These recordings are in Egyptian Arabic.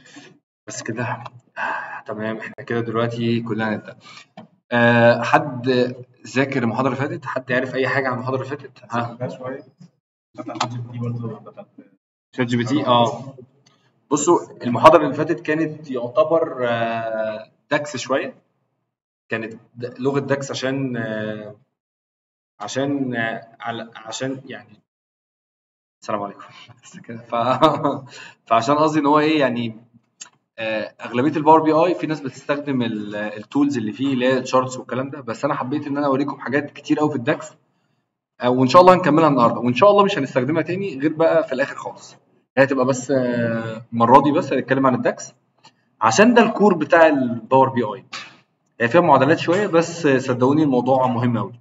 بس كده آه، تمام احنا كده دلوقتي كلنا نبدأ آه، حد ذاكر المحاضرة اللي فاتت حد يعرف أي حاجة عن المحاضرة اللي فاتت ها ذاكرتها شوية دخلت شات جي بي تي برضه دخلت شات جي بي تي اه بصوا المحاضرة اللي فاتت كانت يعتبر آه، داكس شوية كانت د- لغة داكس عشان آه، عشان آه، على- عشان يعني السلام عليكم بس كده ف... فعشان قصدي ان هو ايه يعني آه، اغلبيه الباور بي اي في ناس بتستخدم التولز اللي فيه اللي هي الشارتس والكلام ده بس انا حبيت ان انا اوريكم حاجات كتير قوي في الداكس آه، وان شاء الله هنكملها النهارده وان شاء الله مش هنستخدمها تاني غير بقى في الاخر خالص هي هتبقى بس آه، المره دي بس هنتكلم عن الداكس عشان ده الكور بتاع الباور بي اي هي فيها معادلات شويه بس آه، صدقوني الموضوع مهم قوي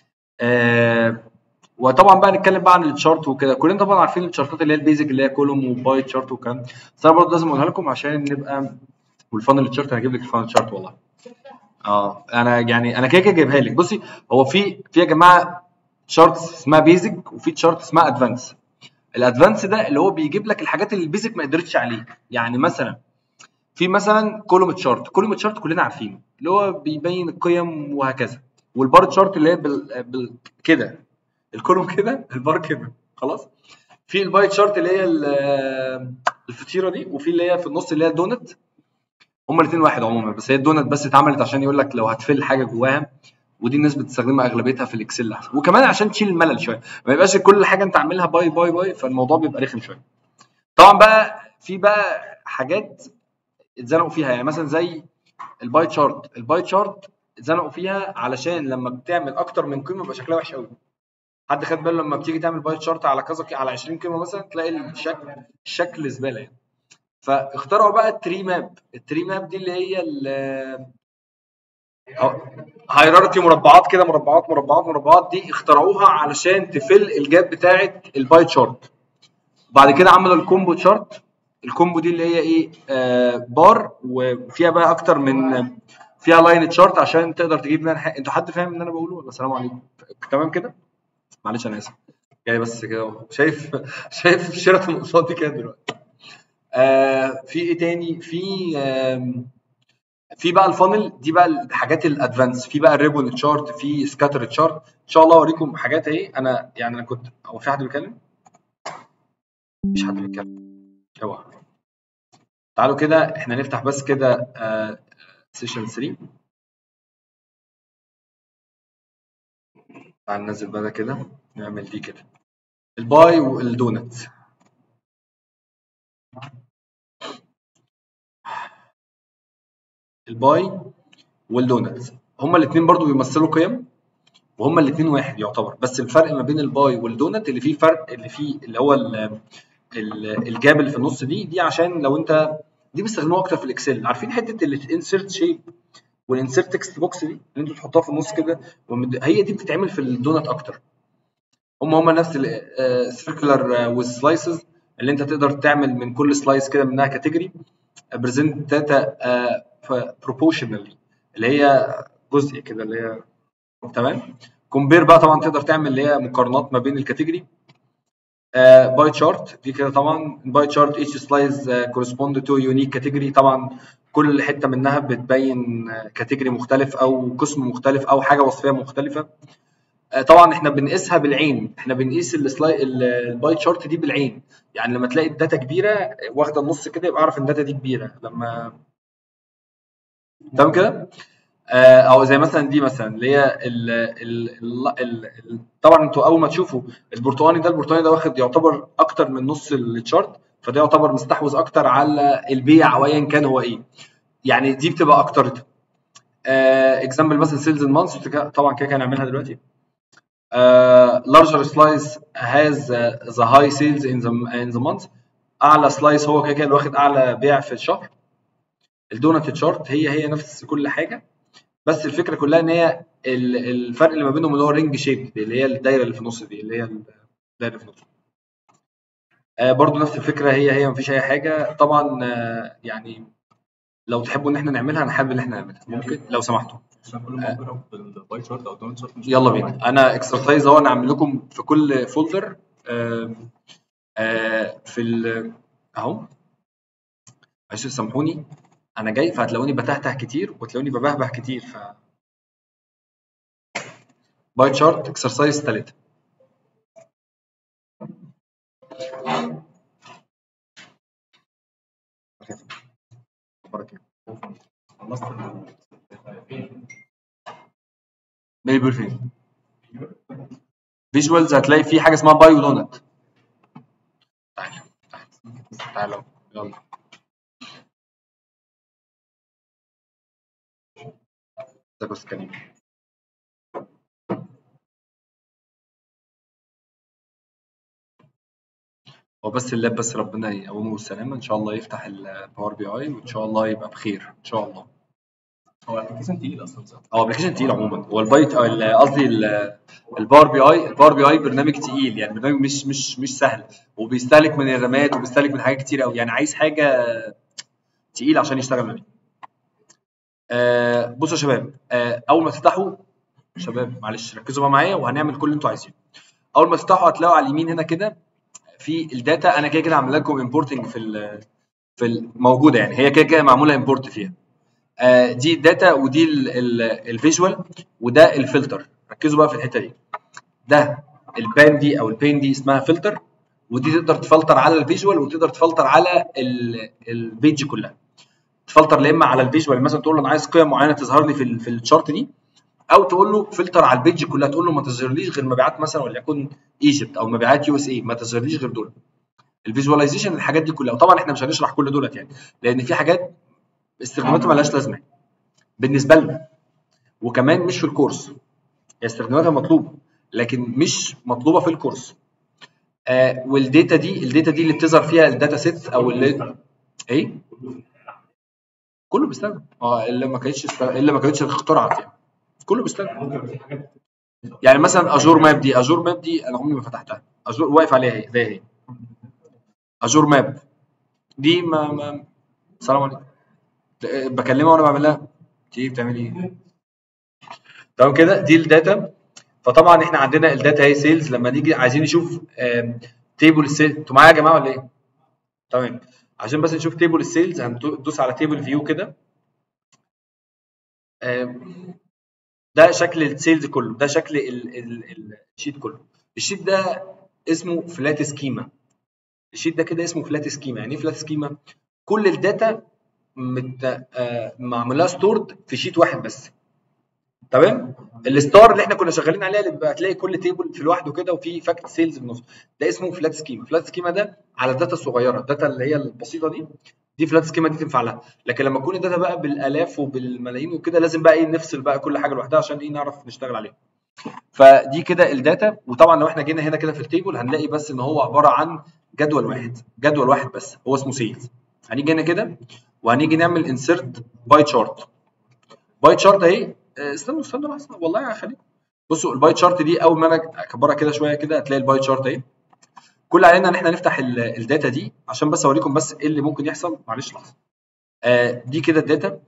آه وطبعا بقى نتكلم بقى عن التشارت وكده كلنا طبعا عارفين التشارتات اللي هي البيزك اللي هي كولوم وباي تشارت والكلام ده. بس انا برضه لازم اقولها لكم عشان نبقى والفانل تشارت انا هجيب لك الفانل تشارت والله اه انا يعني انا كده كده جايبها لك بصي هو في في يا جماعه تشارتس اسمها بيزك وفي تشارت اسمها ادفانس الادفانس ده اللي هو بيجيب لك الحاجات اللي البيزك ما قدرتش عليه يعني مثلا في مثلا كولوم تشارت كولوم تشارت كلنا عارفينه اللي هو بيبين القيم وهكذا والبار تشارت اللي هي بال... بال... كده الكولوم كده البار كده خلاص في الباي تشارت اللي هي ال- الفطيره دي وفي اللي هي في النص اللي هي الدونت هما الاثنين واحد عموما بس هي الدونت بس اتعملت عشان يقول لك لو هتفل حاجه جواها ودي الناس بتستخدمها اغلبيتها في الاكسل احسن وكمان عشان تشيل الملل شويه ما يبقاش كل حاجه انت عاملها باي باي باي فالموضوع بيبقى رخم شويه طبعا بقى في بقى حاجات اتزنقوا فيها يعني مثلا زي الباي تشارت الباي تشارت اتزنقوا فيها علشان لما بتعمل اكتر من قيمه يبقى شكلها وحش قوي حد خد باله لما بتيجي تعمل باي تشارت على كذا على 20 قيمه مثلا تلاقي الشكل الشكل زباله يعني فاخترعوا بقى التري ماب التري ماب دي اللي هي هيراركي مربعات كده مربعات مربعات مربعات دي اخترعوها علشان تفل الجاب بتاعه الباي تشارت بعد كده عملوا الكومبو تشارت الكومبو دي اللي هي ايه آه بار وفيها بقى اكتر من فيها لاين تشارت عشان تقدر تجيب منها حق. انتوا حد فاهم اللي انا بقوله ولا السلام عليكم تمام كده معلش انا اسف جاي بس كده أهو. شايف شايف شيراتون قصادي كده دلوقتي آه في ايه تاني في آم، في بقى الفانل دي بقى الحاجات الادفانس في بقى الريبون تشارت في سكاتر تشارت ان شاء الله اوريكم حاجات اهي انا يعني انا كنت هو في حد بيتكلم مفيش حد بيتكلم اوعى تعالوا كده احنا نفتح بس كده سيشن 3 تعال ننزل بقى ده كده نعمل دي كده الباي والدونت الباي والدونت هما الاثنين برضو بيمثلوا قيم وهما الاثنين واحد يعتبر بس الفرق ما بين الباي والدونت اللي فيه فرق اللي فيه اللي هو ال- ال- الجاب اللي في النص دي دي عشان لو انت دي بيستخدموها اكتر في الاكسل عارفين حته الانسرت شيب والانسرت تكست بوكس دي اللي انتوا تحطوها في النص كده ومد- هي دي بتتعمل في الدونت اكتر هم هم نفس السيركلر والسلايسز اللي انت تقدر تعمل من كل سلايس كده منها كاتيجوري بريزنت داتا بروبوشنالي اللي هي جزء كده اللي هي تمام كومبير بقى طبعا تقدر تعمل اللي هي مقارنات ما بين الكاتيجوري باي تشارت دي كده طبعا باي تشارت each slice كورسبوند تو يونيك كاتيجوري طبعا كل حته منها بتبين كاتيجوري مختلف او قسم مختلف او حاجه وصفيه مختلفه آه، طبعا احنا بنقيسها بالعين احنا بنقيس السلاي الباي تشارت دي بالعين يعني لما تلاقي الداتا كبيره واخده النص كده يبقى اعرف ان الداتا دي كبيره لما تمام كده آه، او زي مثلا دي مثلا اللي هي ال ال ال ال ال طبعا انتوا اول ما تشوفوا البرتقاني ده البرتقاني ده واخد يعتبر اكتر من نص التشارت فده يعتبر مستحوذ اكتر على البيع او ايا كان هو ايه يعني دي بتبقى اكتر اكزامبل مثلا سيلز مانث طبعا كده كده هنعملها دلوقتي uh, larger slice has uh, the high sales in the in the month اعلى سلايس هو كده كده اللي واخد اعلى بيع في الشهر الدونت تشارت هي هي نفس كل حاجه بس الفكره كلها ان هي ال- الفرق اللي ما بينهم اللي هو الرينج شيب اللي هي الدايره اللي في النص دي اللي هي الدايره اللي في النص آه برضو نفس الفكره هي هي مفيش اي حاجه طبعا آه يعني لو تحبوا ان احنا نعملها انا حابب ان احنا نعملها ممكن لو سمحتوا عشان كل ما اجرب بالباي شارت او الدونت شارت مش يلا بينا انا اكسرسايز اهو انا عامل لكم في كل فولدر آه آه في ال اهو معلش سامحوني انا جاي فهتلاقوني بتهته كتير وتلاقوني ببهبه كتير ف باي تشارت اكسرسايز 3 خلصت ال- بيبر فين فيجوالز هتلاقي في حاجه اسمها باي ودونت تعالى تعالى تعالى يلا ده بس كريم هو بس اللاب بس ربنا يقومه بالسلامة إن شاء الله يفتح الباور بي اي وإن شاء الله يبقى بخير إن شاء الله هو الابلكيشن تقيل اصلا صح؟ هو ابلكيشن تقيل عموما هو البايت ال- قصدي ال- الباور بي اي الباور بي اي برنامج تقيل يعني برنامج مش مش مش سهل وبيستهلك من الرامات وبيستهلك من حاجات كتير قوي يعني عايز حاجه تقيل عشان يشتغل معاك آه بصوا يا شباب آه اول ما تفتحوا شباب معلش ركزوا بقى معايا وهنعمل كل اللي انتوا عايزينه اول ما تفتحوا هتلاقوا على اليمين هنا كده في الداتا انا كده كده عامل لكم امبورتنج في ال في الموجوده يعني هي كده كده معموله امبورت فيها آه، دي الداتا ودي الفيجوال وده الفلتر ركزوا بقى في الحته دي ده البان دي او البين دي اسمها فلتر ودي تقدر تفلتر على الفيجوال وتقدر تفلتر على ال- البيج كلها تفلتر يا اما على الفيجوال مثلا تقول له انا عايز قيم معينه تظهر لي في ال- في الشارت دي او تقول له فلتر على البيج كلها تقول له ما تظهرليش غير مبيعات مثلا وليكن ايجيبت او مبيعات يو اس اي ما تظهرليش غير دول الفيجواليزيشن الحاجات دي كلها وطبعا احنا مش هنشرح كل دولت يعني لان في حاجات استخداماتها ملهاش لازمه بالنسبه لنا وكمان مش في الكورس هي استخداماتها مطلوبه لكن مش مطلوبه في الكورس آه والداتا دي الداتا دي اللي بتظهر فيها الداتا سيت او اللي ايه كله بيستخدم اه اللي ما كانتش است- اللي ما كانتش اخترعت يعني كله بيستخدم يعني مثلا اجور ماب دي اجور ماب دي انا عمري ما فتحتها اجور واقف عليها اهي زي اهي اجور ماب دي ما ما السلام عليكم بكلمها وانا بعملها تيجي بتعملي ايه تمام كده دي الداتا فطبعا احنا عندنا الداتا هي سيلز لما نيجي عايزين نشوف تيبل السيلز انتوا معايا يا جماعه ولا ايه؟ تمام عشان بس نشوف تيبل السيلز هندوس على تيبل فيو كده آم، ده شكل السيلز كله ده شكل ال- ال- ال- الشيت كله الشيت ده اسمه فلات سكيما الشيت ده كده اسمه فلات سكيما يعني ايه فلات سكيما كل الداتا مت... آه، معمولها ستورد في شيت واحد بس تمام الستار اللي احنا كنا شغالين عليها اللي بيبقى هتلاقي كل تيبل في لوحده كده وفي فاكت سيلز في النص ده اسمه فلات سكيما فلات سكيما ده على الداتا الصغيره الداتا اللي هي البسيطه دي دي فلات سكيما دي تنفع لها لكن لما تكون الداتا بقى بالالاف وبالملايين وكده لازم بقى ايه نفصل بقى كل حاجه لوحدها عشان ايه نعرف نشتغل عليها فدي كده الداتا وطبعا لو احنا جينا هنا كده في التيبل هنلاقي بس ان هو عباره عن جدول واحد جدول واحد بس هو اسمه سيلز هنيجي هنا كده وهنيجي نعمل انسرت باي تشارت باي تشارت اهي آه، استنوا استنوا لحظه والله هخليكم بصوا الباي تشارت دي اول ما انا اكبرها كده شويه كده هتلاقي الباي تشارت اهي كل علينا ان احنا نفتح ال- الداتا دي عشان بس اوريكم بس ايه اللي ممكن يحصل معلش لحظه آه دي كده الداتا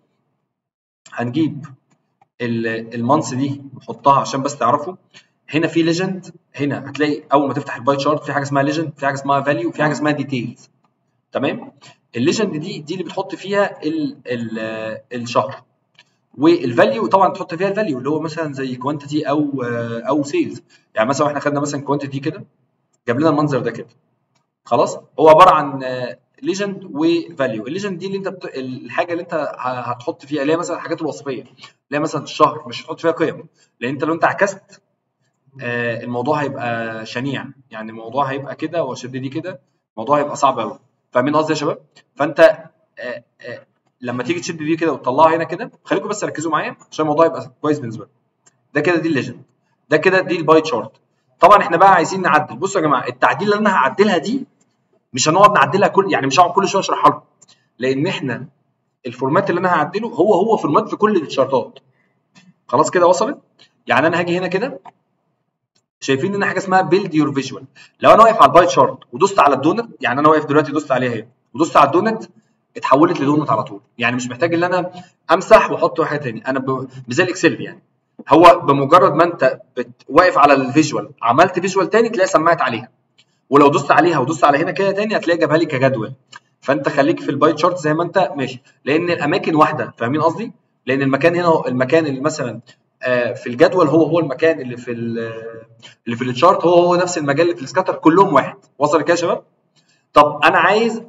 هنجيب المانس دي نحطها عشان بس تعرفوا هنا في ليجند هنا هتلاقي اول ما تفتح الباي تشارت في حاجه اسمها ليجند في حاجه اسمها فاليو في حاجه اسمها ديتيلز تمام الليجند دي دي اللي بتحط فيها ال ال الشهر والفاليو طبعا تحط فيها الفاليو اللي هو مثلا زي كوانتيتي او او سيلز يعني مثلا احنا خدنا مثلا كوانتيتي كده جاب لنا المنظر ده كده خلاص هو عباره عن ليجند وفاليو الليجند دي اللي انت بت... الحاجه اللي انت ه- هتحط فيها اللي هي مثلا الحاجات الوصفيه اللي هي مثلا الشهر مش هتحط فيها قيم لان انت لو انت عكست آه، الموضوع هيبقى شنيع يعني الموضوع هيبقى كده واشد دي كده الموضوع هيبقى صعب قوي فاهمين قصدي يا شباب فانت آه، آه، لما تيجي تشد دي كده وتطلعها هنا كده خليكم بس ركزوا معايا عشان الموضوع يبقى كويس بالنسبه لكم ده كده دي الليجند ده كده دي الباي تشارت طبعا احنا بقى عايزين نعدل بصوا يا جماعه التعديل اللي انا هعدلها دي مش هنقعد نعدلها كل يعني مش هقعد كل شويه اشرحها لكم لان احنا الفورمات اللي انا هعدله هو هو فورمات في كل الشارتات خلاص كده وصلت يعني انا هاجي هنا كده شايفين ان حاجه اسمها بيلد يور فيجوال لو انا واقف على الباي تشارت ودوست على الدونت يعني انا واقف دلوقتي دوست عليها اهي ودوست على الدونت اتحولت لدونت على طول يعني مش محتاج ان انا امسح واحط حاجه تاني انا ب... زي الاكسل يعني هو بمجرد ما انت بت... واقف على الفيجوال عملت فيجوال تاني تلاقي سمعت عليها ولو دوست عليها ودوست على هنا كده تاني هتلاقي جابها لي كجدول فانت خليك في الباي تشارت زي ما انت ماشي لان الاماكن واحده فاهمين قصدي لان المكان هنا هو- المكان اللي مثلا آه، في الجدول هو هو المكان اللي في ال- اللي في التشارت هو هو نفس المجال اللي في السكاتر كلهم واحد وصل كده يا شباب طب انا عايز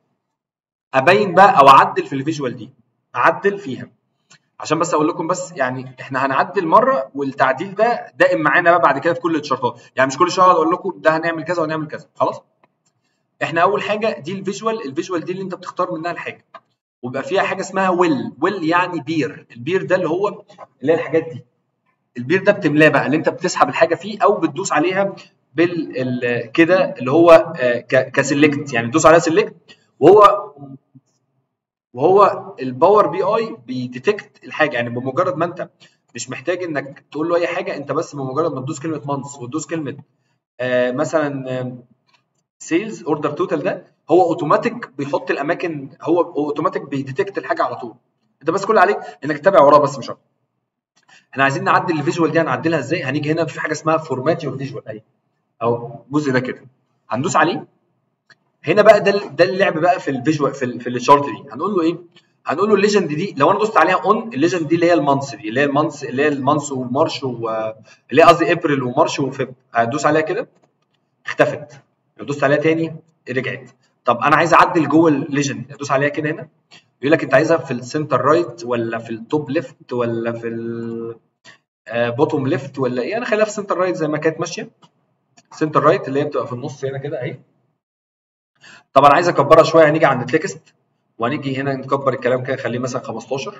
ابين بقى او اعدل في الفيجوال دي اعدل فيها عشان بس اقول لكم بس يعني احنا هنعدل مره والتعديل ده دائم معانا بقى بعد كده في كل الشارتات يعني مش كل شويه اقعد اقول لكم ده هنعمل كذا وهنعمل كذا خلاص احنا اول حاجه دي الفيجوال الفيجوال دي اللي انت بتختار منها الحاجه وبيبقى فيها حاجه اسمها ويل ويل يعني بير البير ده اللي هو اللي هي الحاجات دي البير ده بتملاه بقى اللي انت بتسحب الحاجه فيه او بتدوس عليها بال ال- كده اللي هو آه، ك- كسلكت يعني تدوس عليها سلكت وهو وهو الباور بي اي بيديتكت الحاجه يعني بمجرد ما انت مش محتاج انك تقول له اي حاجه انت بس بمجرد ما تدوس كلمه مانس وتدوس كلمه آه مثلا سيلز اوردر توتال ده هو اوتوماتيك بيحط الاماكن هو هو اوتوماتيك بيديتكت الحاجه على طول انت بس كل عليك انك تتابع وراه بس مش اكتر احنا عايزين نعدل الفيجوال دي هنعدلها ازاي هنيجي هنا في حاجه اسمها فورمات يور فيجوال اهي او الجزء ده كده هندوس عليه هنا بقى ده ده اللعب بقى في الفيجوال في ال في الشارت دي هنقول له ايه هنقول له الليجند دي لو انا دوست عليها اون الليجند دي اللي هي المانس دي اللي هي المانس اللي هي المانس ومارش و اللي هي قصدي ابريل ومارش وفب هدوس عليها كده اختفت لو دوست عليها تاني رجعت طب انا عايز اعدل جوه الليجند ادوس عليها كده هنا يقول لك انت عايزها في السنتر رايت ولا في التوب ليفت ولا في البوتوم ليفت ولا ايه انا خليها في السنتر رايت زي ما كانت ماشيه سنتر رايت اللي هي بتبقى في النص هنا كده اهي طبعا عايز اكبرها شويه هنيجي عند تكست وهنيجي هنا نكبر الكلام كده نخليه مثلا 15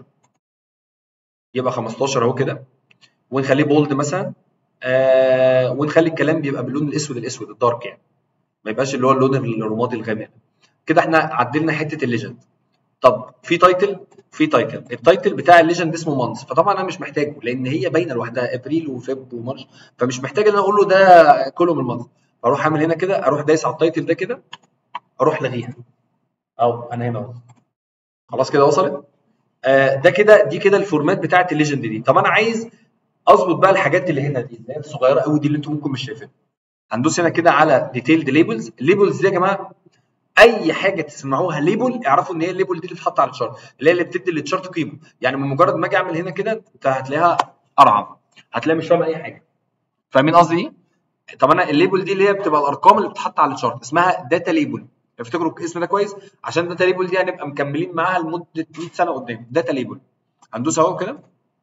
يبقى 15 اهو كده ونخليه بولد مثلا آه ونخلي الكلام بيبقى باللون الاسود الاسود الدارك يعني ما يبقاش اللي هو اللون الرمادي الغامق كده احنا عدلنا حته الليجند طب في تايتل في تايتل التايتل بتاع الليجند اسمه مانس فطبعا انا مش محتاجه لان هي باينه لوحدها ابريل وفب ومارش فمش محتاج ان انا اقول له ده كله من المانس فاروح اعمل هنا كده اروح دايس على التايتل ده كده اروح لغيها او انا هنا اهو خلاص كده وصلت آه ده كده دي كده الفورمات بتاعت الليجند دي طب انا عايز اظبط بقى الحاجات اللي هنا دي اللي هي الصغيره قوي دي اللي انتم ممكن مش شايفينها هندوس هنا كده على ديتيلد ليبلز الليبلز دي يا جماعه اي حاجه تسمعوها ليبل اعرفوا ان هي الليبل دي اللي بتتحط على الشارت اللي هي اللي بتدي للشارت قيمه يعني من مجرد ما اجي اعمل هنا كده انت هتلاقيها ارعب هتلاقي مش فاهم اي حاجه فاهمين قصدي ايه طب انا الليبل دي اللي هي بتبقى الارقام اللي بتتحط على الشارت اسمها داتا ليبل افتكروا الاسم ده كويس عشان داتا ليبل دي هنبقى مكملين معاها لمده 100 سنه قدام داتا ليبل هندوس اهو كده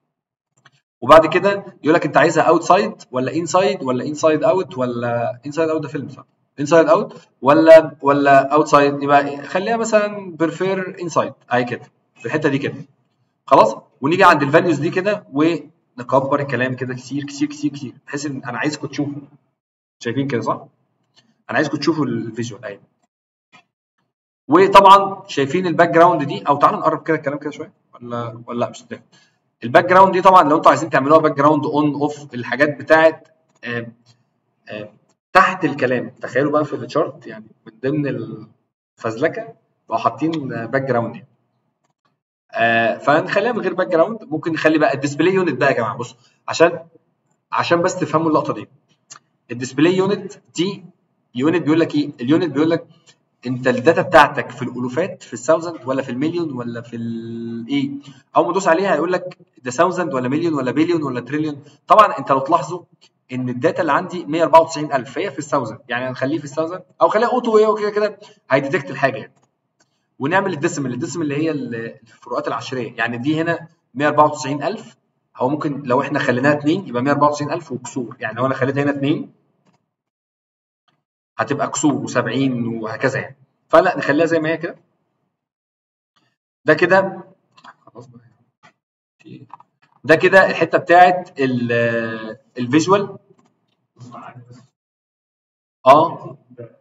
وبعد كده يقول لك انت عايزها اوتسايد ولا انسايد ولا انسايد اوت ولا انسايد اوت ده فيلم صح انسايد اوت ولا ولا اوتسايد يبقى خليها مثلا بريفير انسايد اهي كده في الحته دي كده خلاص ونيجي عند الفاليوز دي كده ونكبر الكلام كده كتير كتير كتير كتير بحيث ان انا عايزكم تشوفوا شايفين كده صح؟ انا عايزكم تشوفوا الفيجوال اهي وطبعا شايفين الباك جراوند دي او تعالوا نقرب كده الكلام كده شويه ولا ولا لا مش ده الباك جراوند دي طبعا لو انتوا عايزين تعملوها باك جراوند اون اوف الحاجات بتاعت آه آه تحت الكلام تخيلوا بقى في الشارت يعني من ضمن الفزلكه بقوا حاطين باك جراوند يعني. آه فنخليها من غير باك جراوند ممكن نخلي بقى الديسبلاي يونت بقى يا جماعه بصوا عشان عشان بس تفهموا اللقطه دي الديسبلاي يونت دي يونت بيقول لك ايه اليونت بيقول لك انت الداتا بتاعتك في الالوفات في الثاوزند ولا في المليون ولا في الايه اول ما تدوس عليها هيقول لك ده ثاوزند ولا مليون ولا بليون ولا تريليون طبعا انت لو تلاحظوا ان الداتا اللي عندي 194000 فهي في الثاوزند يعني هنخليه في الثاوزند او خليها اوتو واي وكده كده هيديتكت الحاجه يعني ونعمل الديسيمال الديسيمال اللي هي الفروقات العشريه يعني دي هنا 194000 هو ممكن لو احنا خليناها 2 يبقى 194000 وكسور يعني لو انا خليتها هنا 2 هتبقى كسور و70 وهكذا يعني فلا نخليها زي ما هي كده ده كده خلاص بقى ده كده الحته بتاعت الفيجوال اه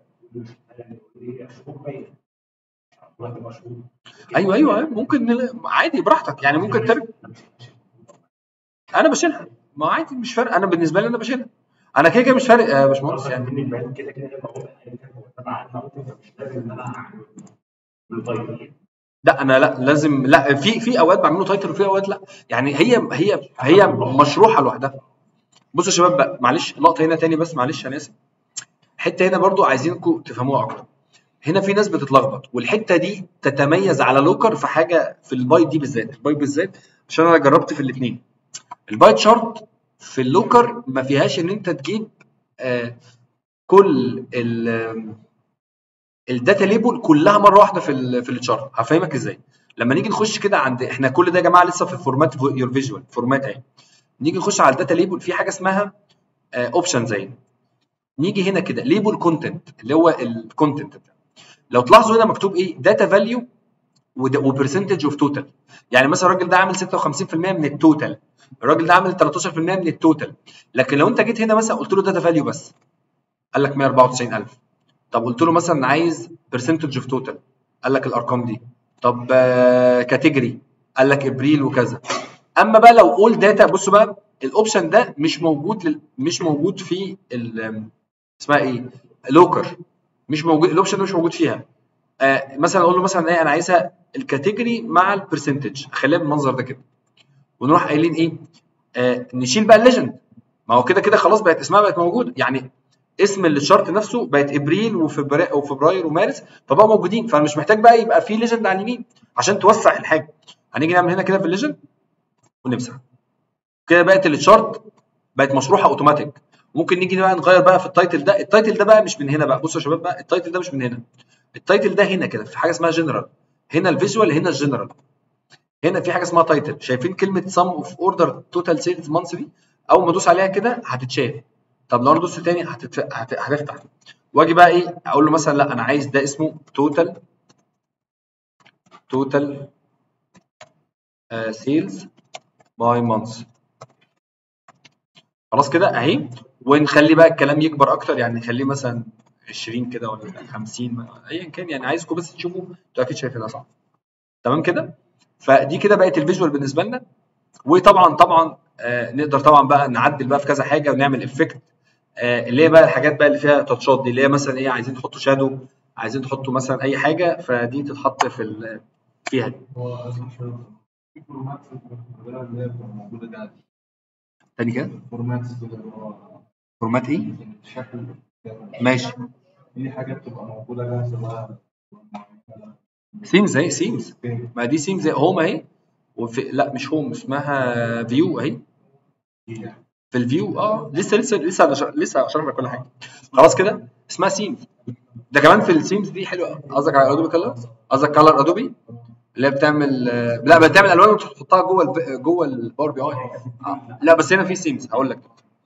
ايوه ايوه ممكن نل... عادي براحتك يعني ممكن ترجع انا بشيلها ما عادي مش فارق انا بالنسبه لي انا بشيلها انا كده كده مش فارق يا باشمهندس يعني كده كده تبع مش لازم ان انا اعمل لا انا لا لازم لا في في اوقات بعمله تايتل وفي اوقات لا يعني هي هي هي مشروحه لوحدها بصوا يا شباب بقى معلش لقطه هنا تاني بس معلش انا اسف حته هنا برضو عايزينكم تفهموها اكتر هنا في ناس بتتلخبط والحته دي تتميز على لوكر في حاجه في البايت دي بالذات البايت بالذات عشان انا جربت في الاثنين البايت شارت في اللوكر ما فيهاش ان انت تجيب آه كل ال الداتا ليبل كلها مره واحده في ال في الشارت هفهمك ازاي لما نيجي نخش كده عند احنا كل ده يا جماعه لسه في فورمات يور فيجوال فورمات اهي نيجي نخش على الداتا ليبل في حاجه اسمها اوبشن زي نيجي هنا كده ليبل كونتنت اللي هو الكونتنت لو تلاحظوا هنا مكتوب ايه داتا فاليو وبرسنتج اوف توتال يعني مثلا الراجل ده عامل 56% من التوتال الراجل ده عامل 13% من التوتال لكن لو انت جيت هنا مثلا قلت له داتا فاليو بس قال لك 194000 طب قلت له مثلا عايز برسنتج اوف توتال قال لك الارقام دي طب كاتيجوري قال لك ابريل وكذا اما بقى لو اول داتا بصوا بقى الاوبشن ده مش موجود لل... مش موجود في ال... اسمها ايه لوكر مش موجود الاوبشن ده مش موجود فيها آه مثلا اقول له مثلا ايه انا عايزها الكاتيجوري مع البرسنتج اخليها بالمنظر ده كده ونروح قايلين ايه آه نشيل بقى الليجند ما هو كده كده خلاص بقت اسمها بقت موجوده يعني اسم الشارت نفسه بقت ابريل وفبراير وفبراير ومارس فبقوا موجودين فانا مش محتاج بقى يبقى في ليجند على اليمين عشان توسع الحاجه هنيجي نعمل هنا كده في الليجند ونمسح كده بقت الشارت بقت مشروحه اوتوماتيك ممكن نيجي بقى نغير بقى في التايتل ده التايتل ده بقى مش من هنا بقى بصوا يا شباب بقى التايتل ده مش من هنا التايتل ده هنا كده في حاجه اسمها جنرال هنا الفيجوال هنا الجنرال هنا في حاجه اسمها تايتل شايفين كلمه سم اوف اوردر توتال سيلز مانث دي اول ما ادوس عليها كده هتتشاف طب لو انا دوست تاني هتتف... هت... هتفتح واجي بقى ايه اقول له مثلا لا انا عايز ده اسمه توتال توتال سيلز باي مانث خلاص كده اهي ونخلي بقى الكلام يكبر اكتر يعني نخليه مثلا 20 كده ولا 50 ايا كان يعني عايزكم بس تشوفوا انتوا اكيد شايفينها صح تمام كده فدي كده بقت الفيجوال بالنسبه لنا وطبعا طبعا آه نقدر طبعا بقى نعدل بقى في كذا حاجه ونعمل افكت آه اللي هي بقى الحاجات بقى اللي فيها تاتشات دي اللي هي مثلا ايه عايزين تحطوا شادو عايزين تحطوا مثلا اي حاجه فدي تتحط في فيها دي تاني كده فورمات فورمات ايه شكل ماشي في حاجات بتبقى موجوده جاهزه بقى سيمز اهي سيمز ما دي سيمز هوم اهي وفي لا مش هوم اسمها فيو اهي في الفيو اه لسه لسه لسه لسه, لسه هشرح لك كل حاجه خلاص كده اسمها سيمز ده كمان في السيمز دي حلوه قصدك على ادوبي كلر قصدك كلر ادوبي اللي هي بتعمل لا بتعمل الوان وتحطها جوه الب... جوه الباور بي اي آه. لا بس هنا في سيمز هقول لك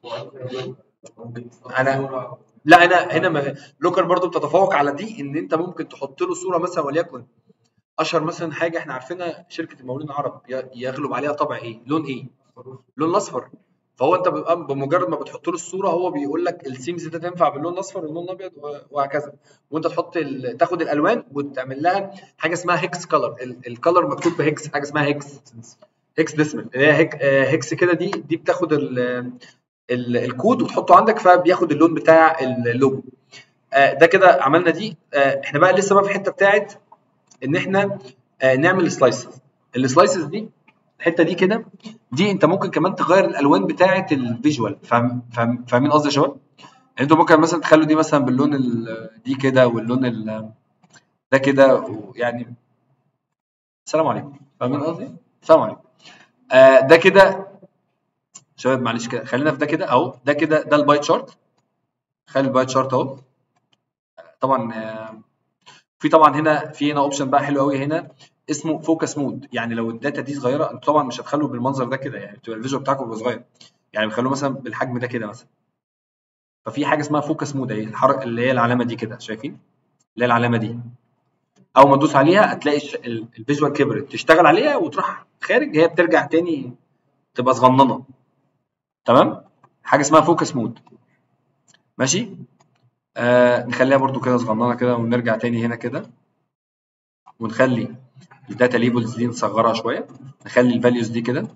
انا لا هنا هنا ما... لوكر برضو بتتفوق على دي ان انت ممكن تحط له صوره مثلا وليكن اشهر مثلا حاجه احنا عارفينها شركه المقاولين العرب يغلب عليها طبع ايه لون ايه لون الاصفر فهو انت بيبقى بمجرد ما بتحط له الصوره هو بيقول لك السيمز ده تنفع باللون الاصفر واللون الابيض وهكذا وانت تحط ال... تاخد الالوان وتعمل لها حاجه اسمها هيكس كلر الكلر مكتوب بهيكس حاجه اسمها هيكس هيكس ديسمل اللي هي هيك... هيكس كده دي دي بتاخد ال... ال... الكود وتحطه عندك فبياخد اللون بتاع اللوجو ده كده عملنا دي احنا بقى لسه بقى في الحته بتاعت ان احنا نعمل سلايسز السلايسز دي الحته دي كده دي انت ممكن كمان تغير الالوان بتاعه الفيجوال فاهم فاهم فاهمين قصدي يا شباب؟ يعني انتوا ممكن مثلا تخلوا دي مثلا باللون دي كده واللون ده كده يعني السلام عليكم فاهمين قصدي؟ السلام عليكم آه ده كده شباب معلش كده خلينا في ده كده اهو ده كده ده الباي تشارت خلي الباي تشارت اهو طبعا آه في طبعا هنا في هنا اوبشن بقى حلو قوي هنا اسمه فوكس مود يعني لو الداتا دي صغيره انتوا طبعا مش هتخلوا بالمنظر ده كده يعني بتبقى الفيجوال بتاعكم بيبقى صغير يعني بتخلوه مثلا بالحجم ده كده مثلا ففي حاجه اسمها فوكس مود اهي الحركه اللي هي العلامه دي كده شايفين اللي هي العلامه دي اول ما تدوس عليها هتلاقي الفيجوال كبرت تشتغل عليها وتروح خارج هي بترجع تاني تبقى صغننه تمام حاجه اسمها فوكس مود ماشي آه نخليها برده كده صغننه كده ونرجع تاني هنا كده ونخلي الداتا ليبلز دي نصغرها شويه نخلي الفاليوز دي كده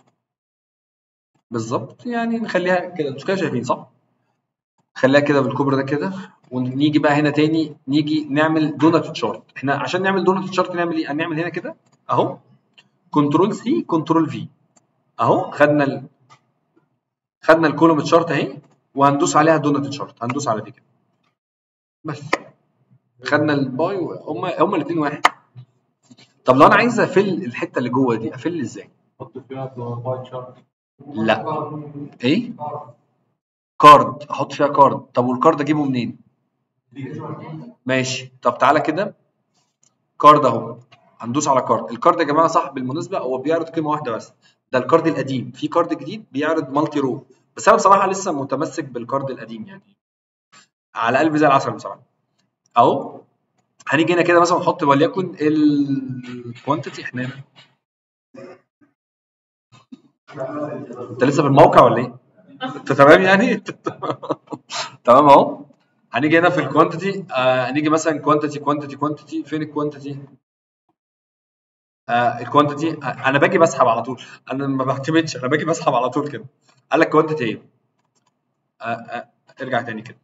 بالظبط يعني نخليها كده انتوا كده شايفين صح؟ نخليها كده بالكبر ده كده ونيجي بقى هنا تاني نيجي نعمل دونت تشارت احنا عشان نعمل دونت تشارت نعمل ايه؟ هنعمل هنا كده اهو كنترول سي كنترول في اهو خدنا ال... خدنا الكولوم تشارت اهي وهندوس عليها دونت تشارت هندوس على دي كده بس خدنا الباي هم هم الاثنين واحد طب لو انا عايز افل الحته اللي جوه دي افل ازاي حط فيها باي شارت لا ايه كارد احط فيها كارد طب والكارد اجيبه منين ماشي طب تعالى كده كارد اهو هندوس على كارد الكارد يا جماعه صح بالمناسبه هو بيعرض قيمه واحده بس ده الكارد القديم في كارد جديد بيعرض مالتي رو بس انا بصراحه لسه متمسك بالكارد القديم يعني على قلبي زي العسل بصراحه اهو هنيجي هنا كده مثلا نحط وليكن الكوانتيتي احنا هنا. انت لسه في الموقع ولا ايه؟ انت تمام يعني؟ تمام اهو هنيجي هنا في الكوانتيتي آه هنيجي مثلا كوانتيتي كوانتيتي كوانتيتي فين الكوانتيتي؟ آه الكوانتيتي آه انا باجي بسحب على طول انا ما بعتمدش انا باجي بسحب على طول كده قال لك كوانتيتي ايه؟ آه آه ارجع تاني كده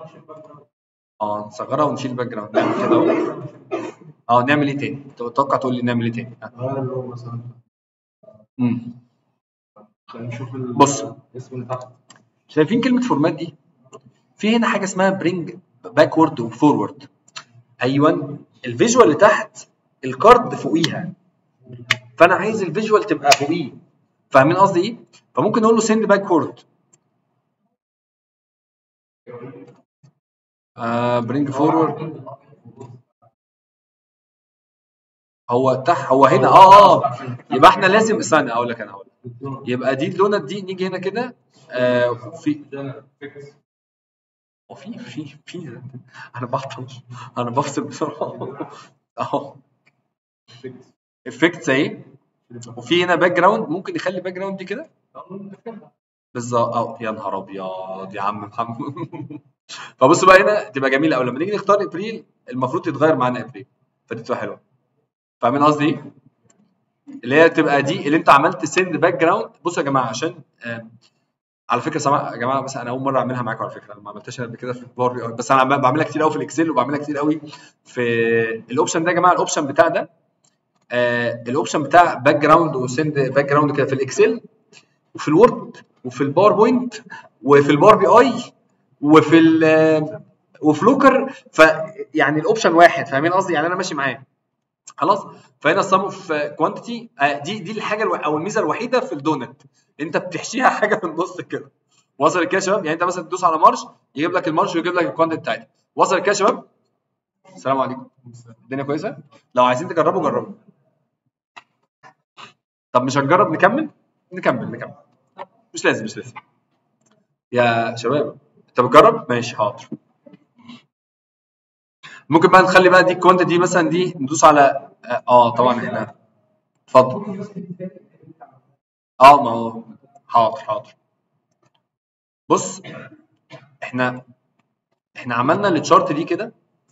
اه نصغرها ونشيل الباك جراوند نعمل كده اهو اه نعمل ايه تاني؟ تتوقع تقول لي نعمل ايه تاني؟ آه. غير اللون مثلا مم. خلينا نشوف ال- بص. الاسم اللي تحت شايفين كلمة فورمات دي؟ في هنا حاجة اسمها برينج باكورد وفورورد. أيوه الفيجوال اللي تحت الكارد فوقيها. فأنا عايز الفيجوال تبقى فوقيه. فاهمين قصدي إيه؟ فممكن نقول له سند باكورد. آه برينج فورورد هو تحت هو هنا اه اه يبقى احنا لازم استنى اقول لك انا هقول لك. يبقى دي اللونة دي نيجي هنا كده آه في ده فيكس وفي في في انا بحطم انا بفصل بسرعه اهو فيكس افكتس اهي وفي هنا باك جراوند ممكن نخلي باك جراوند دي كده بالظبط اه يا نهار ابيض يا عم محمد فبص بقى هنا تبقى جميله قوي لما نيجي نختار ابريل المفروض يتغير معانا ابريل فدي تبقى حلوه فاهمين قصدي ايه؟ اللي هي تبقى دي اللي انت عملت سند باك جراوند بصوا يا جماعه عشان آم، على فكره سمع يا جماعه بس انا اول مره اعملها معاكم على فكره انا ما عملتهاش قبل كده في الباور بي اي بس انا عم- بعملها كتير قوي في الاكسل وبعملها كتير قوي في الاوبشن ده يا جماعه الاوبشن بتاع ده آه الاوبشن بتاع باك جراوند وسند باك جراوند كده في الاكسل وفي الوورد وفي الباوربوينت وفي الباور بي اي وفي ال وفي لوكر فيعني الاوبشن واحد فاهمين قصدي يعني انا ماشي معاه خلاص فهنا السم اوف كوانتيتي دي دي الحاجه الو... او الميزه الوحيده في الدونت انت بتحشيها حاجه في النص كده وصل كده يا شباب يعني انت مثلا تدوس على مارش يجيب لك المارش ويجيب لك الكوانتيتي بتاعتها وصل كده يا شباب السلام عليكم الدنيا كويسه لو عايزين تجربوا جربوا طب مش هنجرب نكمل نكمل نكمل مش لازم مش لازم يا شباب انت بتجرب ماشي حاضر ممكن بقى نخلي بقى دي الكوانتيتي دي مثلا دي ندوس على اه طبعا احنا اتفضل اه ما هو حاضر حاضر بص احنا احنا عملنا التشارت دي كده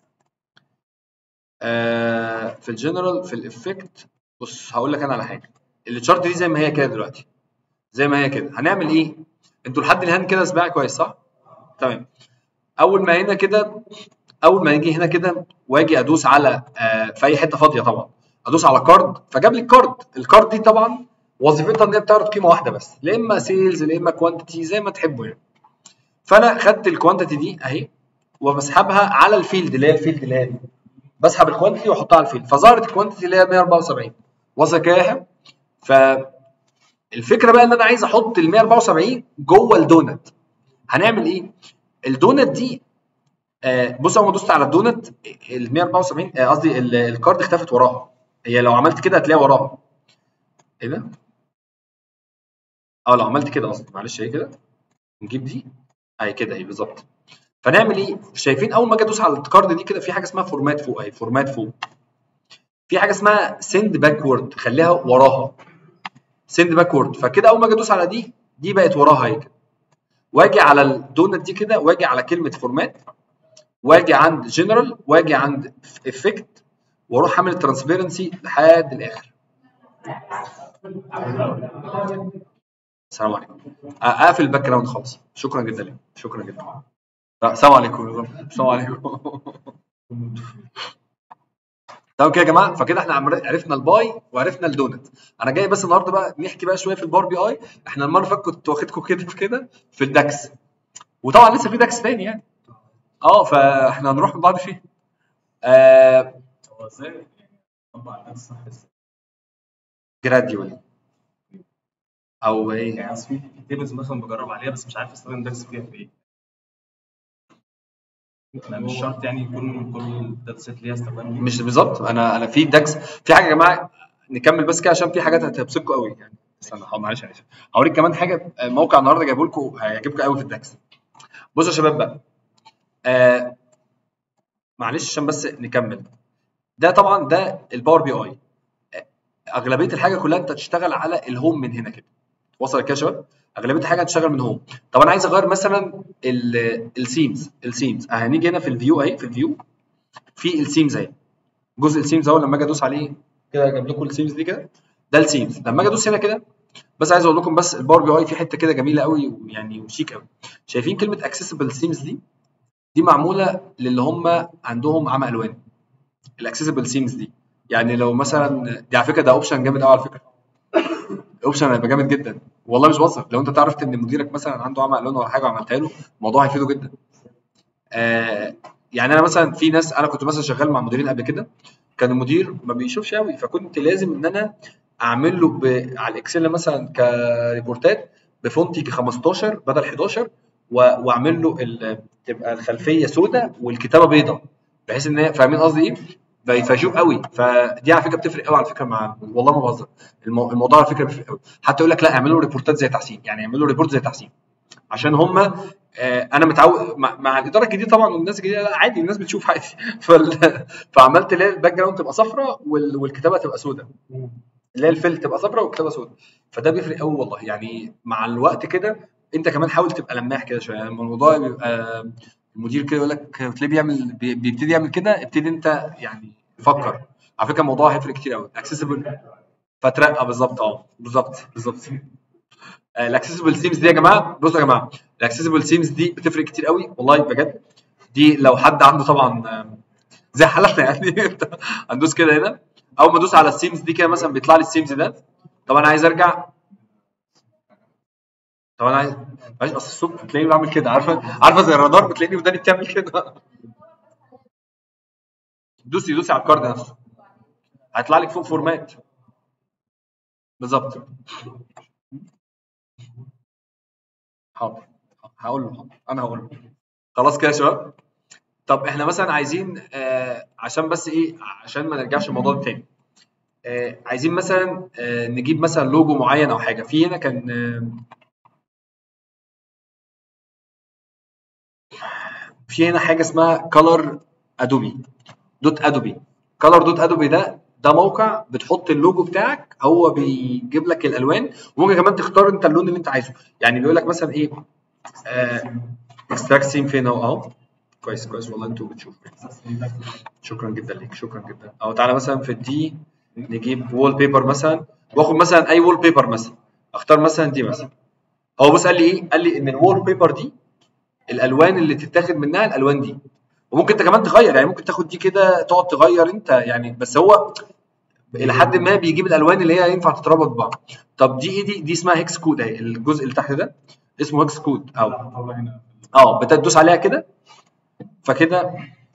آه في الجنرال في الافكت بص هقول لك انا على حاجه التشارت دي زي ما هي كده دلوقتي زي ما هي كده هنعمل ايه انتوا لحد الان كده سباع كويس صح تمام اول ما هنا كده اول ما يجي هنا كده واجي ادوس على آه في اي حته فاضيه طبعا ادوس على كارد فجاب لي الكارد الكارد دي طبعا وظيفتها ان هي بتعرض قيمه واحده بس لا اما سيلز لا اما كوانتيتي زي ما تحبوا يعني فانا خدت الكوانتيتي دي اهي وبسحبها على الفيلد اللي هي الفيلد اللي هي دي بسحب الكوانتيتي واحطها على الفيلد فظهرت الكوانتيتي اللي هي 174 وصل كده يا يحيى؟ فالفكره بقى ان انا عايز احط ال 174 جوه الدونت هنعمل ايه؟ الدونت دي آه بص اول ما دوست على الدونت ال 174 آه، قصدي ال- الكارد اختفت وراها هي لو عملت كده هتلاقيها وراها ايه ده؟ اه لو عملت كده قصدي معلش هي كده نجيب دي اهي كده اهي بالظبط فنعمل ايه؟ شايفين اول ما اجي ادوس على الكارد دي كده في حاجه اسمها فورمات فوق اهي فورمات فوق في حاجه اسمها سند باكورد خليها وراها سند باكورد فكده اول ما اجي ادوس على دي دي بقت وراها اهي كده واجي على الدونت دي كده واجي على كلمه فورمات واجي عند جنرال واجي عند افكت واروح اعمل ترانسبيرنسي لحد الاخر السلام عليكم اقفل الباك جراوند خالص شكرا جدا لك شكرا جدا لا، السلام عليكم السلام عليكم تمام كده يا جماعه فكده احنا عمر- عرفنا الباي وعرفنا الدونت انا جاي بس النهارده بقى نحكي بقى شويه في البار بي اي احنا المره اللي فاتت كنت واخدكم كده في كده في الداكس وطبعا لسه في داكس تاني يعني اه فاحنا هنروح من بعض فيه آه هو ازاي يعني طبق الناس صح ازاي؟ جراديولي او ايه يعني اصل في تيبلز مثلا بجرب عليها بس مش عارف استخدم داكس فيها في ايه انا مش شرط يعني يكون كل داتا سيت ليها استخدام ليه. مش بالظبط انا انا في داكس في حاجه يا جماعه نكمل بس كده عشان في حاجات هتبسطكم قوي يعني استنى حاضر معلش معلش هوريك كمان حاجه آه، موقع النهارده جايبه لكم هيعجبكم قوي في الداكس بصوا يا شباب بقى آه معلش عشان بس نكمل ده طبعا ده الباور بي اي اغلبيه الحاجه كلها انت تشتغل على الهوم من هنا كده وصل كده يا شباب اغلبيه الحاجه هتشتغل من هوم طب انا عايز اغير مثلا السيمز السيمز هنيجي هنا في الفيو اهي في الفيو في السيمز اهي جزء السيمز اهو لما اجي ادوس عليه كده جاب لكم السيمز دي كده ده السيمز لما اجي ادوس هنا كده بس عايز اقول لكم بس الباور بي اي في حته كده جميله قوي ويعني وشيك قوي شايفين كلمه اكسسبل سيمز دي دي معموله للي هم عندهم عمى الوان الاكسسبل سيمز دي يعني لو مثلا دي على فكره ده اوبشن جامد قوي على فكره اوبشن هيبقى جامد جدا والله مش بهزر لو انت تعرفت ان مديرك مثلا عنده عمى الوان ولا حاجه وعملتها له الموضوع هيفيده جدا آه يعني انا مثلا في ناس انا كنت مثلا شغال مع مديرين قبل كده كان المدير ما بيشوفش قوي فكنت لازم ان انا اعمل له ب... على الاكسل مثلا كريبورتات بفونت يجي 15 بدل 11 و... واعمل له ال... تبقى الخلفيه سوداء والكتابه بيضاء بحيث ان هي فاهمين قصدي ايه؟ بقى فيشوف قوي فدي على فكره بتفرق قوي على فكره مع والله ما بهزر المو... الموضوع على فكره بيفرق قوي حتى يقول لك لا اعملوا ريبورتات زي تحسين يعني اعملوا ريبورت زي تحسين عشان هم آه، انا متعود مع, مع الاداره الجديده طبعا والناس الجديده لا عادي الناس بتشوف عادي فال... فعملت اللي هي الباك جراوند تبقى صفراء وال... والكتابه تبقى سوداء اللي هي الفيل تبقى صفراء والكتابه سوداء فده بيفرق قوي والله يعني مع الوقت كده انت كمان حاول تبقى لماح كده شويه يعني لما الموضوع بيبقى المدير كده يقول لك تلاقيه بيعمل بي- بيبتدي يعمل كده ابتدي انت يعني فكر على فكره الموضوع هيفرق كتير قوي اكسسبل فترقى بالظبط اه بالظبط بالظبط الاكسسبل سيمز دي يا جماعه بصوا يا جماعه الاكسسبل سيمز دي بتفرق كتير قوي والله بجد دي لو حد عنده طبعا آم، زي حالتنا يعني هندوس كده هنا اول ما ادوس على السيمز دي كده مثلا بيطلع لي السيمز ده طب انا عايز ارجع طب انا عايز معلش اصل الصوت بتلاقيني بعمل كده عارفه عارفه زي الرادار بتلاقيني وداني بتعمل كده دوسي دوسي على الكارد نفسه هيطلع لك فوق فورمات بالظبط حاضر هقول له حاضر. انا هقول له خلاص كده يا شباب طب احنا مثلا عايزين آه عشان بس ايه عشان ما نرجعش الموضوع ده تاني آه عايزين مثلا آه نجيب مثلا لوجو معين او حاجه في هنا كان آه في هنا حاجه اسمها كلر ادوبي دوت ادوبي كلر دوت ادوبي ده ده موقع بتحط اللوجو بتاعك هو بيجيب لك الالوان وممكن كمان تختار انت اللون اللي انت عايزه يعني بيقول لك مثلا ايه اكستراكت سيم فين اهو اهو كويس كويس والله انتوا بتشوفوا شكرا جدا ليك شكرا جدا او تعالى مثلا في الدي نجيب وول بيبر مثلا واخد مثلا اي وول بيبر مثلا اختار مثلا دي مثلا هو بص قال لي ايه قال لي ان الوول بيبر دي الالوان اللي تتاخد منها الالوان دي وممكن انت كمان تغير يعني ممكن تاخد دي كده تقعد تغير انت يعني بس هو الى حد ما بيجيب الالوان اللي هي ينفع تتربط ببعض طب دي ايه دي دي اسمها هيكس كود اهي الجزء اللي تحت ده اسمه هيكس كود او اه بتدوس عليها كده فكده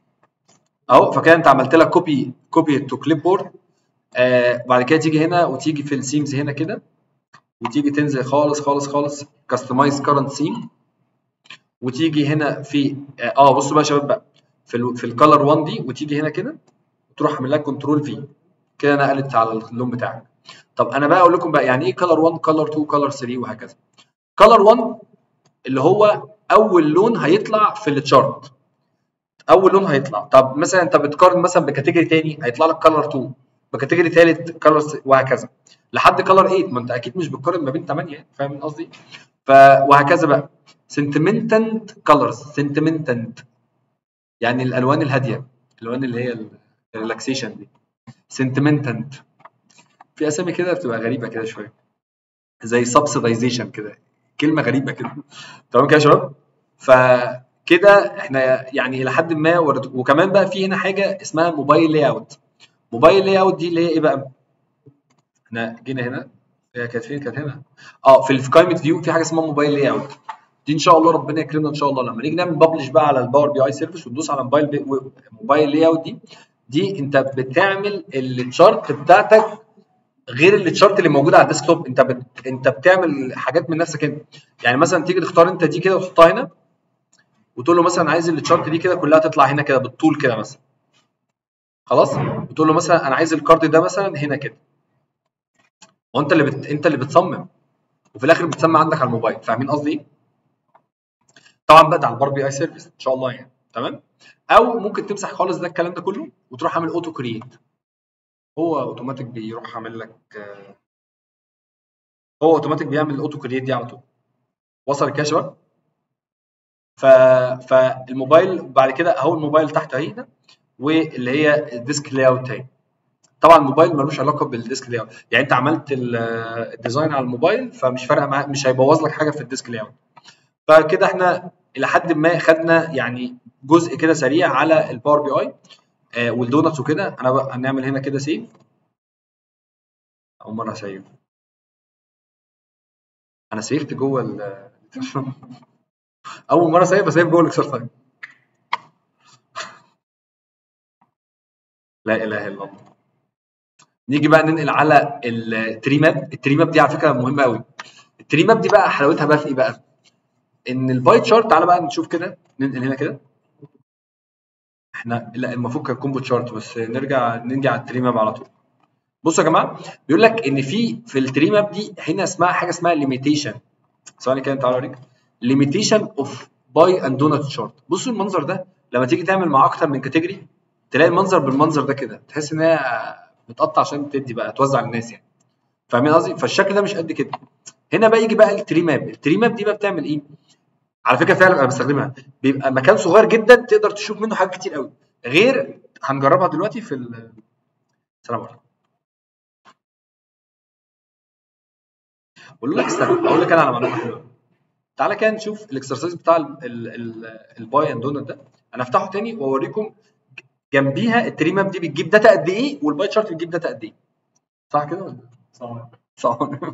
اهو فكده انت عملت لك كوبي كوبي تو كليب بورد آه بعد كده تيجي هنا وتيجي في السيمز هنا كده وتيجي تنزل خالص خالص خالص كاستمايز كارنت سيم وتيجي هنا في اه آه، بصوا بقى يا شباب بقى في ال في الكالر 1 دي وتيجي هنا كده وتروح عامل لها كنترول في كده نقلت على اللون بتاعك طب انا بقى اقول لكم بقى يعني ايه كالر 1 كالر 2 كالر 3 وهكذا كالر 1 اللي هو اول لون هيطلع في التشارت اول لون هيطلع طب مثلا انت بتقارن مثلا بكاتيجوري تاني هيطلع لك كالر 2 بكاتيجوري ثالث كالر وهكذا لحد كالر 8 ما انت اكيد مش بتقارن ما بين 8 فاهم قصدي ف وهكذا بقى سنتمنتنت كالرز سنتمنتنت يعني الالوان الهاديه الالوان اللي هي الريلاكسيشن دي سنتمنتنت في اسامي كده بتبقى غريبه كده شويه زي سبسيدايزيشن كده كلمه غريبه كده تمام كده يا شباب فكده احنا يعني الى حد ما ورد وكمان بقى في هنا حاجه اسمها موبايل لاي اوت موبايل لاي اوت دي اللي هي ايه بقى احنا جينا هنا هي كانت فين كانت هنا اه في في قائمه فيو في حاجه اسمها موبايل لاي اوت دي ان شاء الله ربنا يكرمنا ان شاء الله لما نيجي نعمل ببلش بقى على الباور بي اي سيرفيس وتدوس على موبايل بي موبايل لاي اوت دي دي انت بتعمل التشارت بتاعتك غير التشارت اللي موجوده على الديسكتوب انت بت... انت بتعمل حاجات من نفسك انت يعني مثلا تيجي تختار انت دي كده وتحطها هنا وتقول له مثلا عايز التشارت دي كده كلها تطلع هنا كده بالطول كده مثلا خلاص وتقول له مثلا انا عايز الكارد ده مثلا هنا كده وانت اللي بت... انت اللي بتصمم وفي الاخر بتسمى عندك على الموبايل فاهمين قصدي ايه؟ طبعا بقى ده على البار بي اي سيرفيس ان شاء الله يعني تمام او ممكن تمسح خالص ده الكلام ده كله وتروح عامل اوتو كرييت هو اوتوماتيك بيروح عامل لك آه، هو اوتوماتيك بيعمل الاوتو كرييت دي على طول وصل كده يا شباب ف... فالموبايل بعد كده اهو الموبايل تحت اهي ده واللي هي الديسك لاي اوت اهي طبعا الموبايل ملوش علاقه بالديسك لاي اوت يعني انت عملت ال- الديزاين على الموبايل فمش فارقه معاك مش هيبوظ لك حاجه في الديسك لاي اوت فكده احنا الى حد ما خدنا يعني جزء كده سريع على الباور بي اي آه والدونتس وكده انا بقى هنعمل هنا كده سيف اول مره سيف انا سيفت جوه ال اول مره سيف بسيف جوه الاكسرسايز لا اله الا الله نيجي بقى ننقل على التري ماب التري ماب دي على فكره مهمه قوي التري ماب دي بقى حلاوتها بقى في ايه بقى ان الباي تشارت تعالى بقى نشوف كده ننقل هنا كده احنا لا المفروض كان كومبو تشارت بس نرجع نيجي على التري ماب على طول بصوا يا جماعه بيقول لك ان في في التري ماب دي هنا اسمها حاجه اسمها ليميتيشن ثواني كده تعالى اوريك ليميتيشن اوف باي اند دونت تشارت بصوا المنظر ده لما تيجي تعمل مع اكتر من كاتيجوري تلاقي المنظر بالمنظر ده كده تحس ان هي بتقطع عشان تدي بقى توزع للناس يعني فاهمين قصدي فالشكل ده مش قد كده هنا بقى يجي بقى التري ماب التري ماب دي بقى بتعمل ايه على فكره فعلا انا بستخدمها بيبقى مكان صغير جدا تقدر تشوف منه حاجات كتير قوي غير هنجربها دلوقتي في ال السلام عليكم بقول لك استنى اقول لك انا على معلومه حلوه تعالى كده نشوف الاكسرسايز بتاع الباي اند دونت ده انا افتحه تاني واوريكم جنبيها التري ماب دي بتجيب داتا قد ايه والباي تشارت بتجيب داتا قد ايه صح كده ولا صح صح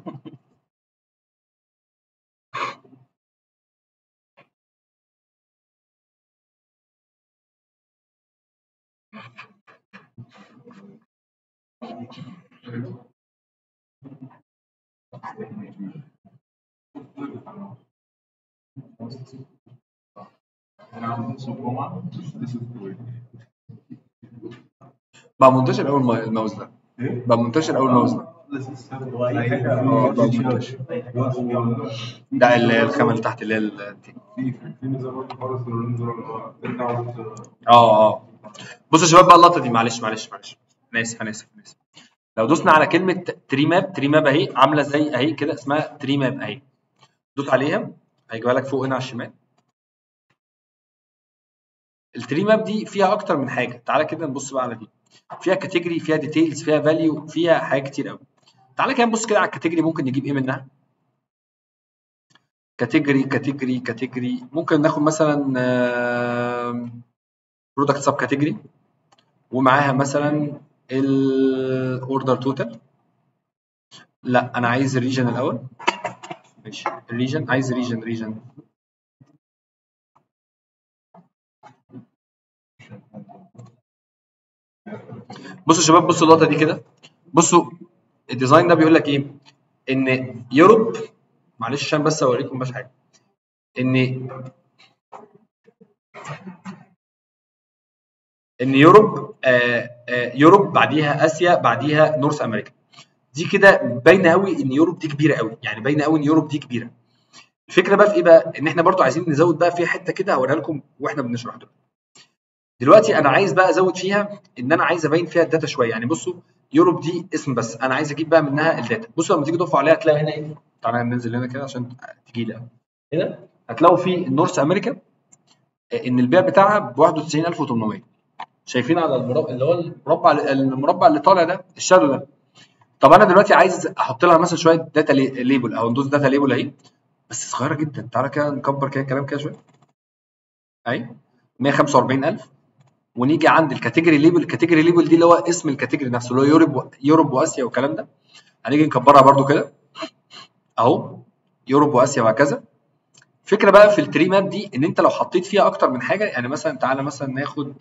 بقى منتشر قوي الم- الماوس ده بقى منتشر قوي الماوس ده هو اي حاجه اه بقى منتشر ده اللي هي الخامه اللي تحت اللي هي ال- دي. في في نظام برضه خالص الريندر اللي هو ترجع وت- اه اه بصوا يا شباب بقى اللقطه دي معلش معلش معلش انا اسف انا اسف انا اسف لو دوسنا على كلمه تري ماب تري ماب اهي عامله زي اهي كده اسمها تري ماب اهي دوس عليها هيجيبها لك فوق هنا على الشمال التري ماب دي فيها اكتر من حاجه تعالى كده نبص بقى على دي فيها كاتيجوري فيها ديتيلز فيها فاليو فيها حاجات كتير قوي تعالى كده نبص كده على الكاتيجوري ممكن نجيب ايه منها كاتيجوري كاتيجوري كاتيجوري ممكن ناخد مثلا برودكت سب كاتيجوري ومعاها مثلا الاوردر توتال لا انا عايز الريجن الاول ماشي الريجن عايز ريجن ريجن بصوا يا شباب بصوا اللقطه دي كده بصوا الديزاين ده بيقول لك ايه ان يوروب معلش عشان بس اوريكم بس حاجه ان ان يوروب آه آه يوروب بعديها اسيا بعديها نورث امريكا دي كده باينه قوي ان يوروب دي كبيره قوي يعني باينه قوي ان يوروب دي كبيره الفكره بقى في ايه بقى ان احنا برضو عايزين نزود بقى فيها حته كده هوريها لكم واحنا بنشرح دلوقتي دلوقتي انا عايز بقى ازود فيها ان انا عايز ابين فيها الداتا شويه يعني بصوا يوروب دي اسم بس انا عايز اجيب بقى منها الداتا بصوا لما تيجي تقفوا عليها هتلاقي هنا ايه تعالى ننزل هنا كده عشان تجي لي هنا هتلاقوا في نورث امريكا آه، ان البيع بتاعها ب 91800 شايفين على المربع اللي هو المربع المربع اللي طالع ده الشادو ده طب انا دلوقتي عايز احط لها مثلا شويه داتا ليبل او ندوس داتا ليبل اهي بس صغيره جدا تعالى كده نكبر كده الكلام كده شويه اهي 145000 ونيجي عند الكاتيجوري ليبل الكاتيجوري ليبل دي اللي هو اسم الكاتيجوري نفسه اللي هو يوروب و- يوروب واسيا والكلام ده هنيجي نكبرها برده كده اهو يوروب واسيا وهكذا فكره بقى في التري ماب دي ان انت لو حطيت فيها اكتر من حاجه يعني مثلا تعالى مثلا ناخد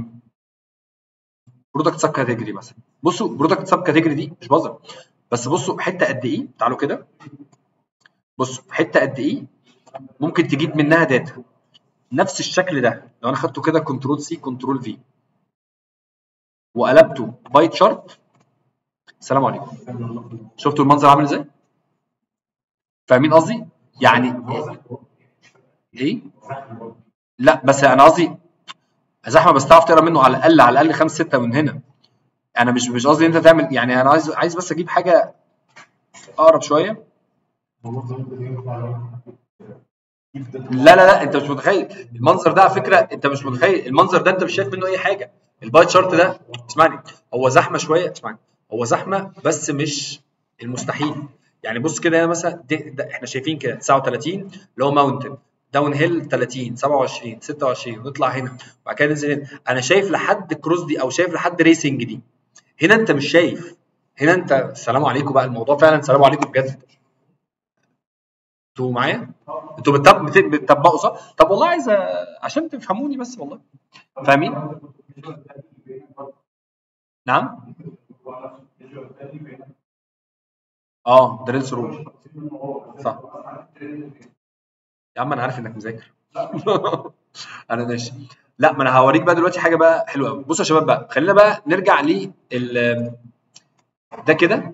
برودكت سب كاتيجوري مثلا بصوا برودكت سب كاتيجوري دي مش بهزر بس بصوا حته قد ايه تعالوا كده بصوا حته قد ايه ممكن تجيب منها داتا نفس الشكل ده لو انا خدته كده كنترول سي كنترول في وقلبته باي تشارت السلام عليكم شفتوا المنظر عامل ازاي فاهمين قصدي يعني ايه لا بس انا قصدي زحمه بس تعرف تقرا منه على الاقل على الاقل خمس سته من هنا انا مش مش قصدي انت تعمل يعني انا عايز عايز بس اجيب حاجه اقرب شويه لا لا لا انت مش متخيل المنظر ده على فكره انت مش متخيل المنظر ده انت مش شايف منه اي حاجه الباي تشارت ده اسمعني هو زحمه شويه اسمعني هو زحمه بس مش المستحيل يعني بص كده هنا مثلا ده, ده احنا شايفين كده 39 اللي هو ماونتن داون هيل 30 27 26 ونطلع هنا وبعد كده ننزل هنا انا شايف لحد كروس دي او شايف لحد ريسنج دي هنا انت مش شايف هنا انت السلام عليكم بقى الموضوع فعلا سلام عليكم بجد انتوا معايا؟ انتوا بتطب- بت- بتطبقوا صح؟ طب والله عايز أ- عشان تفهموني بس والله فاهمين؟ نعم؟ اه دريل ثرو صح يا عم انا عارف انك مذاكر انا ماشي لا ما انا هوريك بقى دلوقتي حاجه بقى حلوه قوي بصوا يا شباب بقى خلينا بقى نرجع ل ده كده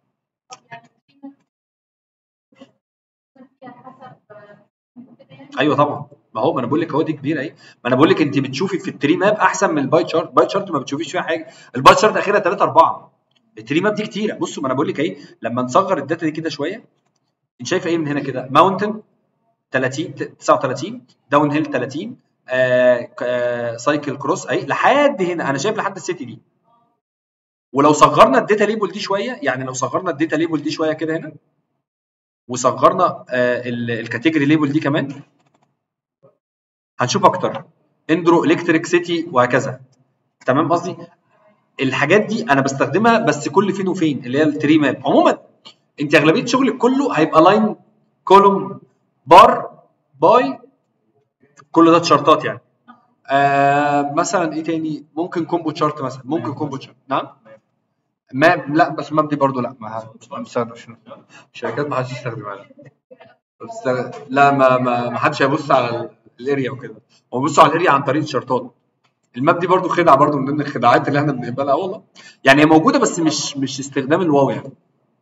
ايوه طبعا ما هو ما انا بقول لك هو دي كبيره اهي ما انا بقول لك انت بتشوفي في التري ماب احسن من الباي تشارت الباي تشارت ما بتشوفيش فيها حاجه الباي تشارت اخرها 3 4 التري ماب دي كتيره بصوا ما انا بقول لك اهي لما نصغر الداتا دي كده شويه انت شايفه ايه من هنا كده ماونتن 30 39 داون هيل 30 آه آه سايكل كروس اهي لحد هنا انا شايف لحد السيتي دي ولو صغرنا الداتا ليبل دي شويه يعني لو صغرنا الداتا ليبل دي شويه كده هنا وصغرنا آه الكاتيجوري ليبل دي كمان هنشوف اكتر اندرو الكتريك سيتي وهكذا تمام قصدي الحاجات دي انا بستخدمها بس كل فين وفين اللي هي التري ماب عموما انت اغلبيه شغلك كله هيبقى لاين كولوم بار باي كل ده تشارتات يعني آه مثلا ايه تاني ممكن كومبو تشارت مثلا ممكن كومبو تشارت نعم ماب لا بس ماب دي برضو لا ما بستخدمش الشركات ما حدش يستخدمها لا بتستخدم- لا ما ما ما حدش هيبص على الاريا وكده هو بيبصوا على الاريا عن طريق الشارتات الماب دي برضو خدعه برضو من ضمن الخداعات اللي احنا بنقبلها والله يعني هي موجوده بس مش مش استخدام الواو يعني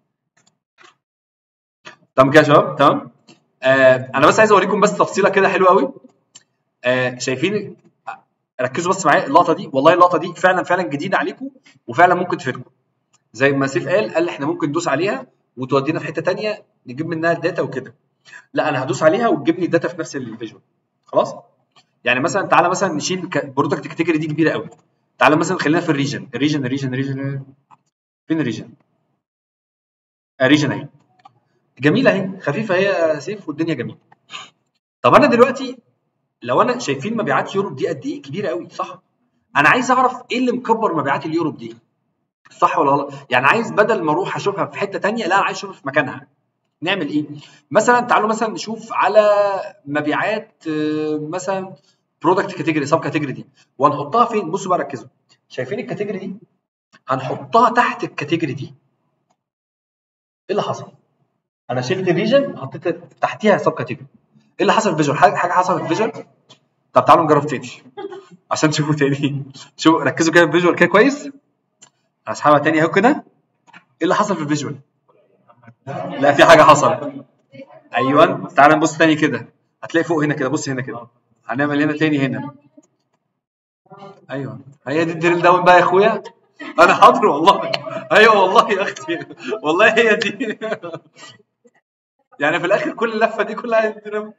تمام كده يا شباب تمام آه انا بس عايز اوريكم بس تفصيله كده حلوه قوي آه شايفين ركزوا بس معايا اللقطه دي والله اللقطه دي فعلا فعلا جديده عليكم وفعلا ممكن تفيدكم زي ما سيف قال قال احنا ممكن ندوس عليها وتودينا في حته تانية نجيب منها الداتا وكده لا انا هدوس عليها وتجيب لي الداتا في نفس الفيجوال خلاص يعني مثلا تعالى مثلا نشيل برودكت كاتيجوري دي كبيره قوي تعالى مثلا خلينا في الريجن الريجن الريجن الريجن فين الريجن الريجن اهي جميله اهي خفيفه هي يا سيف والدنيا جميله طب انا دلوقتي لو انا شايفين مبيعات يوروب دي قد ايه كبيره قوي صح انا عايز اعرف ايه اللي مكبر مبيعات اليوروب دي صح ولا غلط يعني عايز بدل ما اروح اشوفها في حته تانية لا انا عايز اشوفها في مكانها نعمل ايه مثلا تعالوا مثلا نشوف على مبيعات آه، مثلا برودكت كاتيجوري سب كاتيجوري دي وهنحطها فين بصوا بقى ركزوا شايفين الكاتيجوري دي هنحطها تحت الكاتيجوري دي ايه اللي حصل انا شلت الريجن حطيت تحتيها سب كاتيجوري ايه اللي حصل في فيجوال حاجه حاجه حصلت في فيجوال طب تعالوا نجرب تاني عشان تشوفوا تاني شوفوا ركزوا كده في فيجوال كده كويس هسحبها تاني اهو كده ايه اللي حصل في الفيجوال لا في حاجه حصلت ايوه تعالى نبص تاني كده هتلاقي فوق هنا كده بص هنا كده هنعمل هنا تاني هنا ايوه هي دي الدريل داون بقى يا اخويا انا حاضر والله ايوه والله يا اختي والله هي دي يعني في الاخر كل اللفه دي كلها دريل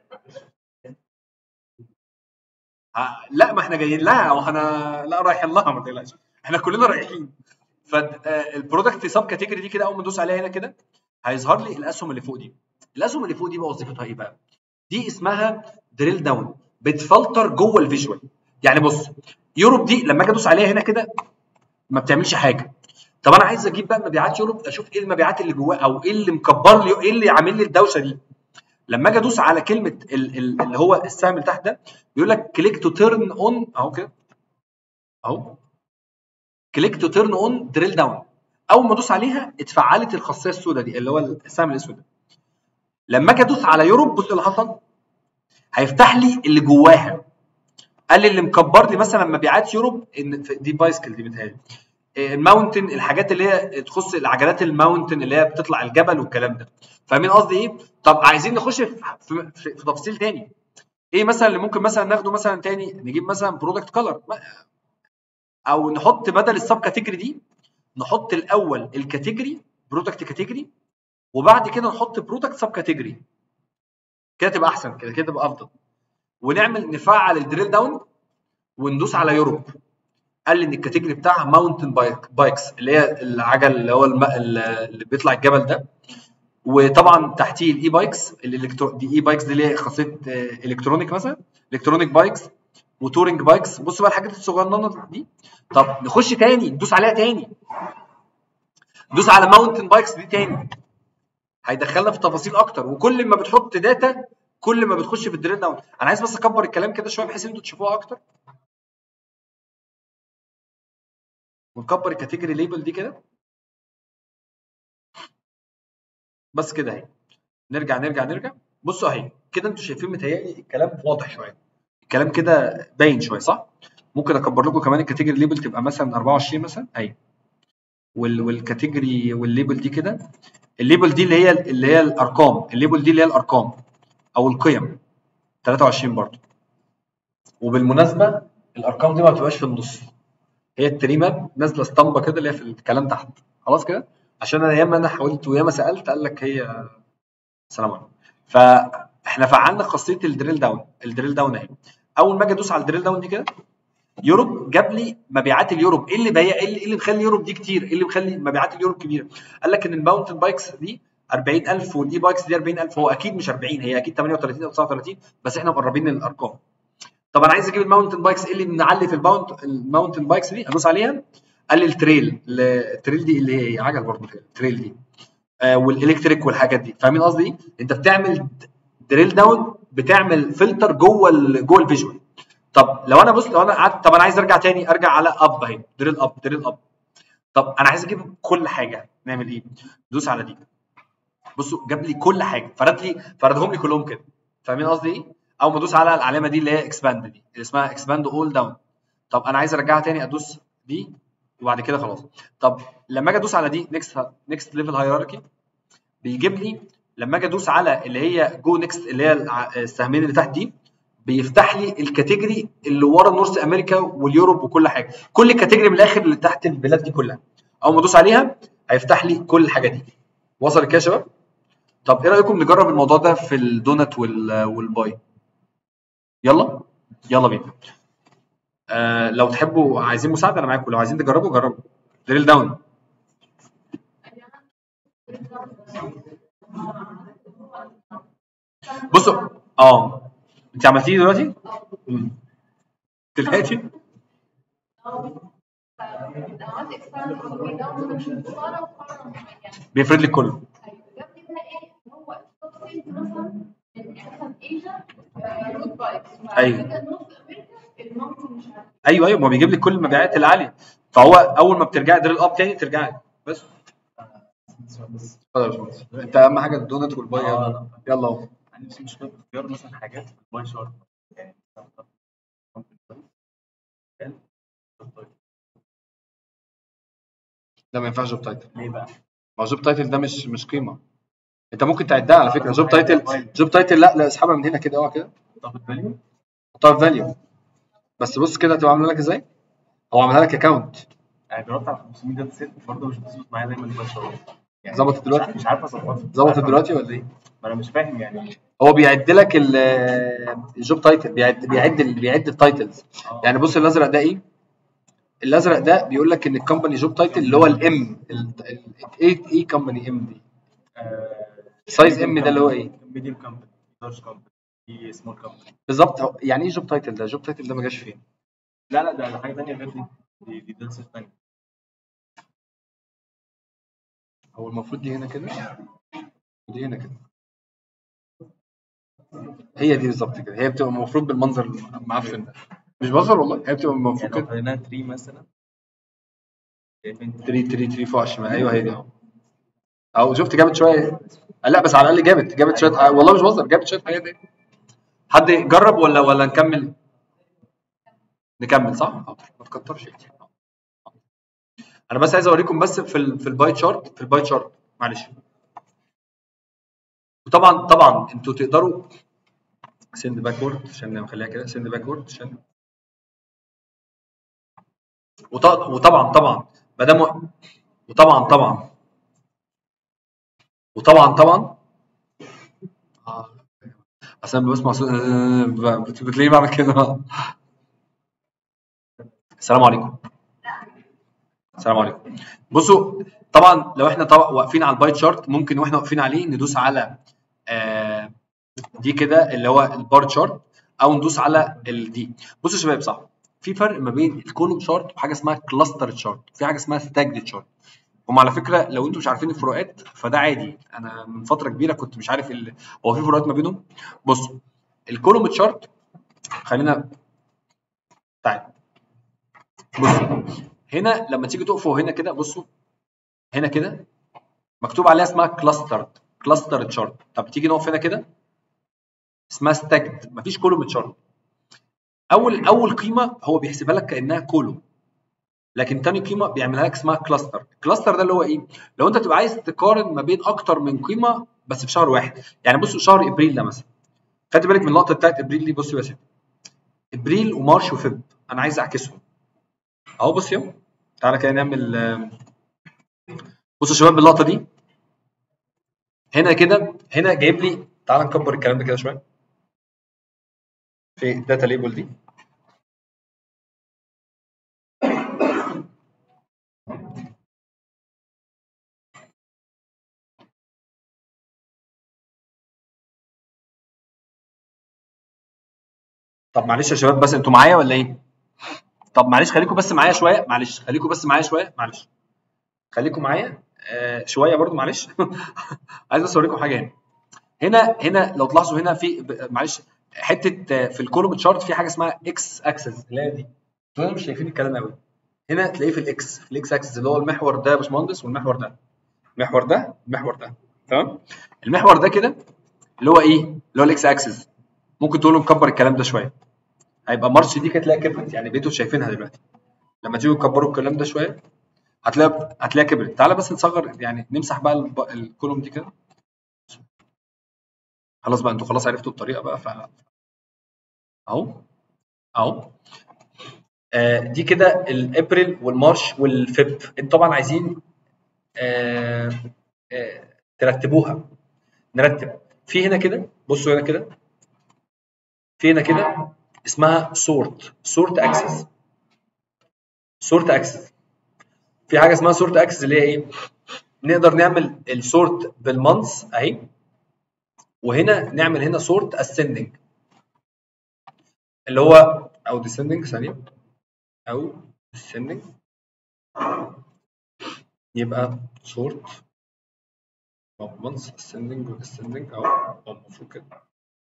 ه- لا ما احنا جايين لها واحنا لا رايحين لها ما تقلقش احنا كلنا رايحين فالبرودكت سب كاتيجوري دي كده اول ما ندوس عليها هنا كده هيظهر لي الاسهم اللي فوق دي الاسهم اللي فوق دي بقى وظيفتها ايه بقى دي اسمها دريل داون بتفلتر جوه الفيجوال يعني بص يوروب دي لما اجي ادوس عليها هنا كده ما بتعملش حاجه طب انا عايز اجيب بقى مبيعات يوروب اشوف ايه المبيعات اللي جواه او ايه اللي مكبر لي ايه اللي عامل لي الدوشه دي لما اجي ادوس على كلمه ال- ال- اللي هو السهم اللي تحت ده بيقول لك كليك تو تيرن اون اهو كده اهو كليك تو تيرن اون دريل داون اول ما ادوس عليها اتفعلت الخاصيه السوداء دي اللي هو السهم الاسود ده لما اجي ادوس على يوروب بص اللي حصل هيفتح لي اللي جواها قال لي اللي مكبر لي مثلا مبيعات يوروب ان في- دي بايسكل دي بتهيألي الماونتن الحاجات اللي هي تخص العجلات الماونتن اللي هي بتطلع الجبل والكلام ده فاهمين قصدي ايه طب عايزين نخش في, في, في, في تفصيل تاني ايه مثلا اللي ممكن مثلا ناخده مثلا تاني نجيب مثلا برودكت كلر او نحط بدل السب كاتيجوري دي نحط الاول الكاتيجوري برودكت كاتيجوري وبعد كده نحط برودكت سب كاتيجوري كده تبقى احسن كده كده تبقى افضل ونعمل نفعل الدريل داون وندوس على يوروب قال لي ان الكاتيجوري بتاعها ماونتن بايك بايكس اللي هي العجل اللي هو الم... اللي بيطلع الجبل ده وطبعا تحتيه الاي بايكس الالكترو دي اي بايكس دي اللي هي خاصيه آه، الكترونيك مثلا الكترونيك بايكس وتورنج بايكس بص بقى الحاجات الصغننه دي طب نخش تاني ندوس عليها تاني ندوس على ماونتن بايكس دي تاني هيدخلنا في تفاصيل اكتر وكل ما بتحط داتا كل ما بتخش في الدريل داون انا عايز بس اكبر الكلام كده شويه بحيث ان انتوا تشوفوها اكتر ونكبر الكاتيجوري ليبل دي كده بس كده اهي نرجع نرجع نرجع بصوا اهي كده انتوا شايفين متهيألي الكلام واضح شويه الكلام كده باين شويه صح ممكن اكبر لكم كمان الكاتيجوري ليبل تبقى مثلا 24 مثلا اهي وال والكاتيجوري والليبل دي كده الليبل دي اللي هي اللي هي الارقام الليبل دي اللي هي الارقام او القيم 23 برضه وبالمناسبه الارقام دي ما بتبقاش في النص هي التريمه نازله اسطمبه كده اللي هي في الكلام تحت خلاص كده عشان انا ياما انا حاولت وياما سالت قال لك هي سلام عليكم فاحنا فعلنا خاصيه الدريل داون الدريل داون اهي اول ما اجي ادوس على الدريل داون دي كده يوروب جاب لي مبيعات اليوروب ايه اللي بيع ايه اللي, إيه اللي مخلي يوروب دي كتير ايه اللي مخلي مبيعات اليوروب كبيره قال لك ان الماونتن بايكس دي 40000 والاي بايكس دي 40000 هو اكيد مش 40 هي اكيد 38 او 39 بس احنا مقربين من الارقام طب انا عايز اجيب الماونتن بايكس ايه اللي نعلي في الماونت الماونتن بايكس دي ادوس عليها قال لي التريل التريل دي اللي هي إيه؟ عجل برضه كده التريل دي آه والالكتريك والحاجات دي فاهمين قصدي ايه انت بتعمل دريل داون بتعمل فلتر جوه ال جوه الفيجوال طب لو انا بص لو انا قعدت طب انا عايز ارجع تاني ارجع على اب اهي دريل اب دريل اب طب انا عايز اجيب كل حاجه نعمل ايه دوس على دي بصوا جاب لي كل حاجه فرد لي فردهم لي كلهم كده فاهمين قصدي ايه اول ما ادوس على العلامه دي اللي هي اكسباند دي اللي اسمها اكسباند اول داون طب انا عايز ارجعها تاني ادوس دي وبعد كده خلاص طب لما اجي ادوس على دي نيكست نيكست ليفل هيراركي بيجيب لي لما اجي ادوس على اللي هي جو نيكست اللي هي الع- السهمين اللي تحت دي بيفتح لي الكاتيجوري اللي ورا نورث امريكا واليوروب وكل حاجه كل كاتيجوري من الاخر اللي تحت البلاد دي كلها اول ما ادوس عليها هيفتح لي كل الحاجه دي وصل كده يا شباب طب ايه رايكم نجرب الموضوع ده في الدونت وال والباي يلا يلا بينا آه لو تحبوا عايزين مساعده انا معاكم لو عايزين تجربوا جربوا دريل داون بصوا اه انت عملتيه دلوقتي؟ امم دلوقتي بيفرد لك كله ايوه ايوه ايوه ما بيجيب لك كل المبيعات العاليه فهو اول ما بترجعي دريل اب تاني ترجعي بس اتفضل يا باشمهندس انت اهم حاجه الدونت والباي يلا يلا اهو عندي نفس مشكله في اختيار مثلا حاجات في الباي شارت يعني لا ما ينفعش جوب تايتل ليه بقى؟ ما هو جوب تايتل ده مش مش قيمه انت ممكن تعدها على فكره جوب تايتل جوب تايتل لا لا اسحبها من هنا كده اوعى كده طب الفاليو حطها في فاليو بس بص كده هتبقى عامله لك ازاي هو عاملها لك اكونت يعني جربت على 500 داتا سيت برضه مش بتظبط معايا دايما الباي شارت يعني ظبطت دلوقتي؟ مش عارف اظبطها ظبطت دلوقتي ولا ايه ما انا مش فاهم يعني هو بيعد لك ال- الجوب تايتل بيعد بيعد ال- بيعد التايتلز آه. يعني بص الازرق ده ايه الازرق ده بيقول لك ان الكومباني جوب تايتل اللي هو الام ايه ايه كومباني ام دي سايز ام ده اللي هو ايه ميديم كومباني لارج كومباني في سمول كومباني بالظبط هو- يعني ايه جوب تايتل ده جوب تايتل ده ما جاش فين لا لا ده حاجه ثانيه غير دي دي دي داتا سيت ثانيه هو المفروض دي هنا كده ودي هنا كده هي دي بالظبط كده هي بتبقى المفروض بالمنظر المعفن ده مش بهزر والله هي بتبقى المفروض يعني لو كده خليناها 3 مثلا شايفين 3 3 3 فوق على الشمال ايوه هي دي اهو اهو شفت جابت شويه لا بس على الاقل جابت جابت شويه آه، والله مش بهزر جابت شويه حاجات ايه حد يجرب ولا ولا نكمل نكمل صح؟ حاضر ما تكترش كتير انا بس عايز اوريكم بس في ال في الباي تشارت في الباي تشارت معلش وطبعا طبعا انتوا تقدروا سند باكورد عشان نخليها كده سند باكورد عشان وط- وطبعا طبعا ما دام وطبعا طبعا وطبعا طبعا آه. اصل انا بسمع صوت بت- بتلاقيني بعمل كده السلام عليكم السلام عليكم بصوا طبعا لو احنا طبعا واقفين على الباي تشارت ممكن واحنا واقفين عليه ندوس على آه دي كده اللي هو البار تشارت او ندوس على الدي بصوا يا شباب صح في فرق ما بين الكولوم شارت وحاجه اسمها كلاستر شارت في حاجه اسمها ستاجد شارت هم على فكره لو انتم مش عارفين الفروقات فده عادي انا من فتره كبيره كنت مش عارف ال... هو في فروقات ما بينهم بصوا الكولوم تشارت خلينا تعال بصوا هنا لما تيجي تقفوا هنا كده بصوا هنا كده مكتوب عليها اسمها كلاستر كلاستر تشارت طب تيجي نقف هنا كده اسمها ستاجد مفيش كولوم تشارت اول اول قيمه هو بيحسبها لك كانها كولوم لكن تاني قيمه بيعملها لك اسمها كلاستر الكلاستر ده اللي هو ايه لو انت تبقى عايز تقارن ما بين اكتر من قيمه بس في شهر واحد يعني بصوا شهر ابريل ده مثلا خدت بالك من اللقطه بتاعت ابريل دي بصوا يا سيدي ابريل ومارش وفب انا عايز اعكسهم اهو بص يلا تعالى كده نعمل آم، بصوا يا شباب اللقطه دي هنا كده هنا جايب لي تعالى نكبر الكلام ده كده شويه في الداتا ليبل دي طب معلش يا شباب بس انتوا معايا ولا ايه؟ طب معلش خليكم بس معايا شويه معلش خليكم بس معايا شويه معلش خليكم معايا آه شويه برضو معلش عايز بس اوريكم حاجه هنا هنا هنا لو تلاحظوا هنا في ب- معلش حته آه، في الكولوم تشارت في حاجه اسمها اكس اكسس اللي هي دي انتوا مش شايفين الكلام قوي هنا تلاقيه في الاكس في الاكس اكسس اللي هو المحور ده يا باشمهندس والمحور ده المحور ده المحور ده تمام المحور ده كده اللي هو ايه اللي هو الاكس اكسس ممكن تقول له نكبر الكلام ده شويه هيبقى مارش دي كانت تلاقيها كبرت يعني بقيتوا شايفينها دلوقتي لما تيجوا تكبروا الكلام ده شويه هتلاقي هتلاقيها كبرت تعالى بس نصغر يعني نمسح بقى الب- الكولوم دي كده خلاص بقى انتوا خلاص عرفتوا الطريقه بقى ف اهو اهو آه دي كده الابريل والمارش والفب انتوا طبعا عايزين آه آه ترتبوها نرتب في هنا كده بصوا هنا كده في هنا كده اسمها سورت سورت اكسس سورت اكسس في حاجه اسمها سورت اكسس اللي هي ايه نقدر نعمل السورت بالمانث اهي وهنا نعمل هنا سورت اسcending اللي هو او descending ثانيه او descending يبقى سورت مانث ascending والascending او او المفروض كده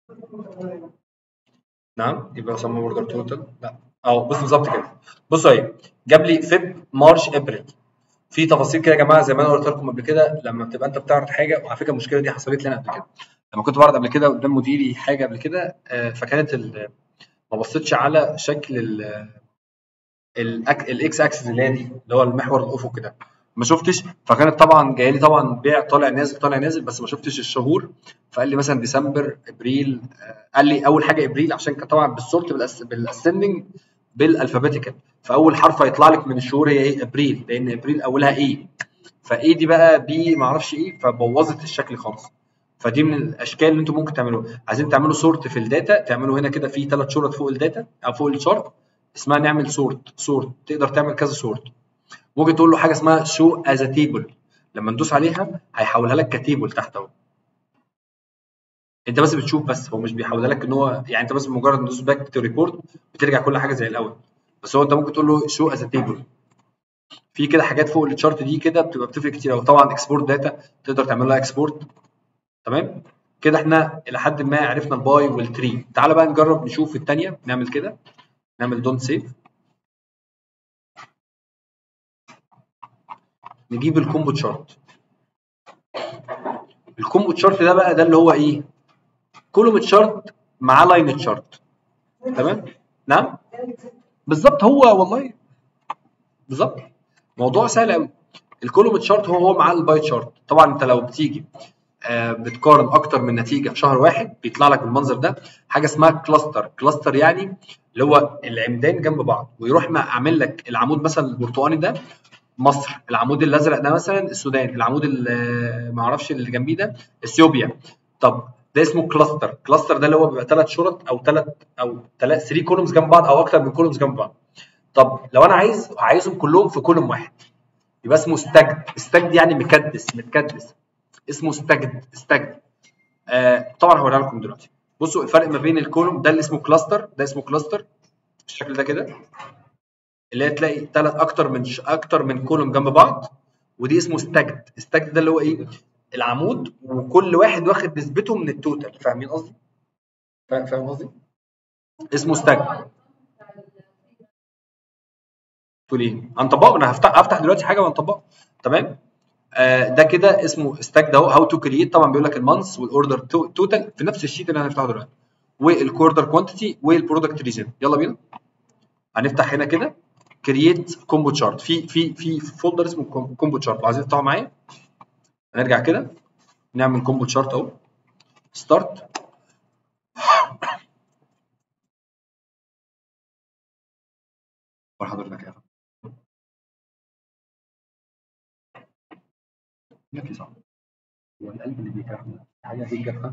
نعم يبقى سمى اوردر توتال لا اه بص بالظبط كده بصوا اهي جاب لي فيب مارش ابريل في تفاصيل كده يا جماعه زي ما انا قلت لكم قبل كده لما بتبقى انت بتعرض حاجه وعلى فكره المشكله دي حصلت لي انا قبل كده لما كنت بعرض قبل كده قدام مديري حاجه قبل كده آه، فكانت ال- ما بصيتش على شكل ال الاكس اكسس اللي هي دي اللي هو المحور الافقي ده ما شفتش فكانت طبعا جايه لي طبعا بيع طالع نازل طالع نازل بس ما شفتش الشهور فقال لي مثلا ديسمبر ابريل آه، قال لي اول حاجه ابريل عشان كان طبعا بالسورت بالاسندنج بالالفابيتيكال فاول حرف هيطلع لك من الشهور هي ايه ابريل لان ابريل اولها ايه فايه دي بقى بي ما اعرفش ايه فبوظت الشكل خالص فدي من الاشكال اللي انتم ممكن تعملوها عايزين تعملوا سورت في الداتا تعملوا هنا كده في ثلاث شرط فوق الداتا او فوق الشارت اسمها نعمل سورت سورت تقدر تعمل كذا سورت ممكن تقول له حاجه اسمها شو از تيبل لما ندوس عليها هيحولها لك كتيبل تحت اهو انت بس بتشوف بس هو مش بيحولها لك ان هو يعني انت بس بمجرد ما تدوس باك تو ريبورت بترجع كل حاجه زي الاول بس هو انت ممكن تقول له شو از تيبل في كده حاجات فوق الشارت دي كده بتبقى بتفرق كتير قوي طبعا اكسبورت داتا تقدر تعمل لها اكسبورت تمام كده احنا الى حد ما عرفنا الباي والتري تعال بقى نجرب نشوف الثانيه نعمل كده نعمل دونت سيف نجيب الكومبو تشارت الكومبو تشارت ده بقى ده اللي هو ايه كولوم تشارت مع لاين تشارت تمام نعم بالظبط هو والله بالظبط موضوع سهل قوي الكولوم تشارت هو هو مع الباي تشارت طبعا انت لو بتيجي آه، بتقارن اكتر من نتيجه في شهر واحد بيطلع لك بالمنظر ده حاجه اسمها كلاستر كلاستر يعني اللي هو العمدان جنب بعض ويروح مع عامل لك العمود مثلا البرتقاني ده مصر العمود الازرق ده مثلا السودان العمود اللي ما اعرفش اللي جنبيه ده اثيوبيا طب ده اسمه كلاستر كلاستر ده اللي هو بيبقى ثلاث شرط او ثلاث او ثلاث 3 كولومز جنب بعض او اكتر من كولومز جنب بعض طب لو انا عايز عايزهم كلهم في كولوم واحد يبقى اسمه استجد استجد يعني مكدس متكدس اسمه استجد استجد آه طبعا هوريها لكم دلوقتي بصوا الفرق ما بين الكولوم ده اللي اسمه كلاستر ده اسمه كلاستر بالشكل ده كده اللي هي تلاقي ثلاث اكتر من ش... اكتر من كولوم جنب بعض ودي اسمه استجد استجد ده اللي هو ايه العمود وكل واحد واخد نسبته من التوتال فاهمين قصدي فا- فاهم قصدي اسمه استجد تقول ايه هنطبقه انا هفتح هفتح دلوقتي حاجه وهنطبقه تمام آه ده كده اسمه ستاك ده هاو تو كرييت طبعا بيقول لك المانث والاوردر توتال في نفس الشيت اللي هنفتحه دلوقتي والكوردر كوانتيتي والبرودكت ريجن يلا بينا هنفتح هنا كده كرييت كومبو تشارت في في في فولدر اسمه كومبو تشارت لو عايزين تفتحوا معايا هنرجع كده نعمل كومبو تشارت اهو ستارت حضرتك يا فندم لك صعب هو القلب اللي بيجرحنا حاجه هي جرحة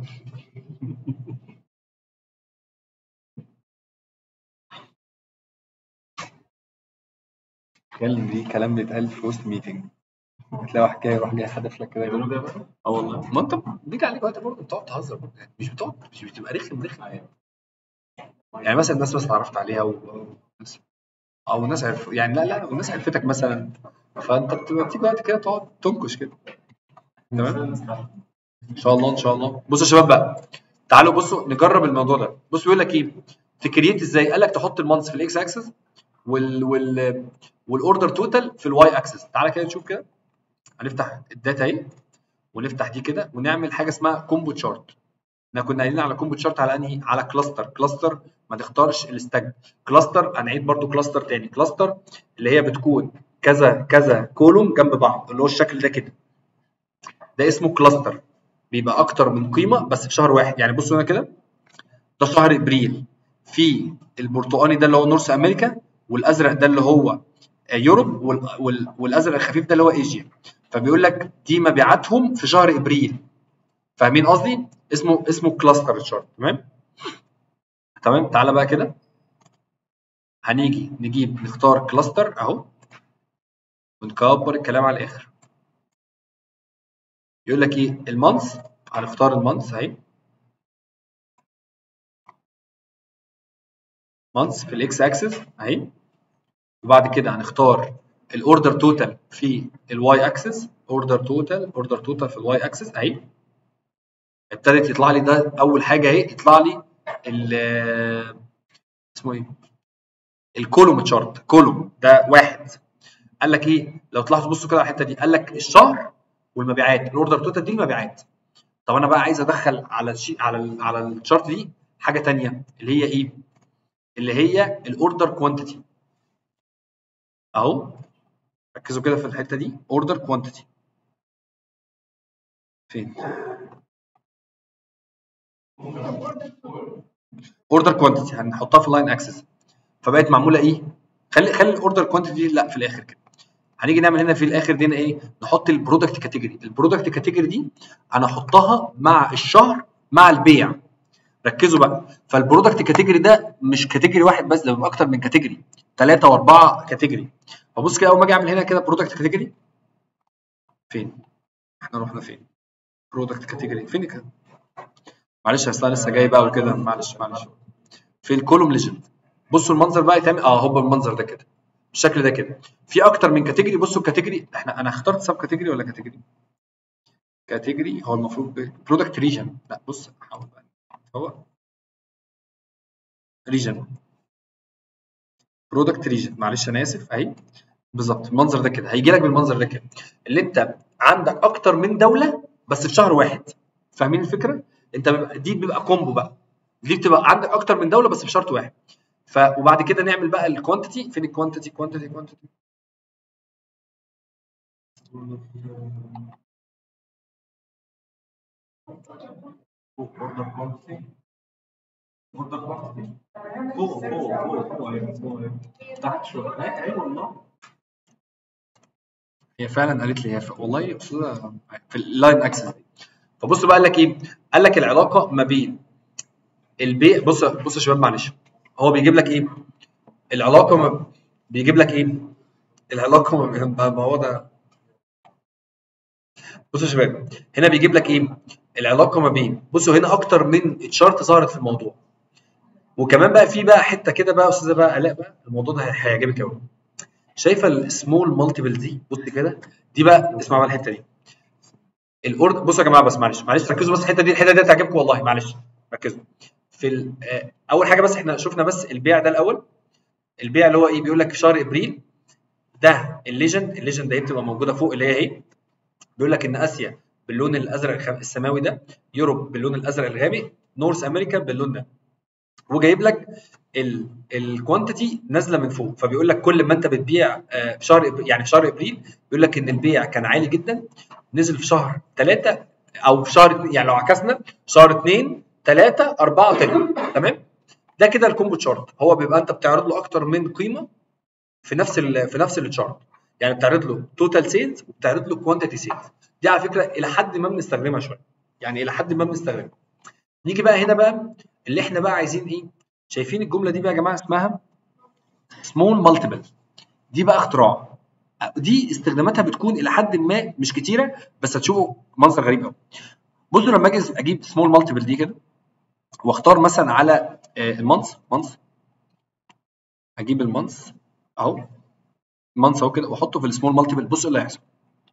تخيل دي كلام بيتقال في وسط ميتنج تلاقي واحد جاي يروح جاي حدف لك كده بيعملوا كده بقى؟ اه والله ما انت بيجي عليك وقت برضه بتقعد تهزر برضه يعني مش بتقعد مش بتبقى رخم رخم يعني مثلا الناس بس اتعرفت عليها و... و- او الناس عرف يعني لا لا الناس عرفتك مثلا فانت بتبقى بتيجي وقت كده تقعد تنكش كده تمام ان شاء الله ان شاء الله بصوا يا شباب بقى تعالوا بصوا نجرب الموضوع ده بص بيقول لك ايه تكريت ازاي قال لك تحط المانث في الاكس اكسس وال وال والاوردر توتال في الواي اكسس تعالى كده نشوف كده هنفتح الداتا اهي ونفتح دي كده ونعمل حاجه اسمها كومبو تشارت احنا كنا قايلين على كومبو تشارت على انهي على كلاستر كلاستر ما تختارش الاستجد كلاستر هنعيد برضو كلاستر تاني كلاستر اللي هي بتكون كذا كذا كولوم جنب بعض اللي هو الشكل ده كده ده اسمه كلاستر بيبقى اكتر من قيمه بس في شهر واحد يعني بصوا هنا كده ده شهر ابريل في البرتقاني ده اللي هو نورث امريكا والازرق ده اللي هو يوروب وال- وال- والازرق الخفيف ده اللي هو ايجيا فبيقول لك دي مبيعاتهم في شهر ابريل فاهمين قصدي اسمه اسمه كلاستر تشارت تمام تمام تعالى بقى كده هنيجي نجيب نختار كلاستر اهو ونكبر الكلام على الاخر يقول لك ايه المانث هنختار المانث اهي مانث في الاكس اكسس اهي وبعد كده هنختار الاوردر توتال في الواي اكسس اوردر توتال اوردر توتال في الواي اكسس اهي ابتدت يطلع لي ده اول حاجه اهي يطلع لي ال- اسمه ايه الكولوم تشارت كولوم ده واحد قال لك ايه لو تلاحظوا بصوا كده على الحته دي قال لك الشهر والمبيعات الاوردر توتال دي المبيعات طب انا بقى عايز ادخل على الشيء على ال على الشارت دي حاجه تانية اللي هي ايه اللي هي الاوردر كوانتيتي اهو ركزوا كده في الحته دي اوردر كوانتيتي فين اوردر كوانتيتي هنحطها في اللاين اكسس فبقت معموله ايه خلي خلي الاوردر كوانتيتي دي لا في الاخر كده هنيجي نعمل هنا في الاخر دي ايه نحط البرودكت كاتيجوري البرودكت كاتيجوري دي انا احطها مع الشهر مع البيع ركزوا بقى فالبرودكت كاتيجوري ده مش كاتيجوري واحد بس ده بيبقى اكتر من كاتيجوري ثلاثه واربعه كاتيجوري فبص كده اول ما اجي اعمل هنا كده برودكت كاتيجوري فين احنا رحنا فين برودكت كاتيجوري فين كده معلش اصل أنا لسه جاي بقى وكده معلش معلش في الكولوم ليجند بصوا المنظر بقى يتعمل اه هو المنظر ده كده بالشكل ده كده في اكتر من كاتيجوري بصوا الكاتيجوري احنا انا اخترت سب كاتيجوري ولا كاتيجوري كاتيجوري هو المفروض برودكت ريجن لا بص حاول بقى هو ريجن برودكت ريجن معلش انا اسف اهي بالظبط المنظر ده كده هيجي لك بالمنظر ده كده اللي انت عندك اكتر من دوله بس في شهر واحد فاهمين الفكره انت بيبقى دي بيبقى كومبو بقى دي بتبقى عندك اكتر من دوله بس في شرط واحد ف وبعد كده نعمل بقى الكوانتيتي فين الكوانتيتي كوانتيتي كوانتيتي اوردر كوانتيتي اوردر كوانتيتي فوق فوق فوق فوق أيوة، فوق أيوة. تحت شويه اي أي والله هي فعلا قالت لي هي ف... والله يا استاذه في اللاين اكسس دي فبص بقى قال لك ايه؟ قال لك العلاقه ما بين البيع بص بص يا شباب معلش هو بيجيب لك ايه؟ العلاقه ما بيجيب لك ايه؟ العلاقه ما بين ما هو ده بصوا يا شباب هنا بيجيب لك ايه؟ العلاقه ما بين بصوا هنا اكتر من تشارت ظهرت في الموضوع وكمان بقى في بقى حته كده بقى يا استاذه بقى الاء بقى الموضوع ده هيعجبك قوي شايفه السمول مالتيبل دي بص كده دي بقى اسمع بقى الحته دي الاورد بصوا يا جماعه بس معلش معلش ركزوا بس الحته دي الحته دي هتعجبكم والله معلش ركزوا في ال- آه، اول حاجه بس احنا شفنا بس البيع ده الاول البيع اللي هو ايه بيقول لك في شهر ابريل ده الليجند الليجند دي بتبقى موجوده فوق اللي هي اهي بيقول لك ان اسيا باللون الازرق الخ- السماوي ده يوروب باللون الازرق الغامق نورث امريكا باللون ده وجايب لك الكوانتيتي نازله من فوق فبيقول لك كل ما انت بتبيع آه، في شهر إب- يعني في شهر ابريل بيقول لك ان البيع كان عالي جدا نزل في شهر ثلاثة او في شهر اتنين- يعني لو عكسنا شهر اثنين ثلاثة أربعة تاني تمام ده كده الكومبو تشارت هو بيبقى انت بتعرض له اكتر من قيمه في نفس ال في نفس التشارت يعني بتعرض له توتال سيلز وبتعرض له كوانتيتي سيلز دي على فكره الى حد ما بنستخدمها شويه يعني الى حد ما بنستخدمها نيجي بقى هنا بقى اللي احنا بقى عايزين ايه شايفين الجمله دي بقى يا جماعه اسمها سمول مالتيبل دي بقى اختراع دي استخداماتها بتكون الى حد ما مش كتيره بس هتشوفوا منظر غريب قوي بصوا لما اجي اجيب سمول مالتيبل دي كده واختار مثلا على آه، المانث مانث اجيب المانث اهو المانث اهو كده واحطه في السمول مالتيبل بص ايه اللي هيحصل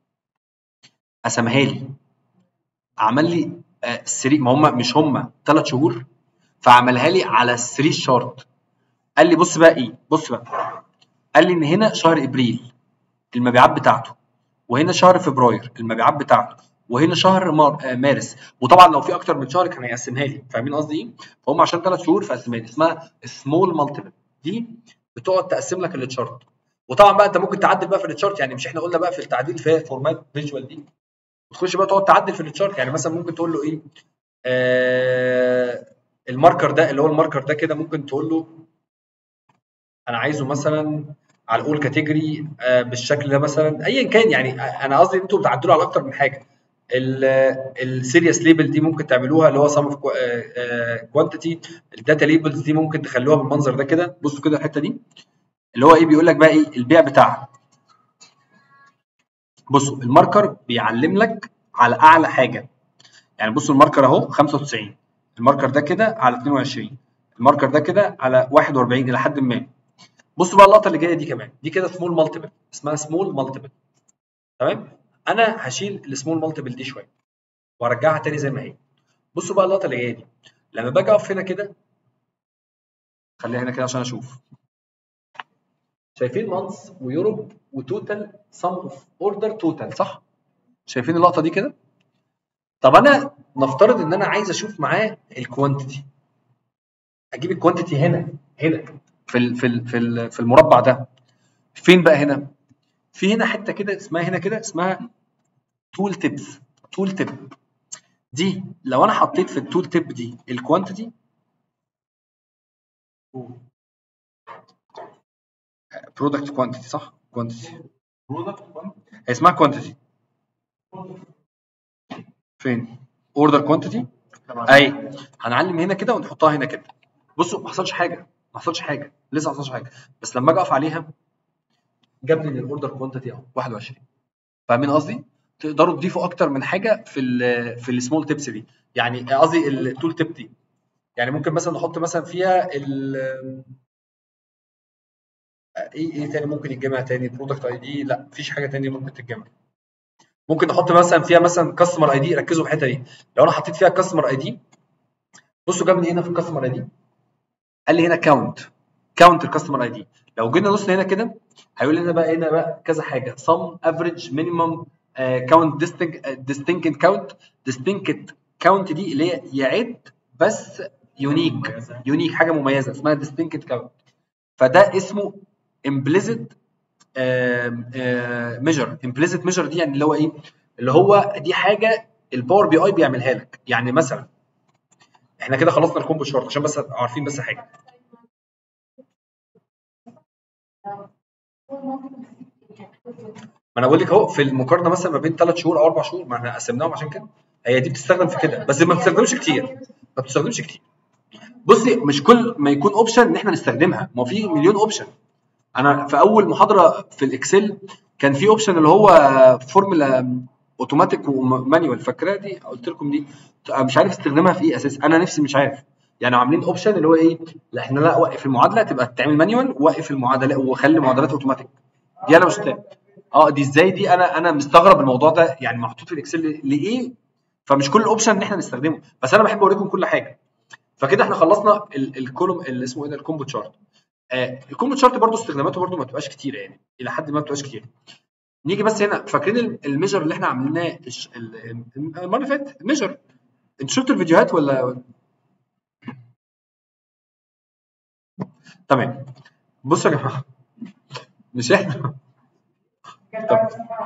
قسمها لي عمل لي 3 ما هم مش هم ثلاث شهور فعملها لي على 3 شارت قال لي بص بقى ايه بص بقى قال لي ان هنا شهر ابريل المبيعات بتاعته وهنا شهر فبراير المبيعات بتاعته وهنا شهر مار... آه، مارس وطبعا لو في اكتر من شهر كان هيقسمها لي فاهمين قصدي ايه فهم عشان ثلاث شهور فقسمها لي اسمها سمول مالتيبل دي بتقعد تقسم لك التشارت وطبعا بقى انت ممكن تعدل بقى في التشارت يعني مش احنا قلنا بقى في التعديل في فورمات فيجوال دي وتخش بقى تقعد تعدل في التشارت يعني مثلا ممكن تقول له ايه آه الماركر ده اللي هو الماركر ده كده ممكن تقول له انا عايزه مثلا على الاول كاتيجوري آه بالشكل ده مثلا ايا كان يعني آه، انا قصدي ان انتوا بتعدلوا على اكتر من حاجه السيريس ليبل دي ممكن تعملوها اللي هو سم اوف كوانتيتي الداتا ليبلز دي ممكن تخلوها بالمنظر ده كده بصوا كده الحته دي اللي هو ايه بيقول لك بقى ايه البيع بتاعها بصوا الماركر بيعلم لك على اعلى حاجه يعني بصوا الماركر اهو 95 الماركر ده كده على 22 الماركر ده كده على 41 الى حد ما بصوا بقى اللقطه اللي جايه دي كمان دي كده سمول مالتيبل اسمها سمول مالتيبل تمام انا هشيل السمول مالتيبل دي شويه وارجعها تاني زي ما هي بصوا بقى اللقطه اللي جايه دي لما باجي اقف هنا كده خليها هنا كده عشان اشوف شايفين مانث ويوروب وتوتال سم اوف اوردر توتال صح شايفين اللقطه دي كده طب انا نفترض ان انا عايز اشوف معاه الكوانتيتي اجيب الكوانتيتي هنا هنا في ال في ال في ال في المربع ده فين بقى هنا في هنا حته كده اسمها هنا كده اسمها تول تيبس تول تيب دي لو انا حطيت في التول تيب دي الكوانتيتي برودكت كوانتيتي صح كوانتيتي برودكت هي اسمها كوانتيتي فين اوردر كوانتيتي اي هنعلم هنا كده ونحطها هنا كده بصوا ما حصلش حاجه ما حصلش حاجه لسه ما حصلش حاجه بس لما اجي اقف عليها جاب لي الاوردر كوانتيتي اهو 21 فاهمين قصدي تقدروا تضيفوا اكتر من حاجه في ال في السمول تيبس دي يعني قصدي التول تيب دي يعني ممكن مثلا نحط مثلا فيها ال ايه ايه تاني ممكن يتجمع تاني برودكت اي دي لا مفيش حاجه تانية ممكن تتجمع ممكن نحط مثلا فيها مثلا كاستمر اي دي ركزوا في الحته دي لو انا حطيت فيها كاستمر اي دي بصوا جاب لي هنا في الكاستمر اي دي قال لي هنا كاونت كاونت الكاستمر اي دي لو جينا نبص هنا كده هيقول لنا بقى هنا بقى كذا حاجه sum average minimum كاونت distinct كاونت distinct كاونت دي اللي هي يعد بس يونيك يونيك حاجه مميزه اسمها distinct كاونت فده اسمه implicit ميجر implicit ميجر دي يعني اللي هو ايه اللي هو دي حاجه الباور بي اي بيعملها لك يعني مثلا احنا كده خلصنا الكومبو شورت عشان بس عارفين بس حاجه ما انا بقول لك اهو في المقارنه مثلا ما بين ثلاث شهور او اربع شهور ما احنا قسمناهم عشان كده هي دي بتستخدم في كده بس ما بتستخدمش كتير ما بتستخدمش كتير بصي مش كل ما يكون اوبشن ان احنا نستخدمها ما في مليون اوبشن انا في اول محاضره في الاكسل كان في اوبشن اللي هو فورمولا اوتوماتيك ومانيوال فاكرها دي قلت لكم دي مش عارف استخدامها في ايه اساسا انا نفسي مش عارف يعني عاملين اوبشن اللي هو ايه لا احنا لا وقف المعادله تبقى تعمل مانيوال وقف المعادله وخلي المعادلات اوتوماتيك دي انا مش فاهم اه دي ازاي دي انا انا مستغرب الموضوع ده يعني محطوط في الاكسل لايه فمش كل اوبشن ان احنا نستخدمه بس انا بحب اوريكم كل حاجه فكده احنا خلصنا الكولوم اللي اسمه ايه ده الكومبو تشارت آه الكومبو تشارت برضو استخداماته برضو ما تبقاش كتيره يعني الى حد ما ما بتبقاش كتير نيجي بس هنا فاكرين الميجر اللي احنا عملناه الش- ال- المره اللي فاتت الميجر انتوا شفتوا الفيديوهات ولا تمام بصوا يا جماعه مش احنا طب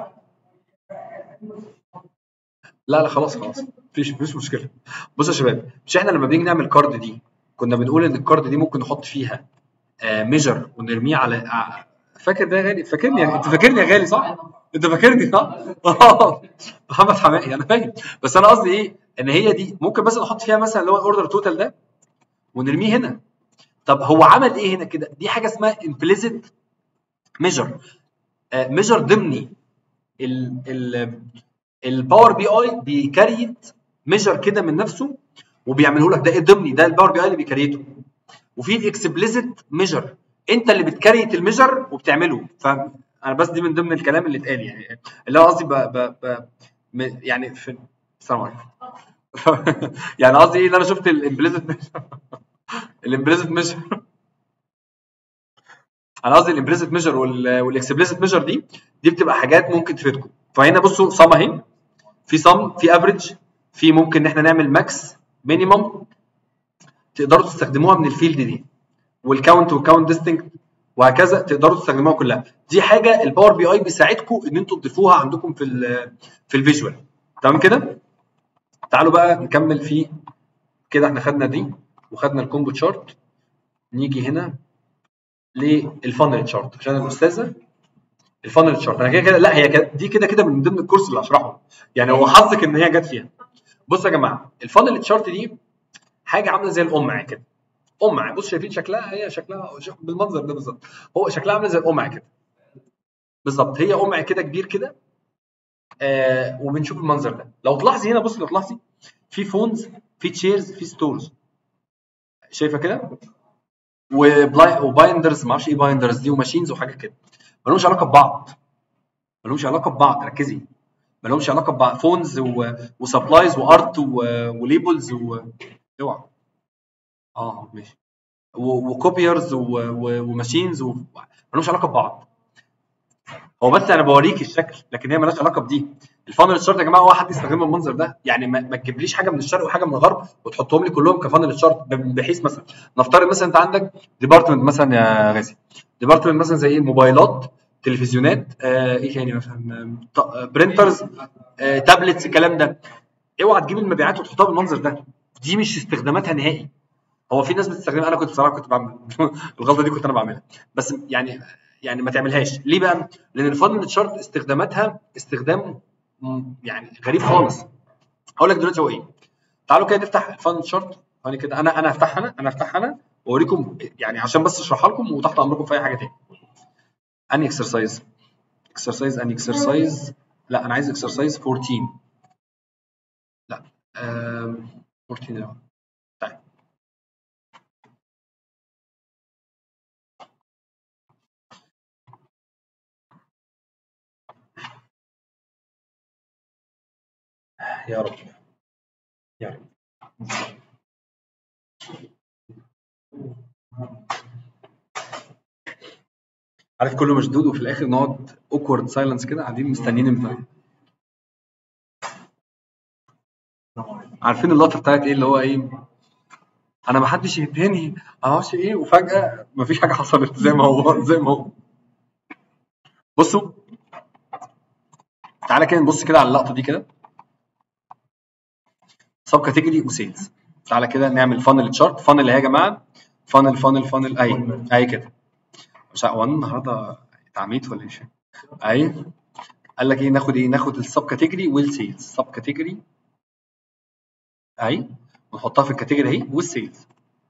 لا لا خلاص خلاص مفيش مفيش مشكله بصوا يا شباب مش احنا لما بنيجي نعمل كارد دي كنا بنقول ان الكارد دي ممكن نحط فيها آه ميجر ونرميه على آه فاكر ده يا غالي فاكرني يا- انت فاكرني يا غالي صح؟ انت فاكرني صح؟ آه. محمد حمائي انا فاهم بس انا قصدي ايه ان هي دي ممكن مثلا نحط فيها مثلا اللي هو الاوردر توتال ده ونرميه هنا طب هو عمل ايه هنا كده؟ دي حاجه اسمها implicit ميجر ميجر ضمني ال ال الباور بي اي بيكريت ميجر كده من نفسه وبيعمله لك ده ايه ضمني ده الباور بي اي اللي بيكريته وفي الاكسبليسيت ميجر انت اللي بتكريت الميجر وبتعمله فانا بس دي من ضمن الكلام اللي اتقال يعني اللي هو قصدي ب... ب... ب... م- يعني في السلام عليكم يعني قصدي ايه ان انا شفت الامبليزيت الامبليزيت ميجر انا قصدي الامبليزيت ميجر والاكسبليسيت ميجر دي دي بتبقى حاجات ممكن تفيدكم فهنا بصوا صم اهي في صم في افريج في ممكن ان احنا نعمل ماكس مينيمم تقدروا تستخدموها من الفيلد دي والكاونت والكاونت ديستنكت وهكذا تقدروا تستخدموها كلها دي حاجه الباور بي اي بيساعدكم ان انتوا تضيفوها عندكم في ال في الفيجوال تمام كده تعالوا بقى نكمل في كده احنا خدنا دي وخدنا الكومبو تشارت نيجي هنا للفانل تشارت عشان الاستاذه الفانل تشارت انا كده كده لا هي كده دي كده كده من ضمن الكورس اللي هشرحه يعني هو حظك ان هي جت فيها بصوا يا جماعه الفانل تشارت دي حاجه عامله زي القمع كده قمع بص شايفين شكلها هي شكلها ش- بالمنظر ده بالظبط هو شكلها عامله زي القمع كده بالظبط هي قمع كده كبير كده آه وبنشوف المنظر ده لو تلاحظي هنا بص لو تلاحظي في فونز في تشيرز في ستورز شايفه كده وبلاي وبايندرز ما اعرفش ايه بايندرز دي وماشينز وحاجه كده مالهمش علاقه ببعض مالهمش علاقه ببعض ركزي مالهمش علاقه ببعض فونز وسبلايز وارت وليبلز و اوعى اه ماشي وكوبيرز وماشينز مالهمش علاقه ببعض هو بس انا بوريك الشكل لكن هي مالهاش علاقه بدي الفانل تشارت يا جماعه هو حد يستخدمه بالمنظر ده يعني ما, ما تجيبليش حاجه من الشرق وحاجه من الغرب وتحطهم لي كلهم كفانل تشارت بحيث مثلا نفترض مثلا انت عندك ديبارتمنت مثلا يا غازي ديبارتمنت مثلا زي ايه الموبايلات تلفزيونات آه ايه تاني مثلا آه برينترز آه تابلتس الكلام ده اوعى تجيب المبيعات وتحطها بالمنظر ده دي مش استخداماتها نهائي هو في ناس بتستخدمها انا كنت بصراحه كنت بعمل الغلطه دي كنت انا بعملها بس يعني يعني ما تعملهاش ليه بقى لان الفانل تشارت استخداماتها استخدام م- يعني غريب خالص هقول لك دلوقتي هو ايه تعالوا كده نفتح الفانل تشارت ثاني كده انا انا هفتحها انا انا هفتحها انا واوريكم يعني عشان بس اشرحها لكم وتحت امركم في اي حاجه تاني اني اكسرسايز اكسرسايز اني اكسرسايز لا انا عايز اكسرسايز 14 لا أم... 14 لا. طيب يا رب يا رب عارف كله مشدود وفي الاخر نقعد اوكورد سايلنس كده قاعدين مستنيين امتى عارفين اللقطه بتاعت ايه اللي هو ايه انا ما حدش يداني ما اعرفش ايه وفجاه ما فيش حاجه حصلت زي ما هو زي ما هو بصوا تعالى كده نبص كده على اللقطه دي كده سب كاتيجوري وسيلز تعالى كده نعمل فانل تشارت فانل اهي يا جماعه فانل فانل فانل اهي اهي كده مش هو أنا النهارده اتعميت ولا ايش اهي قال لك ايه ناخد ايه ناخد السب كاتيجوري والسيلز سب كاتيجوري اهي ونحطها في الكاتيجوري اهي والسيلز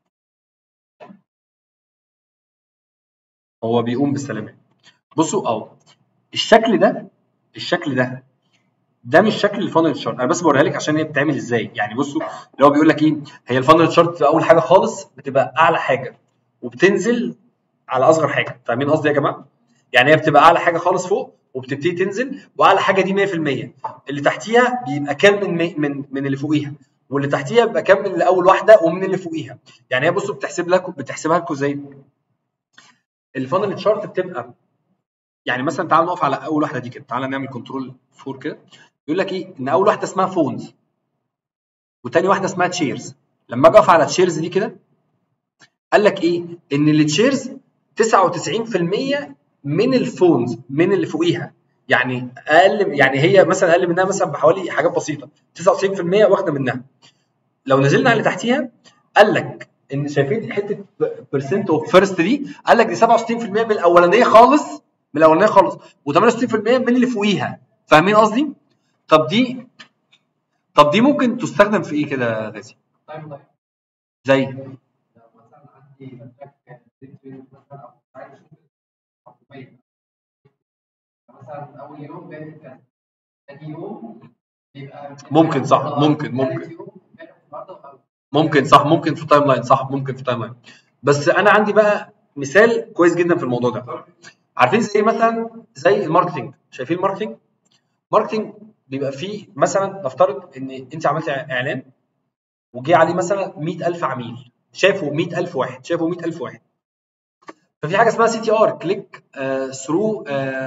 هو بيقوم بالسلامات بصوا اهو الشكل ده الشكل ده ده مش شكل الفانل تشارت انا بس بوريها لك عشان هي بتتعمل ازاي يعني بصوا اللي هو بيقول لك ايه هي الفانل تشارت اول حاجه خالص بتبقى اعلى حاجه وبتنزل على اصغر حاجه فاهمين قصدي يا جماعه يعني هي بتبقى اعلى حاجه خالص فوق وبتبتدي تنزل واعلى حاجه دي 100% اللي تحتيها بيبقى كام من مي- من من اللي فوقيها واللي تحتيها بيبقى كام من اللي اول واحده ومن اللي فوقيها يعني هي بصوا بتحسب لك بتحسبها لكم زي الفانل تشارت بتبقى يعني مثلا تعال نقف على اول واحده دي كده تعال نعمل كنترول 4 كده يقول لك ايه ان اول واحده اسمها فونز وتاني واحده اسمها تشيرز لما اجي اقف على تشيرز دي كده قال لك ايه ان التشيرز 99% من الفونز من اللي فوقيها يعني اقل يعني هي مثلا اقل منها مثلا بحوالي حاجات بسيطه 99% واخده منها لو نزلنا على اللي تحتيها قال لك ان شايفين حته بيرسنت اوف فيرست دي قال لك دي 67% من الاولانيه خالص من الاولانيه خالص و68% من اللي فوقيها فاهمين قصدي؟ طب دي طب دي ممكن تستخدم في ايه كده يا غازي؟ تايم لاين زي لو مثلا عندي بتاعك مثلا او عايز اشوف حكوميه مثلا اول يوم بيعمل كذا تاني يوم بيبقى ممكن صح، ممكن- ممكن. تالت يوم بيعمل النهارده وأول. ممكن صح ممكن في تايم لاين صح ممكن في تايم لاين بس انا عندي بقى مثال كويس جدا في الموضوع ده عارفين زي مثلا زي الماركتنج شايفين الماركتنج ماركتنج بيبقى فيه مثلا نفترض ان انت عملت اعلان وجه عليه مثلا 100000 عميل شافوا 100000 واحد شافوا 100000 واحد ففي حاجه اسمها سي تي ار كليك ثرو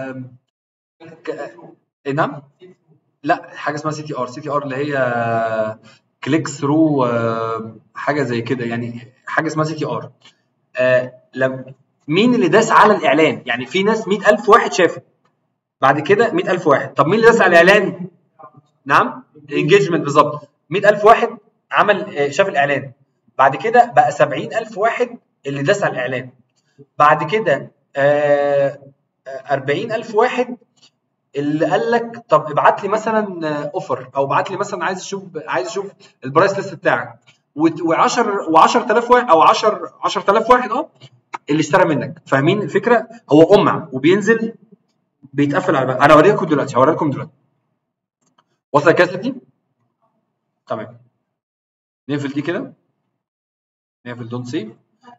نعم لا حاجه اسمها سي تي ار سي تي ار اللي هي كليك ثرو حاجه زي كده يعني حاجه اسمها سي تي ار لم مين اللي داس على الاعلان يعني في ناس 100000 واحد شافوا بعد كده 100000 واحد طب مين اللي داس على الاعلان نعم انجيجمنت بالظبط 100000 واحد عمل آه، شاف الاعلان بعد كده بقى 70000 واحد اللي داس على الاعلان بعد كده آه، آه، 40000 واحد اللي قال لك طب ابعت لي مثلا اوفر او ابعت لي مثلا عايز اشوف عايز اشوف البرايس ليست بتاعك و10 و10000 واحد او 10 10000 واحد اه اللي اشترى منك فاهمين الفكره هو قمع وبينزل بيتقفل على انا اوريكم دلوقتي هوريكم دلوقتي وصل الكاسه دي تمام نقفل دي كده نقفل دونت سيف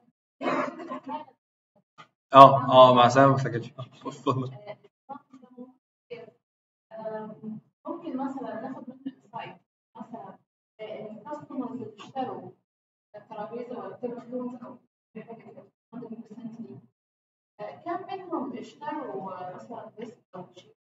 اه اه مع سلامه ما سجلش ممكن مثلا ناخد منه انسايت مثلا الكاستمرز اللي اشتروا الترابيزه ولا التلفزيون او حاجه كده 100% دي آه، كم منهم اشتروا آه، مثلا ديسك او شيء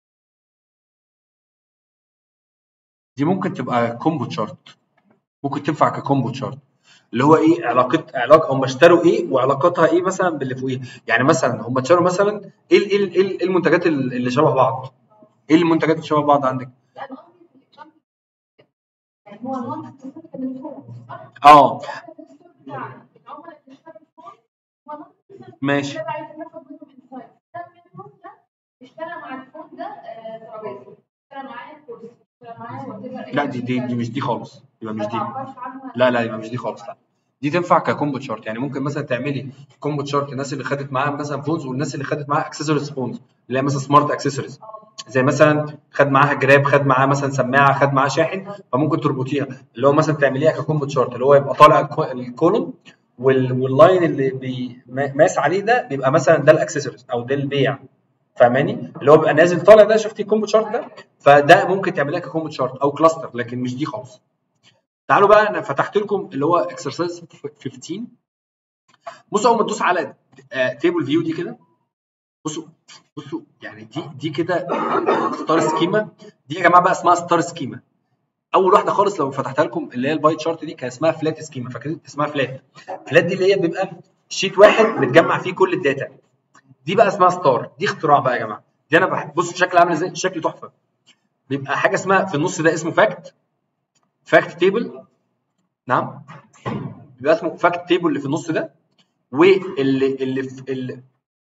دي ممكن تبقى كومبو تشارت ممكن تنفع ككومبو تشارت اللي هو ايه علاقه علاقه هم اشتروا ايه وعلاقتها ايه مثلا باللي فوقيه يعني مثلا هم اشتروا مثلا ايه ال- ايه ال- ايه ال- إيه المنتجات اللي شبه بعض ايه المنتجات اللي شبه بعض عندك لا انا قصدي في الإكزامبل يعني هو المنطق بتاعت الفون صح؟ اه الدكتور بتاعنا العملاء اللي اشتروا الفون هو منطق ماشي ده عايز ناخد منهم انسايت كم منهم ده اشترى مع الفون ده آه، ترابيزه اشترى معاه كرسي اشترى معاه whatever لا دي دي دي مش دي خالص يبقى مش ما دي تعبرش عنها لا لا يبقى مش دي خالص لا دي تنفع ككومبو تشارت يعني ممكن مثلا تعملي كومبو تشارت الناس اللي خدت معاها مثلا فونز والناس اللي خدت معاها اكسسوارز فونز اللي هي مثلا سمارت اكسسوارز زي مثلا خد معاها جراب خد معاها مثلا سماعه خد معاها شاحن فممكن تربطيها اللي هو مثلا تعمليها ككومبو تشارت اللي هو يبقى طالع الكو- الكولوم وال- واللاين اللي بي ما- ماس عليه ده بيبقى مثلا ده الاكسسوارز او ده البيع فاهماني اللي هو بيبقى نازل طالع ده شفتي الكومبو شارت ده فده ممكن تعملها ككومبو شارت او كلاستر لكن مش دي خالص تعالوا بقى انا فتحت لكم اللي هو اكسرسايز 15 بصوا اول ما تدوس على تيبل فيو دي كده بصوا بصوا يعني دي دي كده ستار سكيما دي يا جماعه بقى اسمها ستار سكيما اول واحده خالص لو فتحتها لكم اللي هي الباي تشارت دي كان اسمها فلات سكيما فاكرين اسمها فلات فلات دي اللي هي بيبقى شيت واحد متجمع فيه كل الداتا دي بقى اسمها ستار دي اختراع بقى يا جماعه دي انا بحب بصوا الشكل عامل ازاي شكل تحفه بيبقى حاجه اسمها في النص ده اسمه فاكت فاكت تيبل نعم بيبقى اسمه فاكت تيبل اللي في النص ده واللي اللي في اللي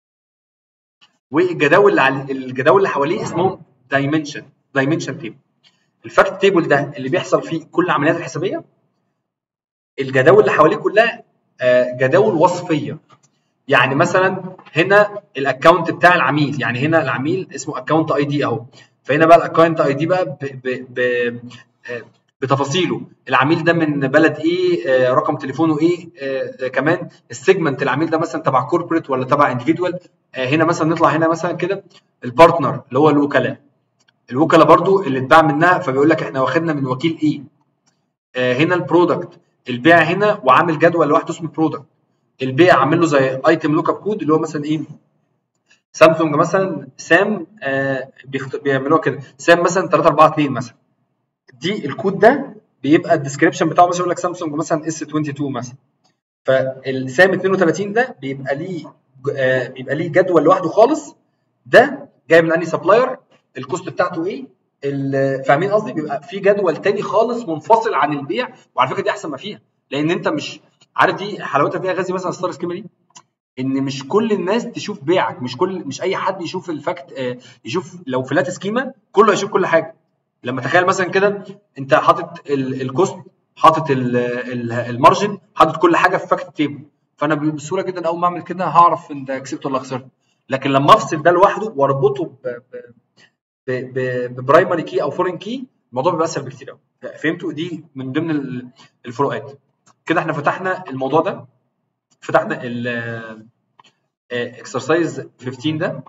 والجداول اللي على الجداول اللي حواليه اسمهم دايمنشن دايمنشن تيبل الفاكت تيبل ده اللي بيحصل فيه كل العمليات الحسابيه الجداول اللي حواليه كلها آه، جداول وصفيه يعني مثلا هنا الاكونت بتاع العميل يعني هنا العميل اسمه اكونت اي دي اهو فهنا بقى الاكونت اي دي بقى ب ب ب آه، بتفاصيله العميل ده من بلد ايه آه، رقم تليفونه ايه آه، آه، كمان السيجمنت العميل ده مثلا تبع كوربريت ولا تبع انديفيدوال هنا مثلا نطلع هنا مثلا كده البارتنر اللي هو الوكلاء الوكلاء برضو اللي اتباع منها فبيقول لك احنا واخدنا من وكيل ايه آه، هنا البرودكت البيع هنا وعامل جدول لوحده اسمه برودكت البيع عامل له زي ايتم لوك اب كود اللي هو مثلا ايه سامسونج مثلا سام آه بيخت... بيعملوها كده سام مثلا 3 4 2 مثلا دي الكود ده بيبقى الديسكربشن بتاعه مثلا يقول لك سامسونج مثلا اس 22 مثلا فالسام 32 ده بيبقى ليه آه بيبقى ليه جدول لوحده خالص ده جاي من انهي سبلاير الكوست بتاعته ايه ال- فاهمين قصدي بيبقى في جدول تاني خالص منفصل عن البيع وعلى فكره دي احسن ما فيها لان انت مش عارف دي حلاوتها فيها غازي مثلا ستار سكيما دي ان مش كل الناس تشوف بيعك مش كل مش اي حد يشوف الفاكت آه، يشوف لو فلات سكيما كله هيشوف كل حاجه لما تخيل مثلا كده انت حاطط ال- الكوست حاطط ال- ال- المارجن حاطط كل حاجه في فاكت تيبل فانا بسهوله جدا اول ما اعمل كده هعرف انت كسبت ولا خسرت لكن لما افصل ده لوحده واربطه ب- ب- ب- ب- ببرايمري كي او فورين كي الموضوع بيبقى اسهل بكتير قوي فهمتوا دي من ضمن ال- الفروقات كده احنا فتحنا الموضوع ده فتحنا ال اكسرسايز 15 ده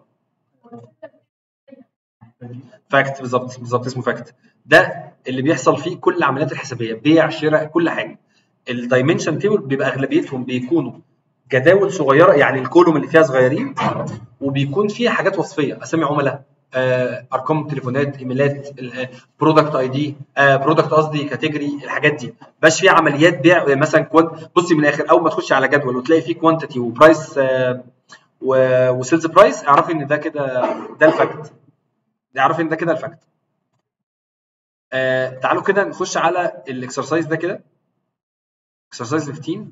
فاكت بالظبط بالظبط اسمه فاكت ده اللي بيحصل فيه كل العمليات الحسابيه بيع شراء كل حاجه الدايمنشن تيبل بيبقى اغلبيتهم بيكونوا جداول صغيره يعني الكولوم اللي فيها صغيرين وبيكون فيها حاجات وصفيه اسامي عملاء آه، ارقام تليفونات ايميلات برودكت اي دي برودكت قصدي كاتيجوري الحاجات دي باش فيها عمليات بيع آه، مثلا كوانت بصي من الاخر اول ما تخشي على جدول وتلاقي فيه كوانتيتي وبرايس وسيلز برايس اعرفي ان ده كده ده الفاكت اعرفي ان ده كده الفاكت آه تعالوا كده نخش على الاكسرسايز ده كده اكسرسايز 15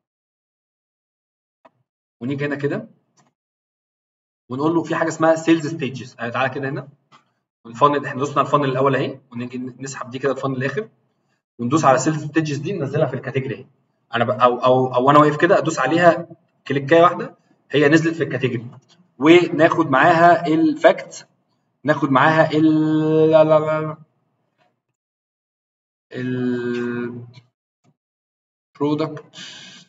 ونيجي هنا كده ونقول له في حاجه اسمها سيلز ستيجز تعالى كده هنا الفانل احنا دوسنا على الفانل الاول اهي ونيجي نسحب دي كده الفانل الاخر وندوس على سيلز ستيجز دي ننزلها في الكاتيجوري اهي انا ب... او او او انا واقف كده ادوس عليها كليكايه واحده هي نزلت في الكاتيجوري وناخد معاها الفاكت ناخد معاها ال لا لا لا ال برودكت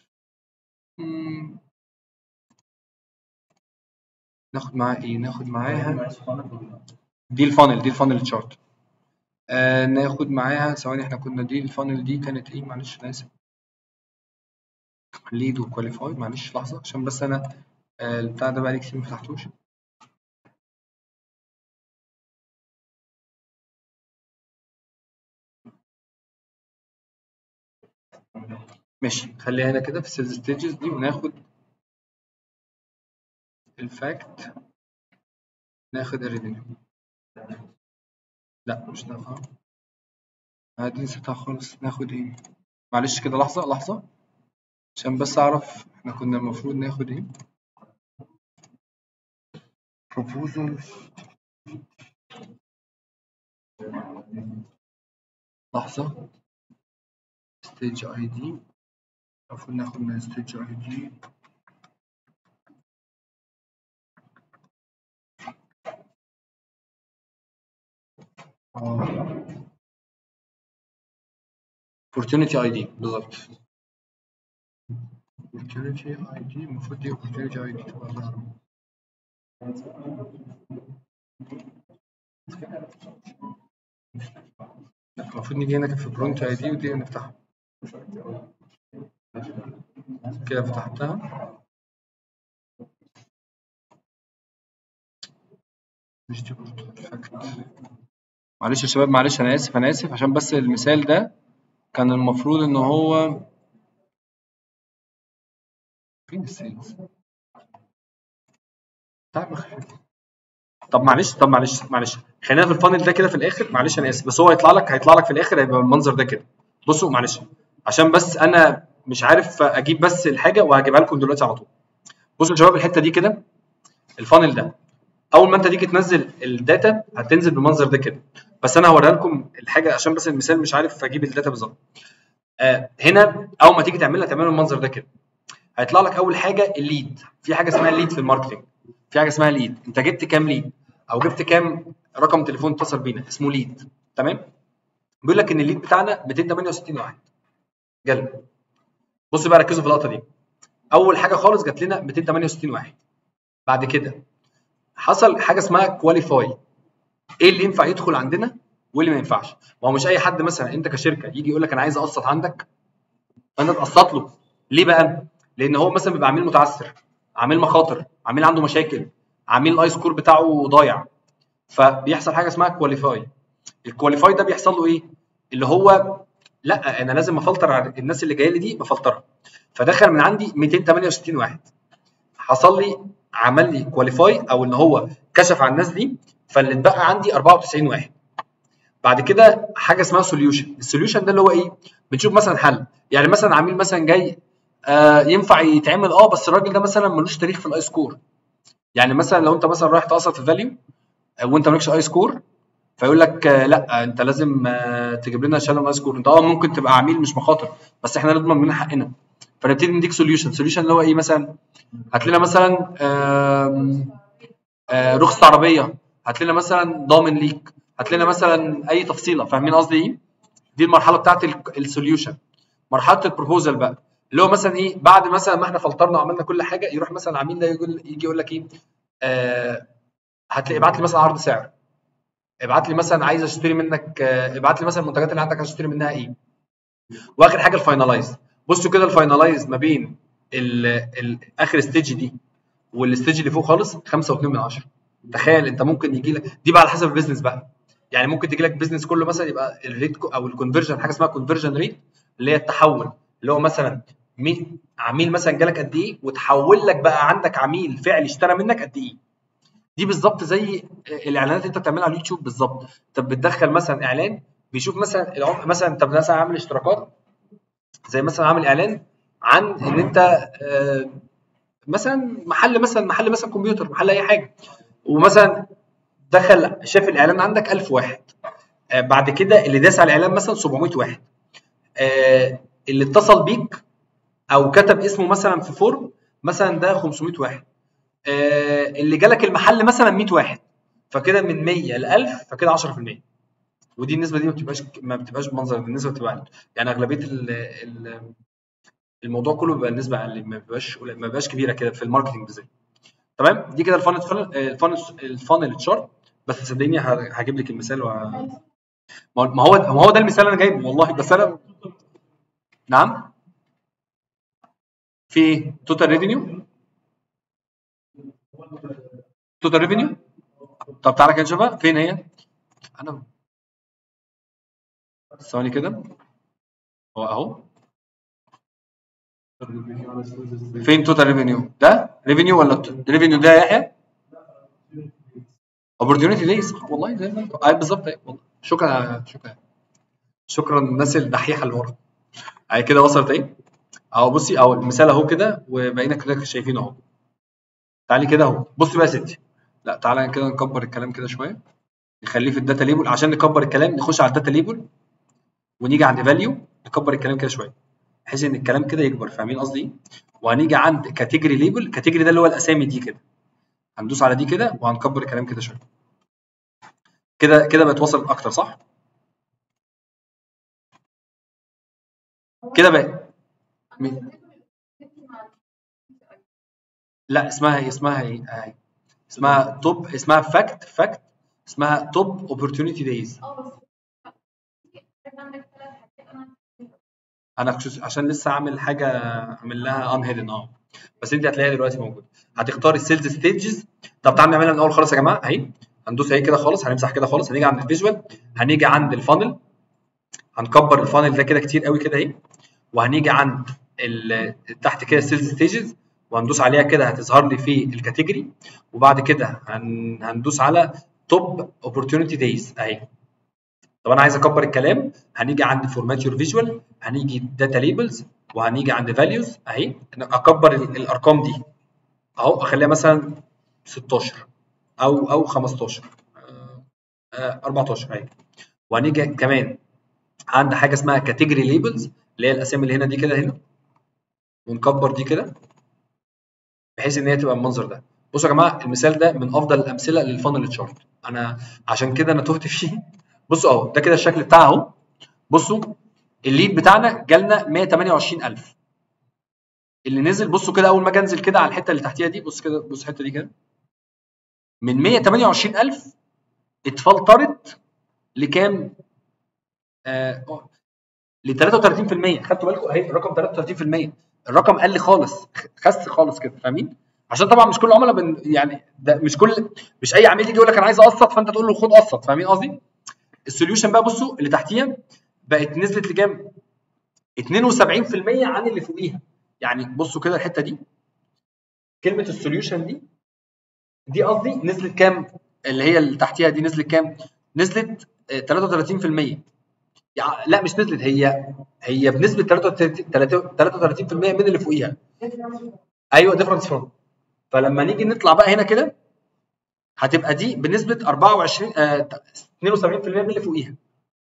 ناخد معاها ايه ناخد معاها دي الفانل دي الفانل تشارت آه ناخد معاها ثواني احنا كنا دي الفانل دي كانت ايه معلش انا اسف ليد وكواليفايد معلش لحظه عشان بس انا آه البتاع ده بقالي كتير ما فتحتوش ماشي خليها هنا كده في السيلز ستيجز دي وناخد الفاكت ناخد الريفينيو لا مش ناخد عادي نسيتها خالص ناخد ايه معلش كده لحظة لحظة عشان بس اعرف احنا كنا المفروض ناخد ايه proposal لحظة stage ID المفروض ناخد من stage ID اه opportunity ID بالظبط opportunity ID المفروض دي opportunity ID تبقى ظاهرة لا، المفروض نيجي هنا في برونت اي دي ودي نفتحها كده فتحتها مش دي برضه perfect. معلش يا شباب معلش انا اسف انا اسف عشان بس المثال ده كان المفروض ان هو فين السيلز تعال نخ- طب معلش طب معلش معلش خلينا في الفانل ده كده في الاخر معلش انا اسف بس هو هيطلع لك هيطلع لك في الاخر هيبقى المنظر ده كده بصوا معلش عشان بس انا مش عارف اجيب بس الحاجه وهجيبها لكم دلوقتي على طول بصوا يا شباب الحته دي كده الفانل ده اول ما انت تيجي تنزل الداتا هتنزل بالمنظر ده كده بس انا هوريها لكم الحاجه عشان بس المثال مش عارف اجيب الداتا بالظبط آه هنا اول ما تيجي تعملها تعملها بالمنظر ده كده هيطلع لك اول حاجه الليد في حاجه اسمها الليد في الماركتنج في حاجه اسمها ليد انت جبت كام ليد او جبت كام رقم تليفون اتصل بينا اسمه ليد تمام بيقول لك ان الليد بتاعنا 268 واحد جالنا بص بقى ركزوا في اللقطه دي اول حاجه خالص جات لنا 268 واحد بعد كده حصل حاجه اسمها كواليفاي ايه اللي ينفع يدخل عندنا وايه اللي ما ينفعش ما هو مش اي حد مثلا انت كشركه يجي يقول لك انا عايز اقسط عندك فانت تقسط له ليه بقى لان هو مثلا بيبقى عميل متعثر عميل مخاطر عميل عنده مشاكل عميل الاي سكور بتاعه ضايع فبيحصل حاجه اسمها كواليفاي الكواليفاي ده بيحصل له ايه اللي هو لا انا لازم افلتر على الناس اللي جايه لي دي بفلترها فدخل من عندي 268 واحد حصل لي عمل لي كواليفاي او ان هو كشف على الناس دي فاللي اتبقى عندي 94 واحد بعد كده حاجه اسمها سوليوشن السوليوشن ده اللي هو ايه بنشوف مثلا حل يعني مثلا عميل مثلا جاي آه ينفع يتعمل اه بس الراجل ده مثلا ملوش تاريخ في الاي سكور يعني مثلا لو انت مثلا رايح تقسط في فاليو وانت مالكش اي سكور فيقول لك آه لا انت لازم آه تجيب لنا شهاده من اي سكور انت اه ممكن تبقى عميل مش مخاطر بس احنا نضمن منها حقنا فنبتدي نديك سوليوشن سوليوشن اللي هو ايه مثلا هات لنا مثلا آم، آه، رخصه عربيه هات لنا مثلا ضامن ليك هات لنا مثلا اي تفصيله فاهمين قصدي ايه دي المرحله بتاعت السوليوشن مرحله البروبوزال بقى اللي هو مثلا ايه بعد مثلا ما احنا فلترنا وعملنا كل حاجه يروح مثلا العميل ده يقول يجي يقول لك ايه آه هتلاقي ابعت لي مثلا عرض سعر ابعت لي مثلا عايز اشتري منك آه ابعت لي مثلا المنتجات اللي عندك عايز اشتري منها ايه واخر حاجه الفاينلايز بصوا كده الفاينلايز ما بين ال ال اخر ستيج دي والستيج اللي فوق خالص 5.2 من 10 تخيل انت ممكن يجي لك دي بقى على حسب البيزنس بقى يعني ممكن تجي لك بيزنس كله مثلا يبقى الريت كو- او الكونفرجن حاجه اسمها كونفرجن ريت اللي هي التحول اللي هو مثلا مي- عميل مثلا جالك قد ايه وتحول لك بقى عندك عميل فعلي اشترى منك قد ايه دي بالظبط زي الاعلانات اللي انت بتعملها على اليوتيوب بالظبط انت بتدخل مثلا اعلان بيشوف مثلا العم... مثلا انت مثلا عامل اشتراكات زي مثلا عامل اعلان عن ان انت آه، مثلا محل مثلا محل مثلا كمبيوتر محل اي حاجه ومثلا دخل شاف الاعلان عندك 1000 واحد آه، بعد كده اللي داس على الاعلان مثلا 700 واحد آه، اللي اتصل بيك او كتب اسمه مثلا في فورم مثلا ده 500 واحد آه، اللي جالك المحل مثلا 100 واحد فكده من 100 ل 1000 فكده 10% ودي النسبه دي ما بتبقاش ما بتبقاش بمنظر دي، النسبه بتبقى اقل يعني اغلبيه ال ال الموضوع كله بيبقى النسبه اقل ما بيبقاش قليل- ما بيبقاش كبيره كده في الماركتنج بالذات تمام دي كده الفانل الفانل الفانل تشارت بس صدقني ه- هجيب لك المثال و... ما ما هو ما هو ده المثال اللي انا جايبه والله بس انا نعم في توتال ريفينيو توتال ريفينيو طب تعالى كده نشوفها فين هي انا ثواني كده هو اهو فين توتال ريفينيو ده ريفينيو ولا ريفينيو ده يا يحيى اوبورتيونيتي دي صح والله زي ما انت اي بالظبط أيوة والله شكرا شكرا شكرا الناس الدحيحه اللي ورا اهي كده وصلت ايه اهو بصي اهو المثال اهو كده وبقينا كده شايفينه اهو تعالي كده اهو بصي بقى يا ستي لا تعالى كده نكبر الكلام كده شويه نخليه في الداتا ليبل عشان نكبر الكلام نخش على الداتا ليبل ونيجي عند فاليو نكبر الكلام كده شويه بحيث ان الكلام كده يكبر فاهمين قصدي ايه وهنيجي عند كاتيجوري ليبل كاتيجوري ده اللي هو الاسامي دي كده هندوس على دي كده وهنكبر الكلام كده شويه كده كده بقت وصلت اكتر صح كده بقى مي- لا اسمها ايه اسمها ايه اهي اسمها توب اسمها فاكت فاكت اسمها توب اوبورتيونيتي دايز اه بس عندك ثلاث حاجات انا انا عش- عشان لسه عامل حاجه اعمل لها ان هيدن اه بس انت هتلاقيها دلوقتي موجوده هتختار السيلز ستيجز طب تعالوا نعملها من الاول خالص يا جماعه اهي هندوس اهي كده خالص هنمسح كده خالص هنيجي عند الفيجوال هنيجي عند الفانل هنكبر الفانل ده كده كتير قوي كده اهي وهنيجي عند ال- تحت كده السيلز ستيجز وهندوس عليها كده هتظهر لي في الكاتيجوري وبعد كده هن... هندوس على توب اوبورتيونيتي دايز اهي طب انا عايز اكبر الكلام هنيجي عند فورمات يور فيجوال هنيجي داتا ليبلز وهنيجي عند فاليوز اهي أنا اكبر ال- الارقام دي اهو اخليها مثلا 16 او او 15 آه، آه، 14 اهي وهنيجي كمان عند حاجه اسمها كاتيجوري ليبلز اللي هي الاسامي اللي هنا دي كده هنا ونكبر دي كده بحيث ان هي تبقى بالمنظر ده بصوا يا جماعه المثال ده من افضل الامثله للفانل تشارت انا عشان كده انا تهت فيه بصوا اهو ده كده الشكل بتاعها اهو بصوا الليد بتاعنا جالنا 128000 اللي نزل بصوا كده اول ما اجي انزل كده على الحته اللي تحتيها دي بص كده بص الحته دي كده من 128000 اتفلترت لكام؟ آه ل 33% خدتوا بالكم اهي الرقم 33% الرقم قل خالص خس خالص كده فاهمين؟ عشان طبعا مش كل العملاء بن يعني ده مش كل مش اي عميل يجي يقول لك انا عايز اقسط فانت تقول له خد قسط فاهمين قصدي؟ السوليوشن بقى بصوا اللي تحتيها بقت نزلت لكام؟ 72% عن اللي فوقيها يعني بصوا كده الحته دي كلمه السوليوشن دي دي قصدي نزلت كام اللي هي اللي تحتيها دي نزلت كام نزلت آه، 33% يعني لا مش نزلت هي هي بنسبه 33 33% من اللي فوقيها ايوه ديفرنس فروم فلما نيجي نطلع بقى هنا كده هتبقى دي بنسبه 24 آه 72% من اللي فوقيها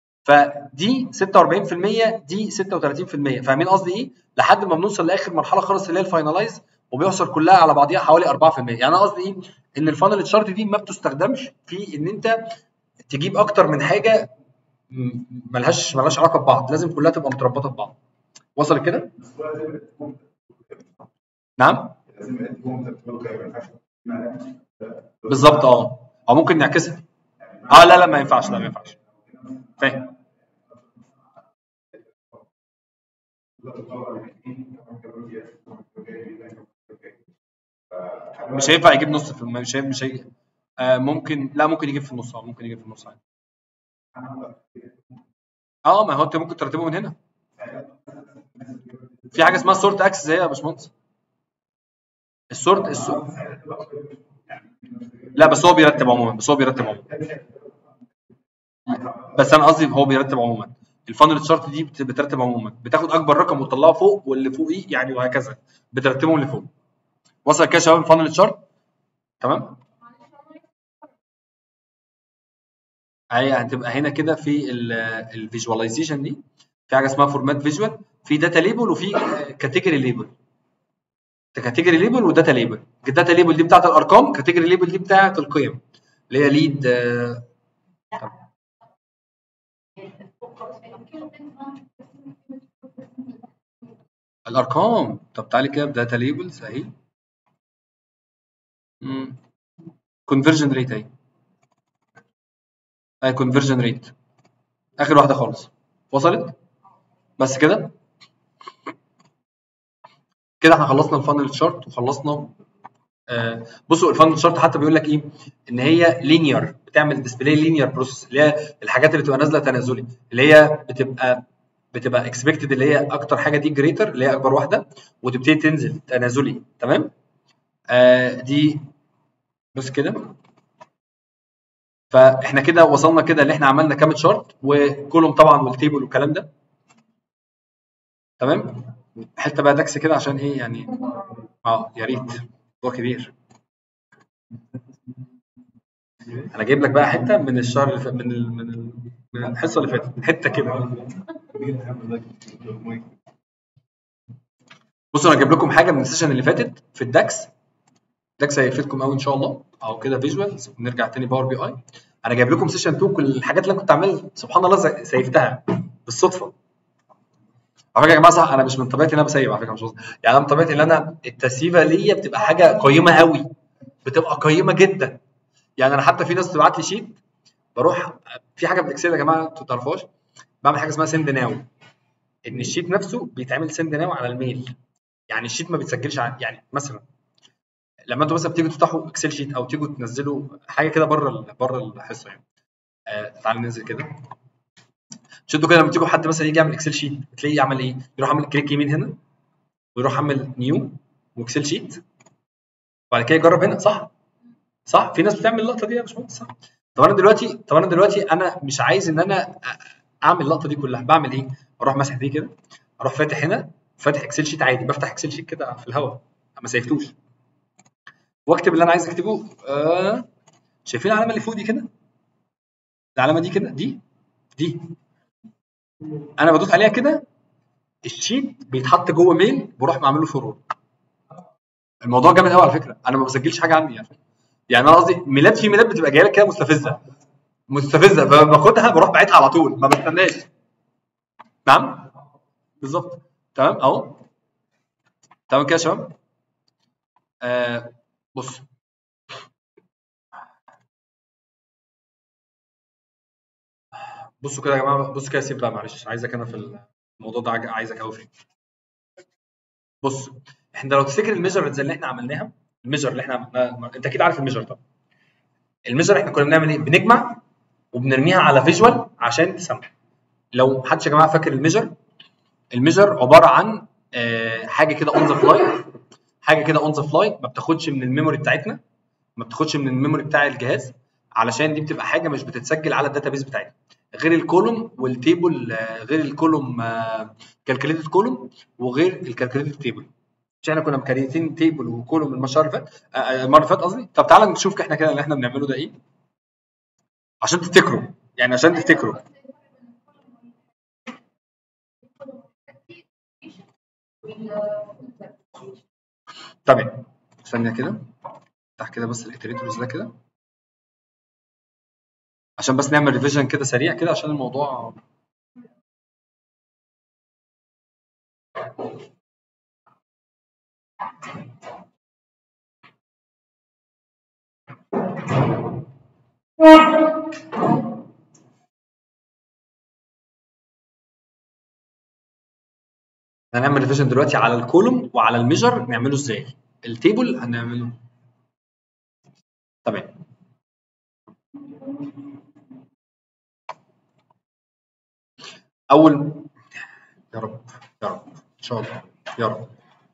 فدي 46% دي 36% فاهمين قصدي ايه؟ لحد ما بنوصل لاخر مرحله خالص اللي هي الفاينلايز وبيحصر كلها على بعضيها حوالي 4% يعني انا قصدي ايه؟ ان الفانل تشارت دي ما بتستخدمش في ان انت تجيب اكتر من حاجه م- ملهاش ملهاش علاقه ببعض لازم كلها تبقى متربطه ببعض وصل كده؟ نعم بالظبط اه او ممكن نعكسها اه لا لا ما ينفعش لا ما ينفعش فاهم مش هينفع يجيب نص في الم- مش هي- مش هي... آه ممكن لا ممكن يجيب في النص اه ممكن يجيب في النص عادي اه ما هو انت ممكن ترتبه من هنا في حاجه اسمها سورت اكسس هي يا باشمهندس السورت السورت لا بس هو بيرتب عموما بس هو بيرتب عموما بس انا قصدي هو بيرتب عموما الفانل تشارت دي بت- بترتب عموما بتاخد اكبر رقم وتطلعه فوق واللي فوقيه يعني وهكذا بترتبهم لفوق وصل كده يا شباب الفانل تشارت تمام هي هتبقى هنا كده في الفيجواليزيشن دي في حاجه اسمها فورمات فيجوال في داتا ليبل وفي كاتيجوري ليبل كاتيجوري ليبل وداتا ليبل الداتا ليبل دي بتاعت الارقام كاتيجوري ليبل دي بتاعت القيم اللي هي ليد الارقام طب تعالي كده بداتا ليبلز اهي كونفرجن ريت اهي اهي كونفرجن ريت اخر واحده خالص وصلت بس كده كده احنا خلصنا الفانل تشارت وخلصنا آه بصوا الفانل تشارت حتى بيقول لك ايه ان هي لينير بتعمل ديسبلاي لينير بروسيس اللي هي الحاجات اللي بتبقى نازله تنازلي اللي هي بتبقى بتبقى اكسبكتد اللي هي اكتر حاجه دي جريتر اللي هي اكبر واحده وتبتدي تنزل تنازلي تمام آه دي بص كده فاحنا كده وصلنا كده اللي احنا عملنا كام تشارت وكلهم طبعا والتيبل والكلام ده تمام حته بقى داكس كده عشان ايه يعني اه يا ريت هو كبير انا جايب لك بقى حته من الشهر اللي فات من ال... من ال... من الحصه اللي فاتت حته كده بصوا انا جايب لكم حاجه من السيشن اللي فاتت في الداكس داكس هيفيدكم قوي ان شاء الله او كده فيجوالز ونرجع تاني باور بي اي انا جايب لكم سيشن 2 كل الحاجات اللي انا كنت عامل سبحان الله زي- سيفتها بالصدفه على فكره يا جماعه صح انا مش من طبيعتي ان انا بسيب على فكره مش قصدي يعني انا من طبيعتي ان انا التسييفه ليا بتبقى حاجه قيمه قوي بتبقى قيمه جدا يعني انا حتى في ناس تبعت لي شيت بروح في حاجه في الاكسل يا جماعه انتوا ما تعرفوهاش بعمل حاجه اسمها سند ناو ان الشيت نفسه بيتعمل سند ناو على الميل يعني الشيت ما بيتسجلش ع- يعني مثلا لما انتوا مثلا بتيجوا تفتحوا اكسل شيت او تيجوا تنزلوا حاجه كده بره ال- بره الحصه يعني آه تعالوا ننزل كده شدوا كده لما تيجوا حد مثلا يجي يعمل اكسل شيت بتلاقيه يعمل ايه؟ يروح عامل كليك يمين هنا ويروح عامل نيو واكسل شيت وبعد كده يجرب هنا صح؟ صح؟ في ناس بتعمل اللقطه دي يا باشمهندس صح؟ طب انا دلوقتي طب انا دلوقتي انا مش عايز ان انا أ- اعمل اللقطه دي كلها بعمل ايه؟ اروح ماسح دي كده اروح فاتح هنا فاتح اكسل شيت عادي بفتح اكسل شيت كده في الهواء ما سيفتوش واكتب اللي انا عايز اكتبه آه شايفين العلامه اللي فوق دي كده؟ العلامه دي كده دي دي انا بدوس عليها كده الشيت بيتحط جوه ميل بروح بعمل له فورورد الموضوع جامد قوي على فكره انا ما بسجلش حاجه عندي يعني يعني انا قصدي ميلاد في ميلاد بتبقى جايه لك كده مستفزه مستفزه باخدها بروح باعتها على طول ما بستناش نعم بالظبط تمام اهو تمام كده يا شباب آه بص بصوا كده يا جماعه بصوا كده سيب بقى معلش عايزك انا في الموضوع ده عايز- عايزك قوي فيه بص احنا لو تفتكر الميجرمنتس اللي احنا عملناها الميجر اللي احنا عملناها انت اكيد عارف الميجر طبعا الميجر احنا كنا بنعمل ايه بنجمع وبنرميها على فيجوال عشان تسمع لو محدش يا جماعه فاكر الميجر الميجر عباره عن آه، حاجه كده اون ذا فلاي حاجه كده اون ذا فلاي ما بتاخدش من الميموري بتاعتنا ما بتاخدش من الميموري بتاع الجهاز علشان دي بتبقى حاجه مش بتتسجل على الداتابيز بتاعتنا غير الكولوم والتيبل آه، غير الكولوم كالكوليتد كولوم وغير الكالكوليتد تيبل مش احنا كنا مكريتين تيبل وكولوم المره اللي فاتت آه، آه، المره اللي فاتت قصدي طب تعالى نشوف احنا كده اللي احنا بنعمله ده ايه عشان تفتكروا يعني عشان تفتكروا تمام ثانيه كده افتح كده بس الاتريتورز ده كده عشان بس نعمل ريفيجن كده سريع كده عشان الموضوع هنعمل ريفيجن دلوقتي على الكولوم وعلى الميجر نعمله ازاي التيبل هنعمله تمام اول يا رب يا رب ان شاء الله يا رب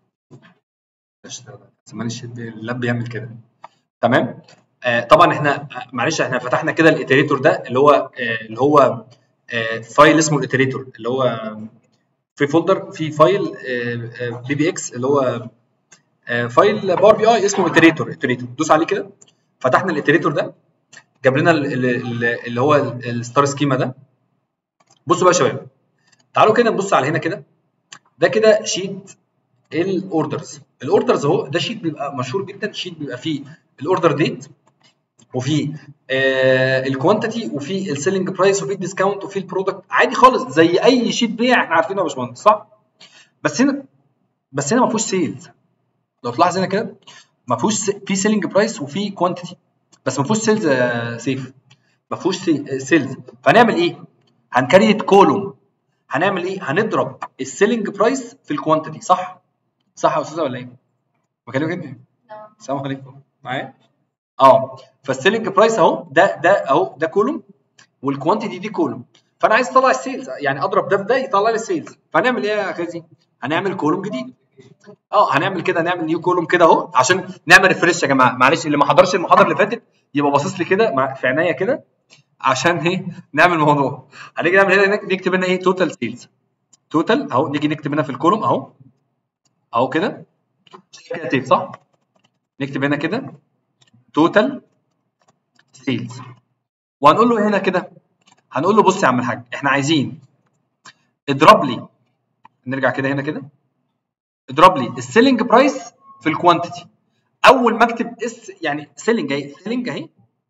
زمان الشيت اللاب بيعمل كده تمام آه طبعا احنا آه، معلش احنا فتحنا كده الاتريتور ده اللي هو آه اللي هو آه فايل اسمه الاتريتور اللي هو في فولدر في فايل بي بي اكس اللي هو آه، فايل باور بي اي اسمه اتريتور اتريتور دوس عليه كده فتحنا الاتريتور ده جاب لنا ال- ال- ال- اللي هو ال- الستار سكيما ده بصوا بقى يا شباب تعالوا كده نبص على هنا كده ده كده شيت الاوردرز الاوردرز اهو ده شيت بيبقى مشهور جدا شيت بيبقى فيه الاوردر ديت وفي آه الكوانتيتي وفي السيلينج برايس وفي الديسكاونت وفي البرودكت عادي خالص زي اي شيت بيع احنا عارفينه يا باشمهندس صح؟ بس هنا بس هنا ما فيهوش سيلز لو تلاحظ هنا كده ما فيهوش س- في سيلينج برايس وفي كوانتيتي بس ما فيهوش سيلز آه، سيف ما فيهوش سي- سيلز فهنعمل ايه؟ هنكريت كولوم هنعمل ايه؟ هنضرب السيلينج برايس في الكوانتيتي صح؟ صح يا استاذه ولا ايه؟ بكلمك انت السلام عليكم معايا؟ اه فالسيلينج برايس اهو ده ده اهو ده كولوم والكوانتيتي دي كولوم فانا عايز اطلع السيلز يعني اضرب ده في ده يطلع لي السيلز فهنعمل ايه يا خازي؟ هنعمل كولوم جديد اه هنعمل كده هنعمل نيو كولوم كده اهو عشان نعمل ريفرش يا جماعه معلش اللي ما حضرش المحاضره اللي فاتت يبقى باصص لي كده مع- في عينيا كده عشان ايه نعمل موضوع هنيجي نعمل هنا نك- نكتب هنا ايه توتال سيلز توتال اهو نيجي نكتب هنا في الكولوم اهو اهو كده كده تيب صح نكتب هنا كده توتال سيلز وهنقول له هنا كده هنقول له بص يا عم الحاج احنا عايزين اضرب لي نرجع كده هنا كده اضرب لي السيلينج برايس في الكوانتيتي اول ما اكتب اس يعني سيلينج اهي سيلينج اهي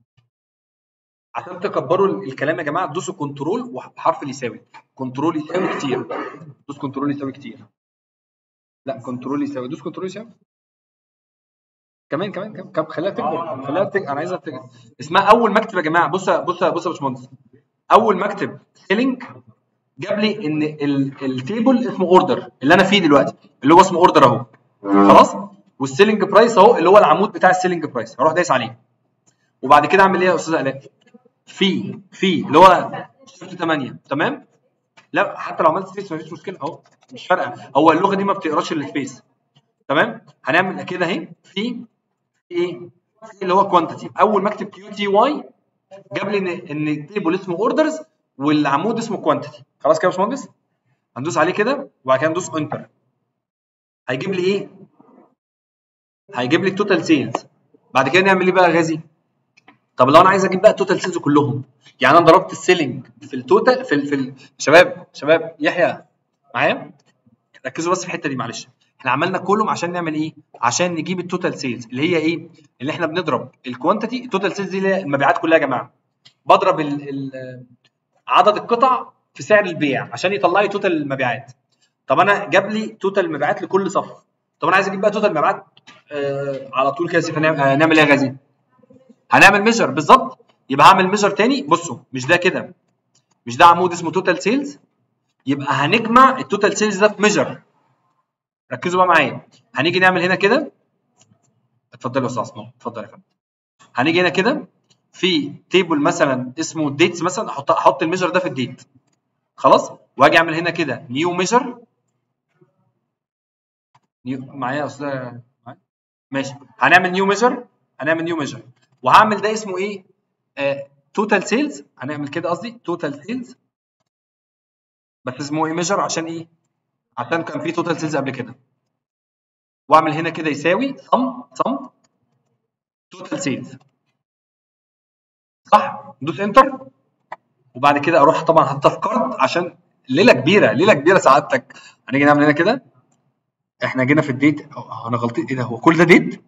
عشان تكبروا ال- الكلام يا جماعه دوسوا كنترول وحرف اللي يساوي كنترول يساوي كتير دوس كنترول يساوي كتير لا كنترول يساوي دوس كنترول يساوي كمان كمان كمان كمان خليها تكبر خليها تكبر انا عايزها تكبر اسمها اول ما اكتب يا جماعه بص بص بص يا باشمهندس اول ما اكتب سيلينج جاب لي ان ال- التيبل اسمه اوردر اللي انا فيه دلوقتي اللي هو اسمه اوردر اهو خلاص والسيلينج برايس اهو اللي هو العمود بتاع السيلينج برايس هروح دايس عليه وبعد كده اعمل ايه يا استاذ الاء في في اللي هو شيفت 8 تمام لا حتى لو عملت سبيس مفيش مشكله اهو مش فارقه هو اللغه دي ما بتقراش السبيس تمام هنعمل كده اهي في في ايه في اللي هو كوانتيتي اول ما اكتب كيو تي واي جاب لي ان ان التيبل اسمه اوردرز والعمود اسمه كوانتيتي خلاص كده يا باشمهندس هندوس عليه كده وبعد كده ندوس انتر هيجيب لي ايه هيجيب لي التوتال سيلز بعد كده نعمل ايه بقى يا غازي طب لو انا عايز اجيب بقى التوتال سيلز كلهم يعني انا ضربت السيلينج في التوتال في ال في ال شباب شباب يحيى معايا ركزوا بس في الحته دي معلش احنا عملنا كولوم عشان نعمل ايه عشان نجيب التوتال سيلز اللي هي ايه اللي احنا بنضرب الكوانتيتي التوتال سيلز دي اللي هي المبيعات كلها يا جماعه بضرب ال ال عدد القطع في سعر البيع عشان يطلع لي توتال المبيعات طب انا جاب لي توتال المبيعات لكل صف طب انا عايز اجيب بقى توتال المبيعات آه على طول كده سيف هنعمل آه، نعمل ايه يا غازي هنعمل ميجر بالظبط يبقى هعمل ميجر تاني بصوا مش ده كده مش ده عمود اسمه توتال سيلز يبقى هنجمع التوتال سيلز ده في ميجر ركزوا بقى معايا هنيجي نعمل هنا كده اتفضل يا استاذ عصام اتفضل يا فندم هنيجي هنا كده في تيبل مثلا اسمه ديتس مثلا احط احط الميجر ده في الديت خلاص واجي اعمل هنا كده نيو ميجر نيو معايا يا استاذ معايا؟ ماشي هنعمل نيو ميجر هنعمل نيو ميجر وهعمل ده اسمه ايه توتال سيلز هنعمل كده قصدي توتال سيلز بس اسمه ايه ميجر عشان ايه عشان كان في توتال سيلز قبل كده واعمل هنا كده يساوي صم صم توتال سيلز صح ندوس انتر وبعد كده اروح طبعا حاططها في كارد عشان ليله كبيره ليله كبيره سعادتك هنيجي نعمل هنا كده احنا جينا في الديت أه، انا غلطت ايه ده هو كل ده ديت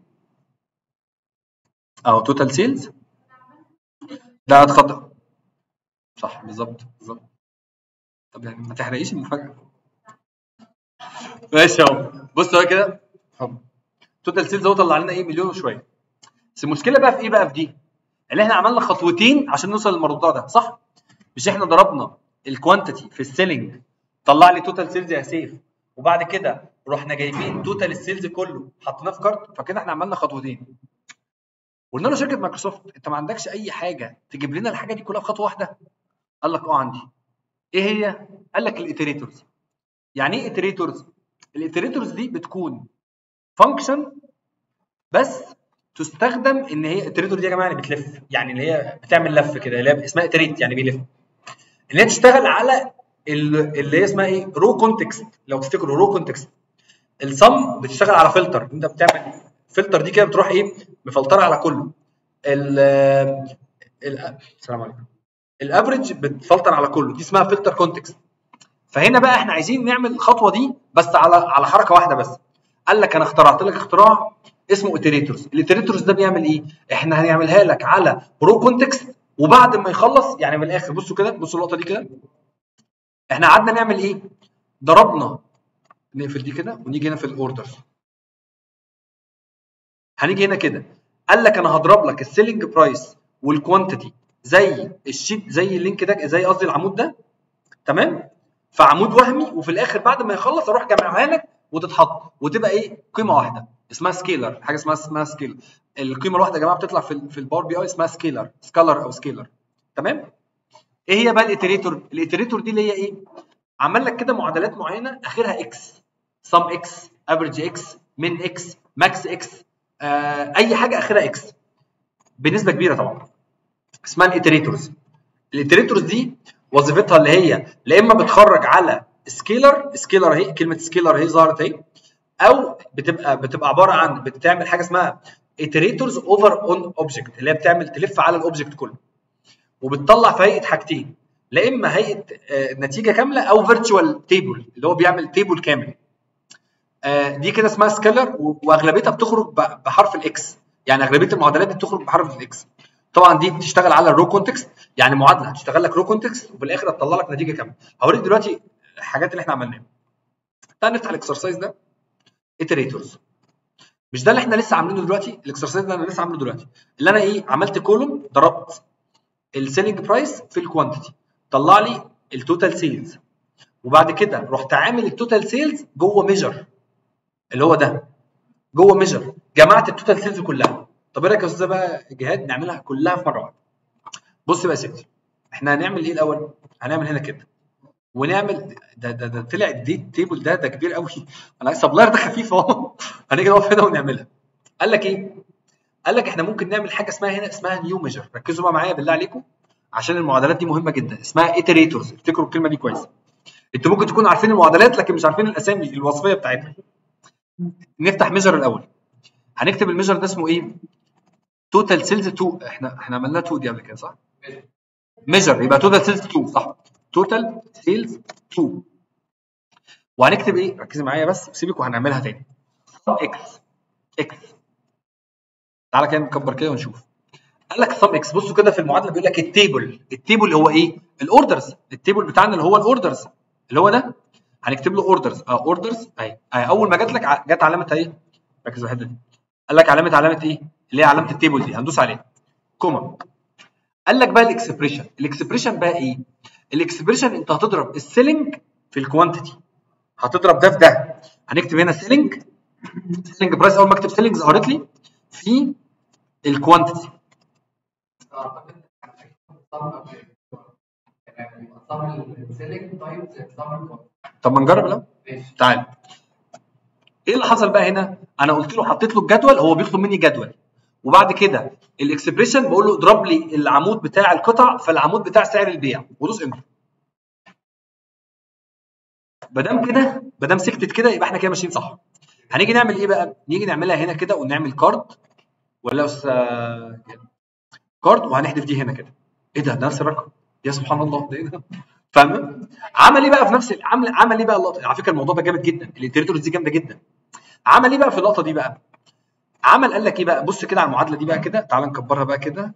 اهو توتال سيلز ده اتخطأ صح بالظبط بالظبط طب يعني ما تحرقيش المفاجأة ماشي اهو بص هو كده اهو توتال سيلز هو طلع لنا ايه مليون وشويه بس المشكله بقى في ايه بقى في دي اللي احنا عملنا خطوتين عشان نوصل للموضوع ده صح مش احنا ضربنا الكوانتيتي في السيلينج طلع لي توتال سيلز يا سيف وبعد كده رحنا جايبين توتال السيلز كله حطيناه في كارت فكده احنا عملنا خطوتين قلنا له شركه مايكروسوفت انت ما عندكش اي حاجه تجيب لنا الحاجه دي كلها في خطوه واحده قال لك اه عندي ايه هي قال لك الايتريتورز يعني ايه ايتريتورز الايتريتورز دي بتكون فانكشن بس تستخدم ان هي التريتور دي يا جماعه يعني بتلف يعني اللي هي بتعمل لف كده اللي هي اسمها تريت يعني بيلف ان هي تشتغل على ال- اللي هي اسمها ايه رو كونتكست لو تفتكروا رو كونتكست الصم بتشتغل على فلتر انت بتعمل فلتر دي كده بتروح ايه مفلتره على كله ال ال- السلام عليكم الافريج بتفلتر على كله دي اسمها فلتر كونتكست فهنا بقى احنا عايزين نعمل الخطوه دي بس على على حركه واحده بس قال لك انا اخترعت لك اختراع اسمه اتريتورز الاتريتورز ده بيعمل ايه احنا هنعملها لك على رو كونتكست وبعد ما يخلص يعني من الاخر بصوا كده بصوا اللقطه دي كده احنا قعدنا نعمل ايه ضربنا نقفل دي كده ونيجي هنا في الاوردر هنيجي هنا كده قال لك انا هضرب لك السيلينج برايس والكوانتيتي زي الشيت زي اللينك ده زي قصدي العمود ده تمام فعمود وهمي وفي الاخر بعد ما يخلص اروح جمعها لك وتتحط وتبقى ايه قيمه واحده اسمها سكيلر حاجه اسمها اسمها سكيلر القيمه الواحده يا جماعه بتطلع في ال في الباور بي اي اسمها سكيلر سكالر او سكيلر تمام ايه هي بقى الاتريتور الاتريتور دي اللي هي ايه عمل لك كده معادلات معينه اخرها اكس سم اكس افريج اكس من اكس ماكس اكس آه اي حاجه اخرها اكس بنسبه كبيره طبعا اسمها الاتريتورز الاتريتورز دي وظيفتها اللي هي لا اما بتخرج على سكيلر سكيلر اهي كلمه سكيلر اهي ظهرت اهي او بتبقى بتبقى عباره عن بتعمل حاجه اسمها iterators اوفر اون اوبجكت اللي هي بتعمل تلف على الاوبجكت كله وبتطلع في هيئه حاجتين لا اما هيئه آه، نتيجه كامله او فيرتشوال تيبل اللي هو بيعمل تيبل كامل آه، دي كده اسمها سكيلر واغلبيتها بتخرج ب- بحرف الاكس يعني اغلبيه المعادلات دي بتخرج بحرف الاكس طبعا دي بتشتغل على الرو كونتكست يعني معادله هتشتغل لك رو كونتكست وفي الاخر هتطلع لك نتيجه كامله هوريك دلوقتي الحاجات اللي احنا عملناها تعال نفتح الاكسرسايز ده iterators مش ده اللي احنا لسه عاملينه دلوقتي الاكسرسايز ده انا لسه عامله دلوقتي اللي انا ايه عملت كولوم ضربت السيلينج برايس في الكوانتيتي طلع لي التوتال سيلز وبعد كده رحت عامل التوتال سيلز جوه ميجر اللي هو ده جوه ميجر جمعت التوتال سيلز كلها طب ايه رايك يا استاذ بقى جهاد نعملها كلها في مره واحده بص بقى يا ستي احنا هنعمل ايه الاول هنعمل هنا كده ونعمل ده ده ده طلع الدي تيبل ده ده كبير قوي انا عايز سبلاير ده خفيف اهو هنيجي نقف هنا ونعملها قال لك ايه قال لك احنا ممكن نعمل حاجه اسمها هنا اسمها نيو ميجر ركزوا بقى معايا بالله عليكم عشان المعادلات دي مهمه جدا اسمها ايتريتورز افتكروا الكلمه دي كويس انتوا ممكن تكونوا عارفين المعادلات لكن مش عارفين الاسامي الوصفيه بتاعتها نفتح ميجر الاول هنكتب الميجر ده اسمه ايه توتال سيلز 2 احنا احنا عملنا 2 دي قبل كده صح ميجر يبقى توتال سيلز 2 صح توتال سيلز 2 وهنكتب ايه ركزي معايا بس سيبك وهنعملها تاني سم اكس اكس تعالى كده نكبر كده ونشوف قال لك سم اكس بصوا كده في المعادله بيقول لك التيبل التيبل هو ايه الاوردرز التيبل بتاعنا اللي هو الاوردرز اللي هو ده هنكتب له اوردرز اه اوردرز اهي اهي اول ما جات لك ع- جت علامه اهي ركز في الحته دي قال لك علامه علامه ايه اللي هي علامه التيبل دي هندوس عليها كوما قال لك بقى الاكسبريشن الاكسبريشن بقى ايه الاكسبريشن انت هتضرب السيلينج في الكوانتيتي هتضرب ده في ده هنكتب هنا سيلينج سيلينج برايس اول ما اكتب سيلينج ظهرت لي في الكوانتيتي اعتقد هيكون يعني يبقى صم السيلينج تايمز صم الكوانتيتي طب ما نجرب الاول ماشي تعال ايه اللي حصل بقى هنا انا قلت له حطيت له الجدول هو بيطلب مني جدول وبعد كده الاكسبريشن بقول له اضرب لي العمود بتاع القطع في العمود بتاع سعر البيع ودوس انتر ما دام كده ما دام سكتت كده يبقى احنا كده ماشيين صح هنيجي نعمل ايه بقى نيجي نعملها هنا كده ونعمل كارد ولا يا استاذ كارد وهنحذف دي هنا كده ايه ده ده نفس الرقم يا سبحان الله ده ايه ده فاهم عمل ايه بقى في نفس عمل عمل ايه بقى اللقطه على فكره الموضوع ده جامد جدا الانتريتورز دي جامده جدا عمل ايه بقى في اللقطه دي بقى عمل قال لك ايه بقى بص كده على المعادله دي بقى كده تعال نكبرها بقى كده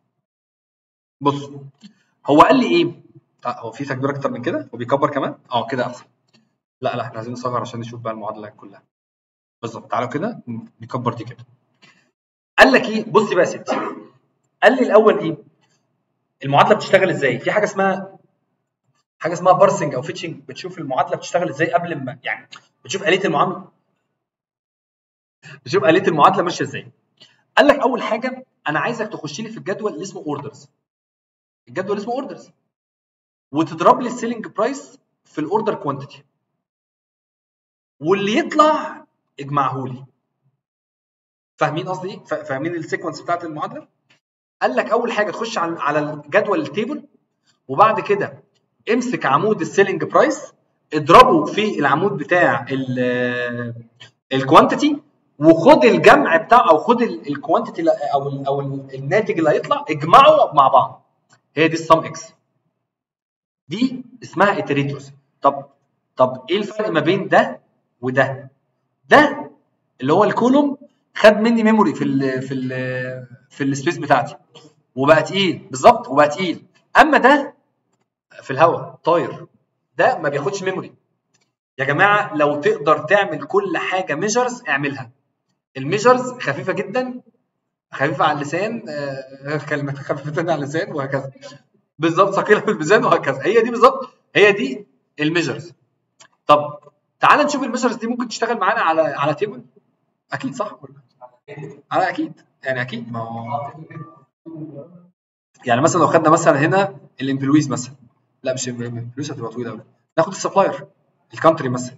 بص هو قال لي ايه تع- هو في تكبير اكتر من كده وبيكبر كمان اه كده احسن لا لا احنا عايزين نصغر عشان نشوف بقى المعادله كلها بالظبط تعالوا كده نكبر دي كده قال لك ايه بص بقى يا ستي قال لي الاول ايه المعادله بتشتغل ازاي في حاجه اسمها حاجه اسمها بارسنج او فيتشنج بتشوف المعادله بتشتغل ازاي قبل ما يعني بتشوف آلية المعامله بتشوف آلية المعادله ماشيه ازاي قال لك اول حاجه انا عايزك تخش لي في الجدول اللي اسمه اوردرز الجدول اسمه اوردرز وتضرب لي السيلينج برايس في الاوردر كوانتيتي واللي يطلع اجمعه لي فاهمين قصدي ايه؟ فا- فاهمين السيكونس بتاعت المعادله؟ قال لك اول حاجه تخش على على الجدول التيبل وبعد كده امسك عمود السيلينج برايس اضربه في العمود بتاع الكوانتيتي وخد الجمع بتاع او خد الكوانتيتي او ال او ال الناتج اللي هيطلع اجمعه مع بعض هي دي السم اكس دي اسمها ايتريتورز طب طب ايه الفرق ما بين ده وده ده اللي هو الكولوم خد مني ميموري في ال في ال في السبيس بتاعتي وبقى تقيل بالظبط وبقى تقيل اما ده في الهواء طاير ده ما بياخدش ميموري يا جماعه لو تقدر تعمل كل حاجه ميجرز اعملها الميجرز خفيفه جدا خفيفه على اللسان آه، كلمات خفيفه على اللسان وهكذا بالظبط ثقيله في الميزان وهكذا هي دي بالظبط هي دي الميجرز طب تعال نشوف الميجرز دي ممكن تشتغل معانا على على تيبل اكيد صح على اكيد يعني اكيد ما هو يعني مثلا لو خدنا مثلا هنا الامبلويز مثلا لا مش الامبلويز هتبقى طويله قوي ناخد السبلاير الكانتري مثلا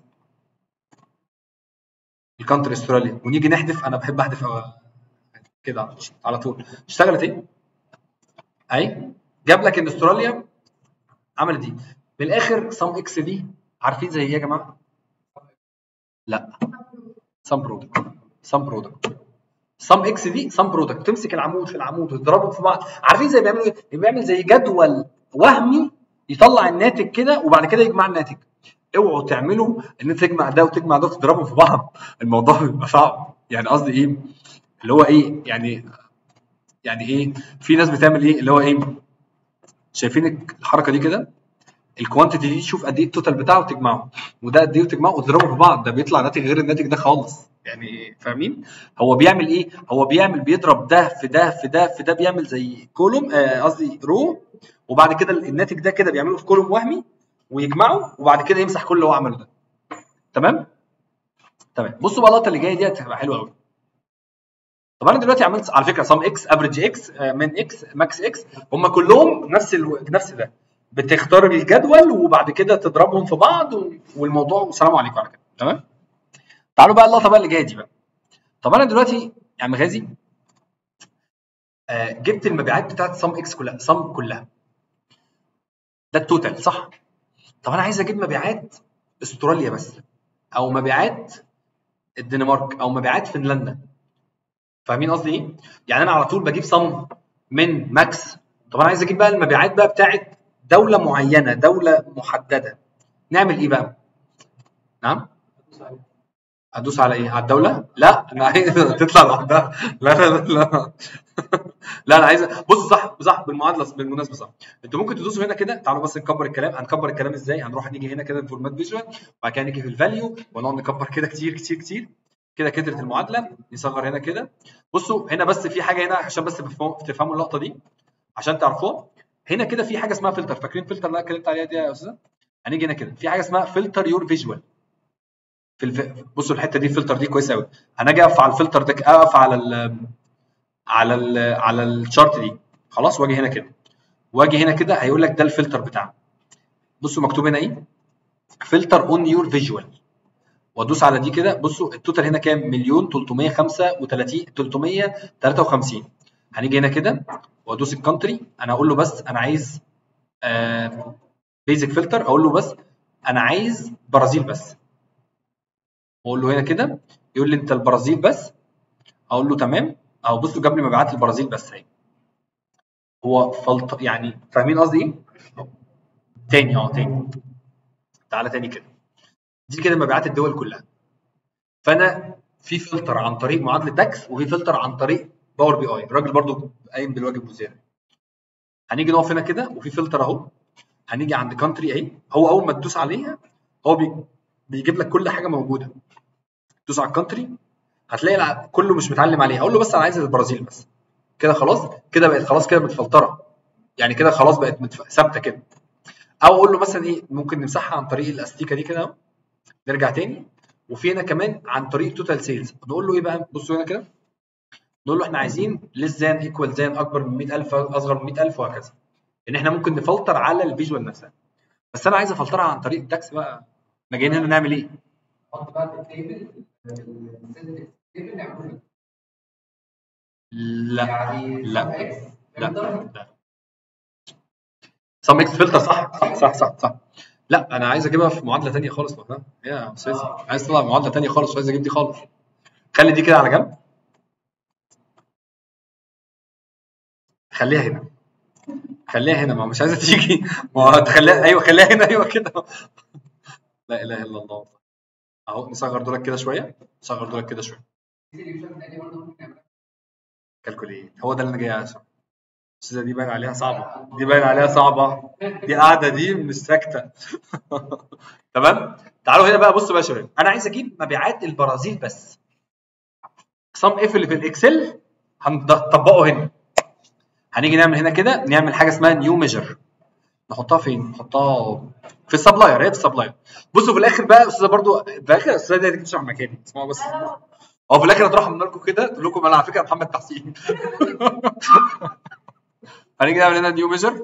الكانتري استراليا ونيجي نحذف انا بحب احذف أو- كده على طول اشتغلت ايه؟ اهي جاب لك ان استراليا عملت دي من الاخر سم اكس دي عارفين زي ايه يا جماعه؟ لا سم برودكت سم برودكت سم اكس دي سم برودكت تمسك العمود في العمود وتضربهم في بعض عارفين زي بيعملوا ايه؟ بيعمل زي جدول وهمي يطلع الناتج كده وبعد كده يجمع الناتج اوعوا تعملوا ان انت تجمع ده وتجمع ده وتضربهم في بعض الموضوع بيبقى صعب يعني قصدي ايه اللي هو ايه يعني يعني ايه في ناس بتعمل ايه اللي هو ايه شايفين الحركه دي كده الكوانتيتي دي تشوف قد ايه التوتال بتاعه وتجمعه وده قد ايه وتجمعه وتضربه في بعض ده بيطلع ناتج غير الناتج ده خالص يعني فاهمين هو بيعمل ايه هو بيعمل بيضرب ده في ده في ده في ده بيعمل زي كولوم آه، قصدي رو وبعد كده الناتج ده كده بيعمله في كولوم وهمي ويجمعه وبعد كده يمسح كل اللي هو عمله ده تمام تمام بصوا بقى اللقطه اللي جايه دي هتبقى حلوه قوي طب انا دلوقتي عملت على فكره سم اكس افريج اكس من اكس ماكس اكس هم كلهم نفس الو... نفس ده بتختار الجدول وبعد كده تضربهم في بعض و... والموضوع والسلام عليكم على كده تمام تعالوا بقى اللقطه بقى اللي جايه دي بقى طب انا دلوقتي يا عم غازي آه جبت المبيعات بتاعت سم اكس كلها سم كلها ده التوتال صح طب انا عايز اجيب مبيعات استراليا بس او مبيعات الدنمارك او مبيعات فنلندا فاهمين قصدي ايه؟ يعني انا على طول بجيب صم من ماكس طب انا عايز اجيب بقى المبيعات بقى بتاعت دوله معينه دوله محدده نعمل ايه بقى؟ نعم؟ ادوس على ايه؟ على الدوله؟ لا انا عايز تطلع لوحدها لا لا لا لا لا انا عايز بص صح صح بالمعادله بالمناسبه صح انتوا ممكن تدوسوا هنا كده تعالوا بس نكبر الكلام هنكبر الكلام ازاي؟ هنروح نيجي هنا كده فورمات فيجوال وبعد كده نيجي في الفاليو ونقعد نكبر كده كتير كتير كتير كده كترت المعادله نصغر هنا كده بصوا هنا بس في حاجه هنا عشان بس تفهموا تفهموا اللقطه دي عشان تعرفوها هنا كده في حاجه اسمها فلتر فاكرين فلتر اللي انا اتكلمت عليها دي يا استاذه هنيجي هنا كده في حاجه اسمها فلتر يور فيجوال في الف... بصوا الحته دي الفلتر دي كويسه قوي هنجي اقف على الفلتر ده اقف على ال على ال على الشارت دي خلاص واجي هنا كده واجي هنا كده هيقول لك ده الفلتر بتاعنا بصوا مكتوب هنا ايه فلتر اون يور فيجوال وادوس على دي كده بصوا التوتال هنا كام مليون 335 353 هنيجي هنا كده وادوس الكونتري انا اقول له بس انا عايز بيزك فلتر اقول له بس انا عايز برازيل بس واقول له هنا كده يقول لي انت البرازيل بس اقول له تمام او بصوا جاب لي مبيعات البرازيل بس اهي هو فلت يعني فاهمين قصدي ايه؟ تاني اه تاني تعالى تاني كده دي كده مبيعات الدول كلها فانا في فلتر عن طريق معادله داكس وفي فلتر عن طريق باور بي اي الراجل برضو قايم بالواجب وزياده هنيجي نقف هنا كده وفي فلتر اهو هنيجي عند كونتري اهي هو اول ما تدوس عليها هو بي بيجيب لك كل حاجه موجوده تدوس على الكونتري هتلاقي كله مش متعلم عليها اقول له بس انا عايز البرازيل بس كده خلاص كده بقت خلاص كده متفلتره يعني كده خلاص بقت متف... ثابته كده او اقول له مثلا ايه ممكن نمسحها عن طريق الاستيكه دي كده اهو نرجع تاني وفي هنا كمان عن طريق توتال سيلز نقول له ايه بقى بصوا هنا كده نقول له احنا عايزين ليس ذان ايكوال ذان اكبر من 100000 اصغر من 100000 وهكذا ان احنا ممكن نفلتر على الفيجوال نفسها بس انا عايز افلترها عن طريق الداكس بقى احنا جايين هنا نعمل ايه؟ نحط بقى في التيبل التيبل نعمله لا يعني لا sum X لا فلتر لا سم اكس فلتر صح صح صح صح صح لا انا عايز اجيبها في معادله ثانيه خالص لوحدها يا استاذ عايز تطلع معادله ثانيه خالص مش عايز اجيب دي خالص خلي دي كده على جنب خليها هنا خليها هنا ما مش عايزه تيجي ما هو تخليها ايوه خليها هنا ايوه كده لا اله الا الله اهو نصغر دولك كده شويه نصغر دولك كده شويه السوليوشن دي برضه ممكن نعملها كالكوليت هو ده اللي انا جاي عشان الاستاذه دي باين عليها صعبه دي باين عليها صعبه دي قاعده دي مش ساكته تمام تعالوا هنا بقى بصوا بقى يا شباب انا عايز اجيب مبيعات البرازيل بس سم اف اللي في الاكسل هنطبقه هنا هنيجي نعمل هنا كده نعمل حاجه اسمها نيو ميجر نحطها فين؟ نحطها في السبلاير هي في السبلاير بصوا في الاخر بقى استاذه برضو في الاخر الاستاذه دي هتكتشف مكاني اسمعوا بس هو في الاخر هتروح من لكم كده تقول لكم انا على فكره محمد تحسين هنيجي نعمل هنا نيو ميجر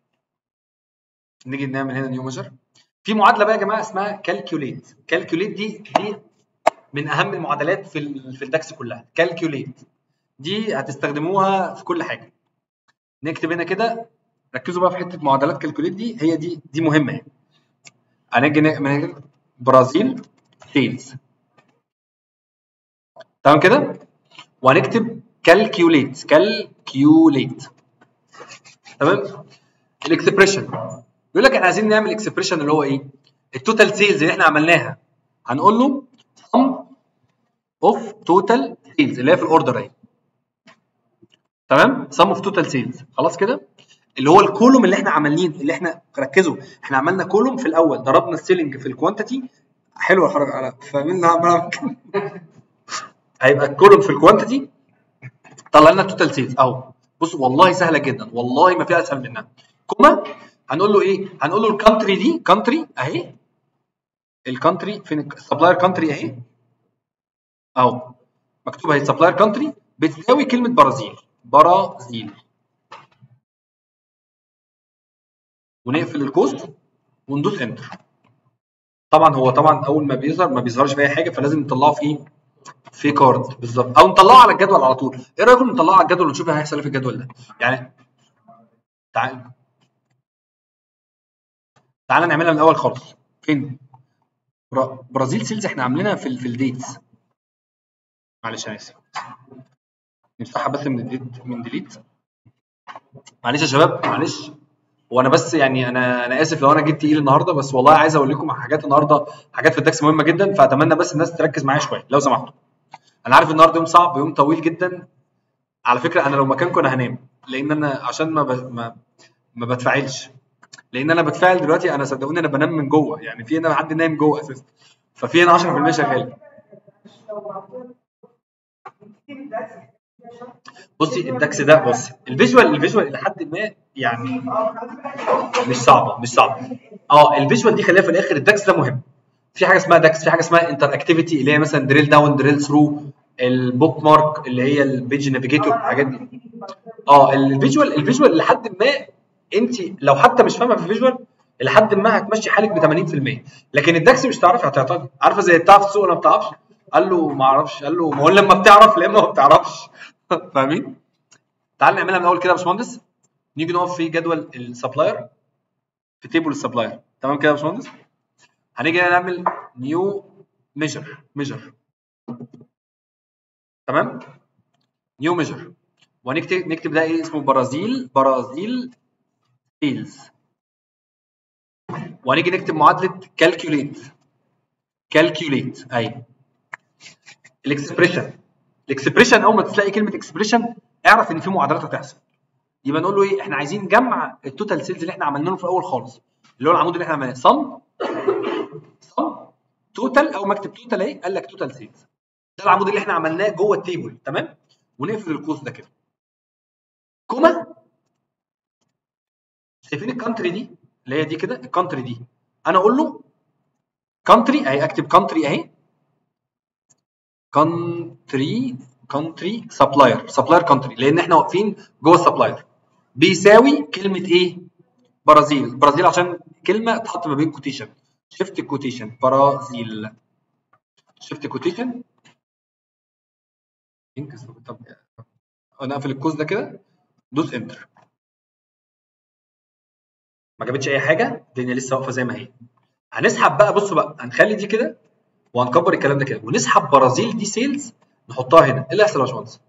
نيجي نعمل هنا نيو ميجر في معادله بقى يا جماعه اسمها كالكوليت كالكوليت دي دي من اهم المعادلات في ال في الداكس كلها كالكوليت دي هتستخدموها في كل حاجه نكتب هنا كده ركزوا بقى في حته معادلات كالكوليت دي هي دي دي مهمه يعني هنيجي نعمل برازيل سيلز تمام كده وهنكتب كالكيوليت كالكيوليت تمام الاكسبريشن بيقول لك احنا عايزين نعمل اكسبريشن اللي هو ايه التوتال سيلز اللي احنا عملناها هنقول له sum اوف توتال سيلز اللي هي في الاوردر اهي تمام sum اوف توتال سيلز خلاص كده اللي هو الكولوم اللي احنا عاملين اللي احنا ركزوا احنا عملنا كولوم في الاول ضربنا السيلنج في الكوانتيتي حلوه الحركه على فاهمين اللي أنا عمال أعمل كده؟ هيبقى الكولوم في الكوانتيتي طلع لنا التوتال سيلز اهو بص والله سهله جدا والله ما فيها اسهل منها كوما هنقول له ايه هنقول له الكانتري دي كانتري اهي الكانتري فين السبلاير كانتري اهي اهو مكتوب اهي سبلاير كانتري بتساوي كلمه برازيل برازيل ونقفل القوس وندوس انتر طبعا هو طبعا اول ما بيظهر ما بيظهرش في اي حاجه فلازم نطلعه في ايه في كارد بالظبط او نطلعه على الجدول على طول ايه رايكم نطلعه على الجدول ونشوف هيحصل ايه في الجدول ده يعني تعال تعال نعملها من الاول خالص فين برا- برازيل سيلز احنا عاملينها في ال في الديتس معلش انا اسف نمسحها بس من الديت من ديليت معلش يا شباب معلش هو انا بس يعني انا انا اسف لو انا جيت تقيل النهارده بس والله عايز اقول لكم حاجات النهارده حاجات في الدكس مهمه جدا فاتمنى بس الناس تركز معايا شويه لو سمحتوا انا عارف النهارده يوم صعب يوم طويل جدا على فكره انا لو مكانكم انا هنام لان انا عشان ما ب... ما ما بتفاعلش لان انا بتفاعل دلوقتي انا صدقوني انا بنام من جوه يعني في هنا حد نايم جوه اساسا ففي هنا 10% شغال بصي الدكس ده بصي الفيجوال الفيجوال لحد ما يعني مش صعبه مش صعبه اه الفيجوال دي خليها في الاخر الدكس ده مهم في حاجه اسمها دكس في حاجه اسمها انتر اكتيفيتي اللي هي مثلا دريل داون دريل ثرو البوك مارك اللي هي البيج نافيجيتور الحاجات دي اه الفيجوال الفيجوال لحد ما انت لو حتى مش فاهمه في الفيجوال لحد ما هتمشي حالك ب 80% لكن الدكس مش تعرفي هتعتقد عارفه زي بتعرف تسوق ولا ما بتعرفش قال له ما اعرفش قال له ما هو لما بتعرف لا اما ما بتعرفش فاهمين تعال نعملها من الاول كده يا باشمهندس نيجي نقف في جدول السبلاير في تيبل السبلاير تمام كده يا باشمهندس هنيجي نعمل نيو ميجر ميجر تمام نيو ميجر وهنكتب نكتب ده ايه اسمه برازيل برازيل سيلز وهنيجي نكتب معادله كالكوليت كالكوليت اهي الاكسبريشن الاكسبريشن اول ما تلاقي كلمه اكسبريشن اعرف ان في معادلات هتحصل يبقى نقول له ايه احنا عايزين نجمع التوتال سيلز اللي احنا عملناه في الاول خالص اللي هو العمود اللي احنا عملناه صم صم توتال اول ما اكتب توتال اهي قال لك توتال سيلز ده العمود اللي احنا عملناه جوه التيبل تمام ونقفل القوس ده كده كوما شايفين الكانتري دي اللي هي دي كده الكانتري دي انا اقول له كانتري اهي اكتب كانتري اهي كانتري كانتري سبلاير سبلاير كانتري لان احنا واقفين جوه السبلاير بيساوي كلمه ايه برازيل برازيل عشان كلمه تحط ما بين كوتيشن شيفت كوتيشن برازيل شيفت كوتيشن انكس طب انا اقفل الكوز ده كده دوس انتر ما جابتش اي حاجه الدنيا لسه واقفه زي ما هي هنسحب بقى بصوا بقى هنخلي دي كده وهنكبر الكلام ده كده ونسحب برازيل دي سيلز نحطها هنا ايه اللي هيحصل يا باشمهندس؟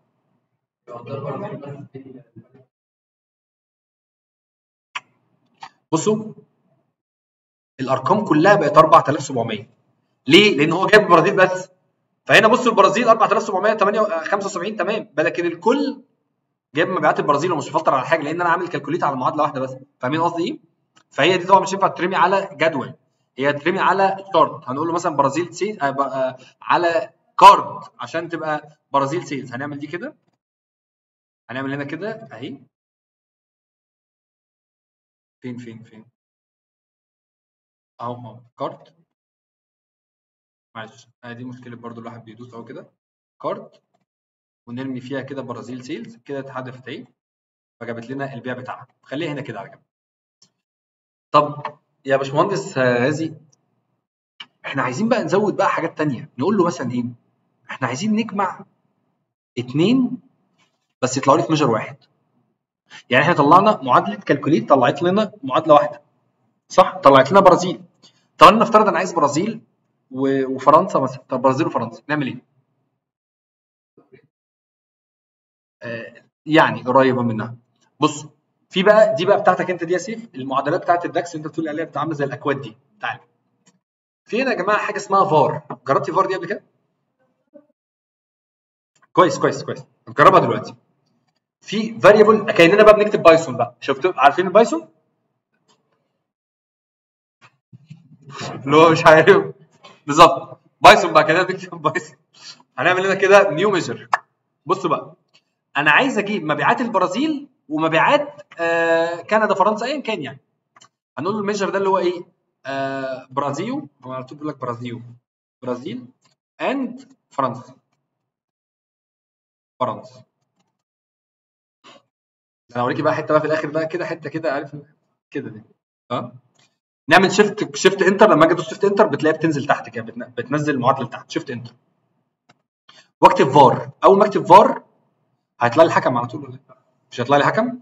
بصوا الارقام كلها بقت 4700 ليه؟ لان هو جايب البرازيل بس فهنا بصوا البرازيل 4775 تمام لكن الكل جايب مبيعات البرازيل ومش مفلتر على حاجه لان انا عامل كالكوليت على معادله واحده بس فاهمين قصدي ايه؟ فهي دي طبعا مش ينفع ترمي على جدول هي ترمي على شارت هنقول له مثلا برازيل سي آه ب- آه على كارد عشان تبقى برازيل سيلز هنعمل دي كده هنعمل هنا كده اهي فين فين فين اهو اهو كارد معلش آه دي مشكله برضو الواحد بيدوس اهو كده كارد ونرمي فيها كده برازيل سيلز كده اتحدفت اهي فجابت لنا البيع بتاعها خليها هنا كده على جنب طب يا باشمهندس هازي احنا عايزين بقى نزود بقى حاجات تانية نقول له مثلا ايه احنا عايزين نجمع اتنين بس يطلعوا لي في ميجر واحد يعني احنا طلعنا معادله كالكوليت طلعت لنا معادله واحده صح طلعت لنا برازيل طب انا نفترض انا عايز برازيل و- وفرنسا مثلا طب برازيل وفرنسا نعمل ايه آه يعني قريبه منها بص في بقى دي بقى بتاعتك انت دي يا سيف المعادلات بتاعت الداكس اللي انت بتقول عليها بتعمل زي الاكواد دي تعال في هنا يا جماعه حاجه اسمها فار جربتي فار دي قبل كده كويس كويس كويس نجربها دلوقتي في فاريبل كاننا بقى بنكتب بايثون بقى شفتوا عارفين البايثون اللي هو مش عارف بالظبط بايثون بقى كاننا بنكتب بايثون هنعمل هنا كده نيو ميجر بصوا بقى انا عايز اجيب مبيعات البرازيل ومبيعات آه كندا فرنسا ايا كان يعني هنقول الميجر ده اللي هو ايه آه برازيل هو على طول بيقول لك برازيل برازيل اند فرنسا فرنسا انا هوريكي بقى حته بقى في الاخر بقى كده حته كده عارف كده دي اه نعمل شيفت شيفت انتر لما اجي ادوس شيفت انتر بتلاقيها بتنزل تحت كده بتن- بتنزل المعادله لتحت شيفت انتر واكتب فار اول ما اكتب فار هيطلع لي الحكم على طول ولا إيه؟ مش هيطلع لي حكم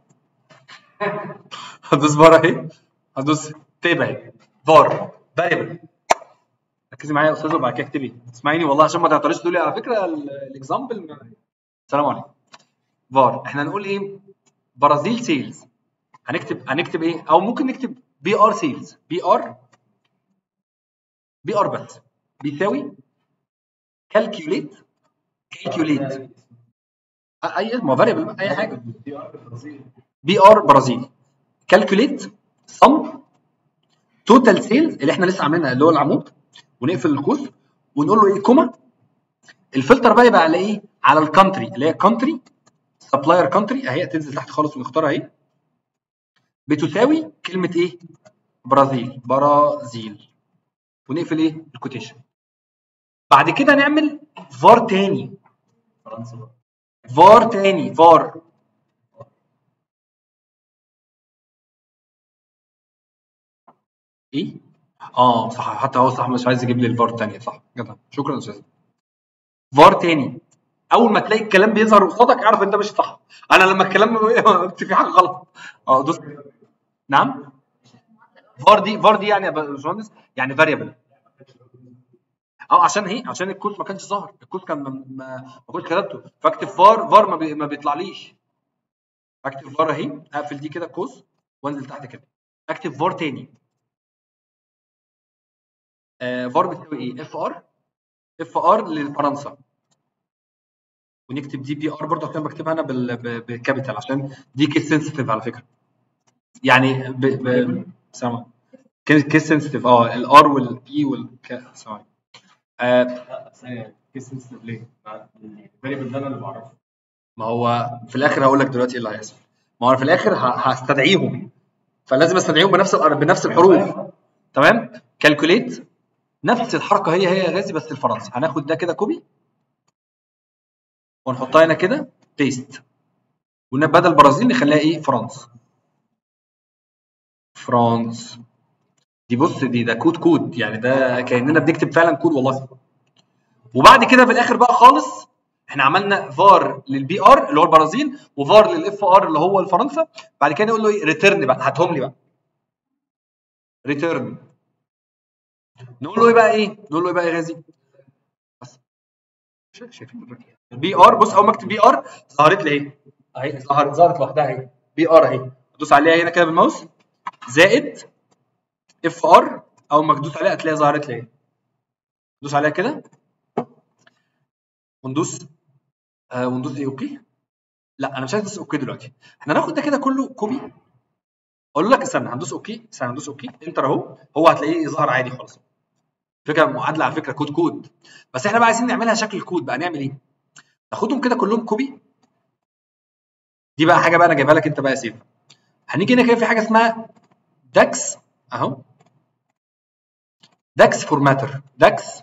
هدوس فار اهي هدوس تيب اهي فار فاريبل ركزي معايا يا استاذ وبعد كده اكتبي اسمعيني والله عشان ما تعطليش تقولي على فكره ال- الاكزامبل ما- السلام عليكم فار احنا هنقول ايه برازيل سيلز هنكتب هنكتب ايه او ممكن نكتب بي ار سيلز بي ار بي ار بس بيساوي كالكيوليت كالكيوليت اي ما فاريبل اي حاجه بي ار برازيل كالكوليت سم توتال سيلز اللي احنا لسه عاملينها اللي هو العمود ونقفل القوس ونقول له ايه كوما الفلتر بقى يبقى على ايه على الكونتري اللي هي كونتري سبلاير كونتري اهي تنزل تحت خالص ونختارها اهي بتساوي كلمه ايه برازيل برازيل ونقفل ايه الكوتيشن بعد كده نعمل فار تاني فرنسا بقى فار تاني فار ايه اه صح حتى هو صح مش عايز يجيب لي الفار تانية صح جدع شكرا يا استاذ فار تاني اول ما تلاقي الكلام بيظهر قصادك اعرف انت ماشي صح انا لما الكلام قلت في حاجه غلط اه دوس نعم فار دي فار دي يعني يا باشمهندس يعني فاريبل اه عشان ايه عشان الكود ما كانش ظاهر الكود كان ما ما, ما كنتش كتبته فاكتب فار فار ما, بي ما بيطلعليش اكتب فار اهي اقفل دي كده قوس وانزل تحت كده اكتب فار تاني آه فار بتساوي ايه اف ار اف ار لفرنسا ونكتب دي بي ار برضه عشان بكتبها انا بال- ب- بالكابيتال عشان دي كيس سنسيتيف على فكره يعني ب ب سامع كيس سنسيتيف اه الار والبي والك سامع آه لا ثانية كيس سنسيتيف ليه؟ الفاريبل ده انا اللي بعرفه ما هو في الاخر هقول لك دلوقتي ايه اللي هيحصل ما هو أنا في الاخر ه- هستدعيهم فلازم استدعيهم بنفس بنفس الحروف تمام كالكوليت نفس الحركه هي هي يا غازي بس الفرنسي هناخد ده كده كوبي ونحطها هنا كده بيست وبدل برازيل نخليها ايه فرانس فرانس دي بص دي ده كود كود يعني ده كاننا بنكتب فعلا كود والله وبعد كده في الاخر بقى خالص احنا عملنا فار للبي ار اللي هو البرازيل وفار للاف ار اللي هو الفرنسا بعد كده نقول له ايه ريتيرن بقى هاتهم لي بقى ريتيرن نقول له ايه بقى ايه نقول له ايه بقى يا غازي بس شايف- شايفين البي ار بص اول ما اكتب بي ار ظهرت لي اهي اهي ظهرت ظهرت لوحدها اهي بي ار اهي ادوس عليها هنا كده بالماوس زائد اف ار اول ما تدوس عليها هتلاقيها ظهرت لي اهي ندوس عليها كده وندوس آه وندوس ايه اوكي لا انا مش عايز ادوس اوكي دلوقتي احنا هناخد ده كده كله كوبي اقول لك استنى هندوس اوكي استنى هندوس اوكي انتر اهو هو هتلاقيه ظهر عادي خالص فكره معادله على فكره كود كود بس احنا بقى عايزين نعملها شكل كود بقى نعمل ايه ناخدهم كده كلهم كوبي دي بقى حاجه بقى انا جايبها لك انت بقى يا سيف هنيجي هنا كده في حاجه اسمها داكس اهو داكس فورماتر داكس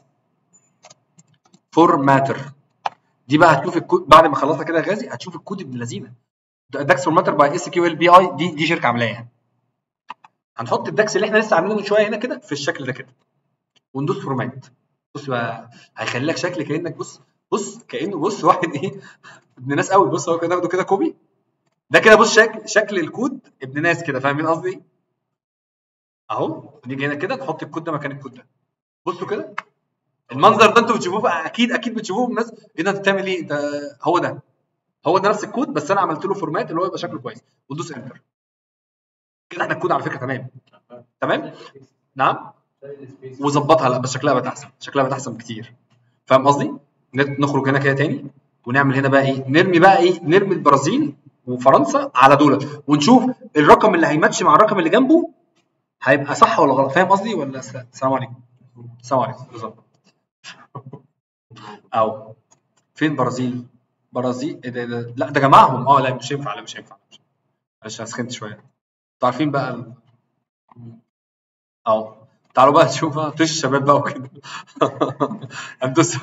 فورماتر دي بقى هتشوف الكود بعد ما خلصنا كده يا غازي هتشوف الكود ابن اللذينه داكس فورماتر باي اس كيو ال بي اي دي دي شركه عاملاها يعني هنحط الداكس اللي احنا لسه عاملينه من شويه هنا كده في الشكل ده كده وندوس فورمات بص بقى هيخلي لك شكل كانك بص بص كانه بص واحد ايه ابن ناس قوي بص هو كده ناخده كده كوبي ده كده بص شكل شكل الكود ابن ناس كده فاهمين قصدي ايه؟ اهو نيجي هنا كده نحط الكود ده مكان الكود ده بصوا كده المنظر ده انتوا بتشوفوه بقى اكيد اكيد بتشوفوه الناس ايه ده انت بتعمل ايه ده هو ده هو ده نفس الكود بس انا عملت له فورمات اللي هو يبقى شكله كويس وتدوس انتر كده احنا الكود على فكره تمام تمام نعم وظبطها لا بس شكلها بقت احسن شكلها بقت احسن بكتير فاهم قصدي نت- نخرج هنا كده تاني ونعمل هنا بقى ايه نرمي بقى ايه نرمي البرازيل وفرنسا على دول ونشوف الرقم اللي هيماتش مع الرقم اللي جنبه هيبقى صح ولا غلط فاهم قصدي ولا س- السلام عليكم السلام عليكم بالظبط او فين برازيل برازيل إيه ده, إيه ده لا ده جمعهم اه لا مش ينفع لا مش ينفع مش- معلش انا سخنت شويه انتوا عارفين بقى ال- اهو تعالوا بقى نشوف بقى طش الشباب بقى وكده هندوس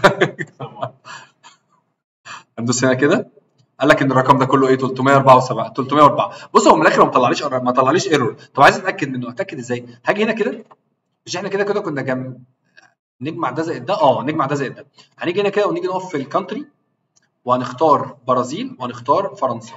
هندوس هنا كده قال لك ان الرقم ده كله ايه 374 304 بص هو من الاخر ما طلعليش ما طلعليش ايرور طب عايز اتاكد منه اتاكد ازاي هاجي هنا كده مش احنا كده كده كنا جم... نجمع ده زائد ده اه نجمع ده زائد ده هنيجي هنا كده ونيجي نقف في الكانتري وهنختار برازيل وهنختار فرنسا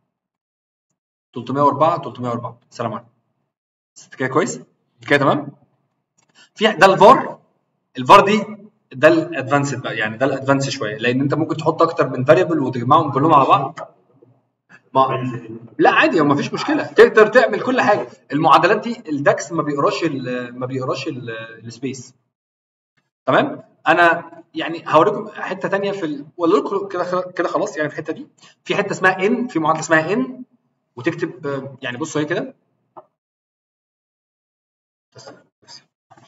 304 304 سلام عليكم كده كويس كده تمام في ده الفار الفار دي ده الادفانسد بقى يعني ده الادفانس شويه لان انت ممكن تحط اكتر من فاريبل وتجمعهم كلهم على بعض ما لا عادي هو ما فيش مشكله تقدر تعمل كل حاجه المعادلات دي الداكس ما بيقراش ال- ما بيقراش ال- السبيس تمام انا يعني هوريكم حته تانية في ال... ولا لكم كده كده خلاص يعني في الحته دي في حته اسمها ان في معادله اسمها ان وتكتب آه، يعني بصوا هي كده بس- بس.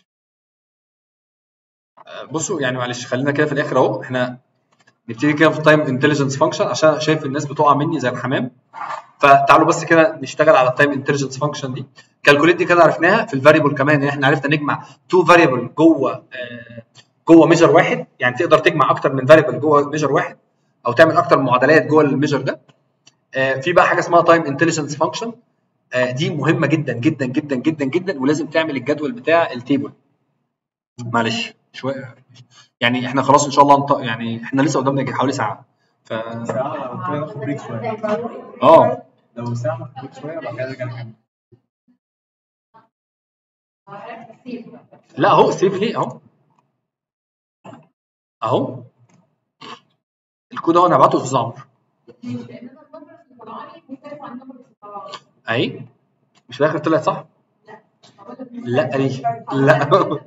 آه، بصوا يعني معلش خلينا كده في الاخر اهو احنا نبتدي كده في تايم انتليجنس فانكشن عشان شايف الناس بتقع مني زي الحمام فتعالوا بس كده نشتغل على التايم انتليجنس فانكشن دي كالكوليت دي كده عرفناها في الفاريبل كمان ان احنا عرفنا نجمع تو فاريبل جوه آه، جوه ميجر واحد يعني تقدر تجمع اكتر من فاريبل جوه ميجر واحد او تعمل اكتر معادلات جوه الميجر ده آه، في بقى حاجه اسمها تايم انتليجنس فانكشن دي مهمه جدا جدا جدا جدا جدا ولازم تعمل الجدول بتاع التيبل معلش شويه يعني احنا خلاص ان شاء الله انط... يعني احنا لسه قدامنا حوالي ساعه ف ساعة لو كده ناخد بريك شوية اه لو ساعة ناخد بريك شوية وبعد كده نرجع نكمل لا اهو سيف ليه اهو اهو الكود اهو انا هبعته في عمرو لان انا النمبر في القرآني مختلف عن النمبر في القرآني اهي مش في الاخر طلعت صح؟ لا دي لا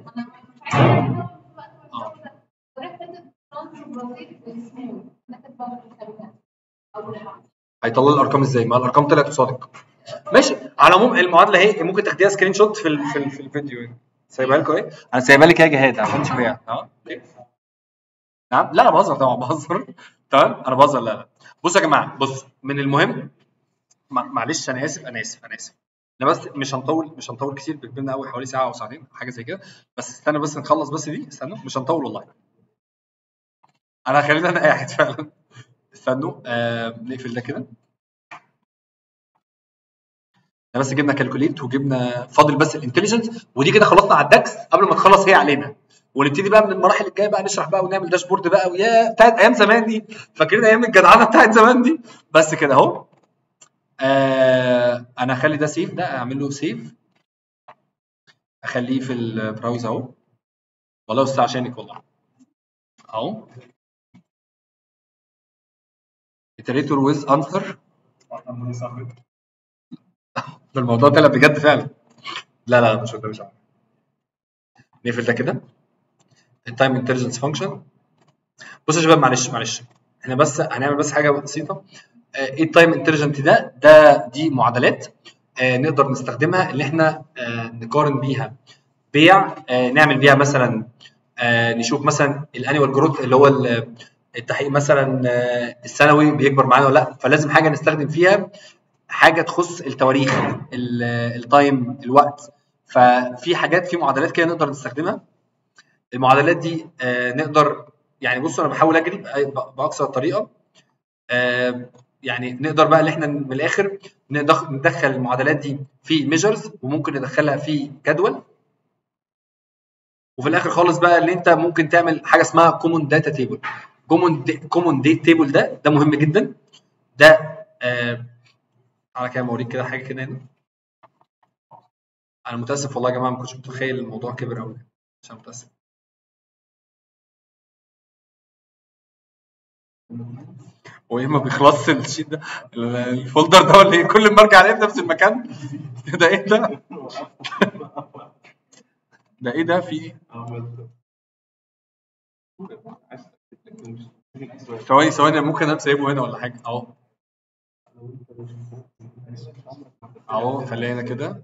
هيطلع لي الارقام ازاي؟ ما الارقام طلعت قصادك ماشي على العموم المعادله اهي ممكن تاخديها سكرين شوت في ال في, ال في الفيديو يعني سايبها لكم اهي انا سايبها لك يا جهاد عشان تشوفيها اه نعم لا انا بهزر طبعا بهزر تمام انا بهزر لا لا بصوا يا جماعه بص من المهم مع- معلش انا اسف انا اسف انا اسف انا بس مش هنطول مش هنطول كتير بتبقى قوي حوالي ساعه او ساعتين حاجه زي كده بس استنى بس نخلص بس دي استنوا مش هنطول والله انا خلينا انا قاعد فعلا استنوا آه نقفل ده كده احنا بس جبنا كالكوليت وجبنا فاضل بس الانتليجنس ودي كده خلصنا على الداكس قبل ما تخلص هي علينا ونبتدي بقى من المراحل الجايه بقى نشرح بقى ونعمل داشبورد بقى ويا بتاعت ايام زمان دي فاكرين ايام الجدعنه بتاعت زمان دي بس كده اهو آه انا اخلي ده سيف ده اعمل له سيف اخليه في البراوزر اهو والله بس عشانك والله اهو iterator with answer ده الموضوع طلع بجد فعلا لا لا مش ده مش عارف. نقفل ده كده التايم انتليجنس فانكشن بصوا يا شباب معلش معلش احنا بس هنعمل بس حاجه بسيطه آه، ايه التايم انتليجنت ده ده دي معادلات آه، نقدر نستخدمها اللي احنا آه، نقارن بيها بيع آه، نعمل بيها مثلا آه، نشوف مثلا الانيوال جروث اللي هو ال- التحقيق مثلا آه، السنوي بيكبر معانا ولا لا فلازم حاجه نستخدم فيها حاجه تخص التواريخ ال- التايم الوقت ففي حاجات في معادلات كده نقدر نستخدمها المعادلات دي آه، نقدر يعني بصوا انا بحاول اجري بأ- باقصى طريقه آه، يعني نقدر بقى اللي احنا من الاخر ندخ- ندخل المعادلات دي في ميجرز وممكن ندخلها في جدول وفي الاخر خالص بقى اللي انت ممكن تعمل حاجه اسمها كومون داتا تيبل كومون كومون ديت تيبل ده ده مهم جدا ده آه على كده اوريك كده حاجه كده هنا انا متاسف والله يا جماعه ما كنتش متخيل الموضوع كبر قوي عشان متاسف هو ايه ما بيخلصش الشيت ده ال- الفولدر ده ولا ايه كل ما ارجع الاقيه في نفس المكان ده ايه ده ده ايه ده في ايه ثواني ثواني ممكن انا سايبه هنا ولا حاجه اهو اهو خلينا كده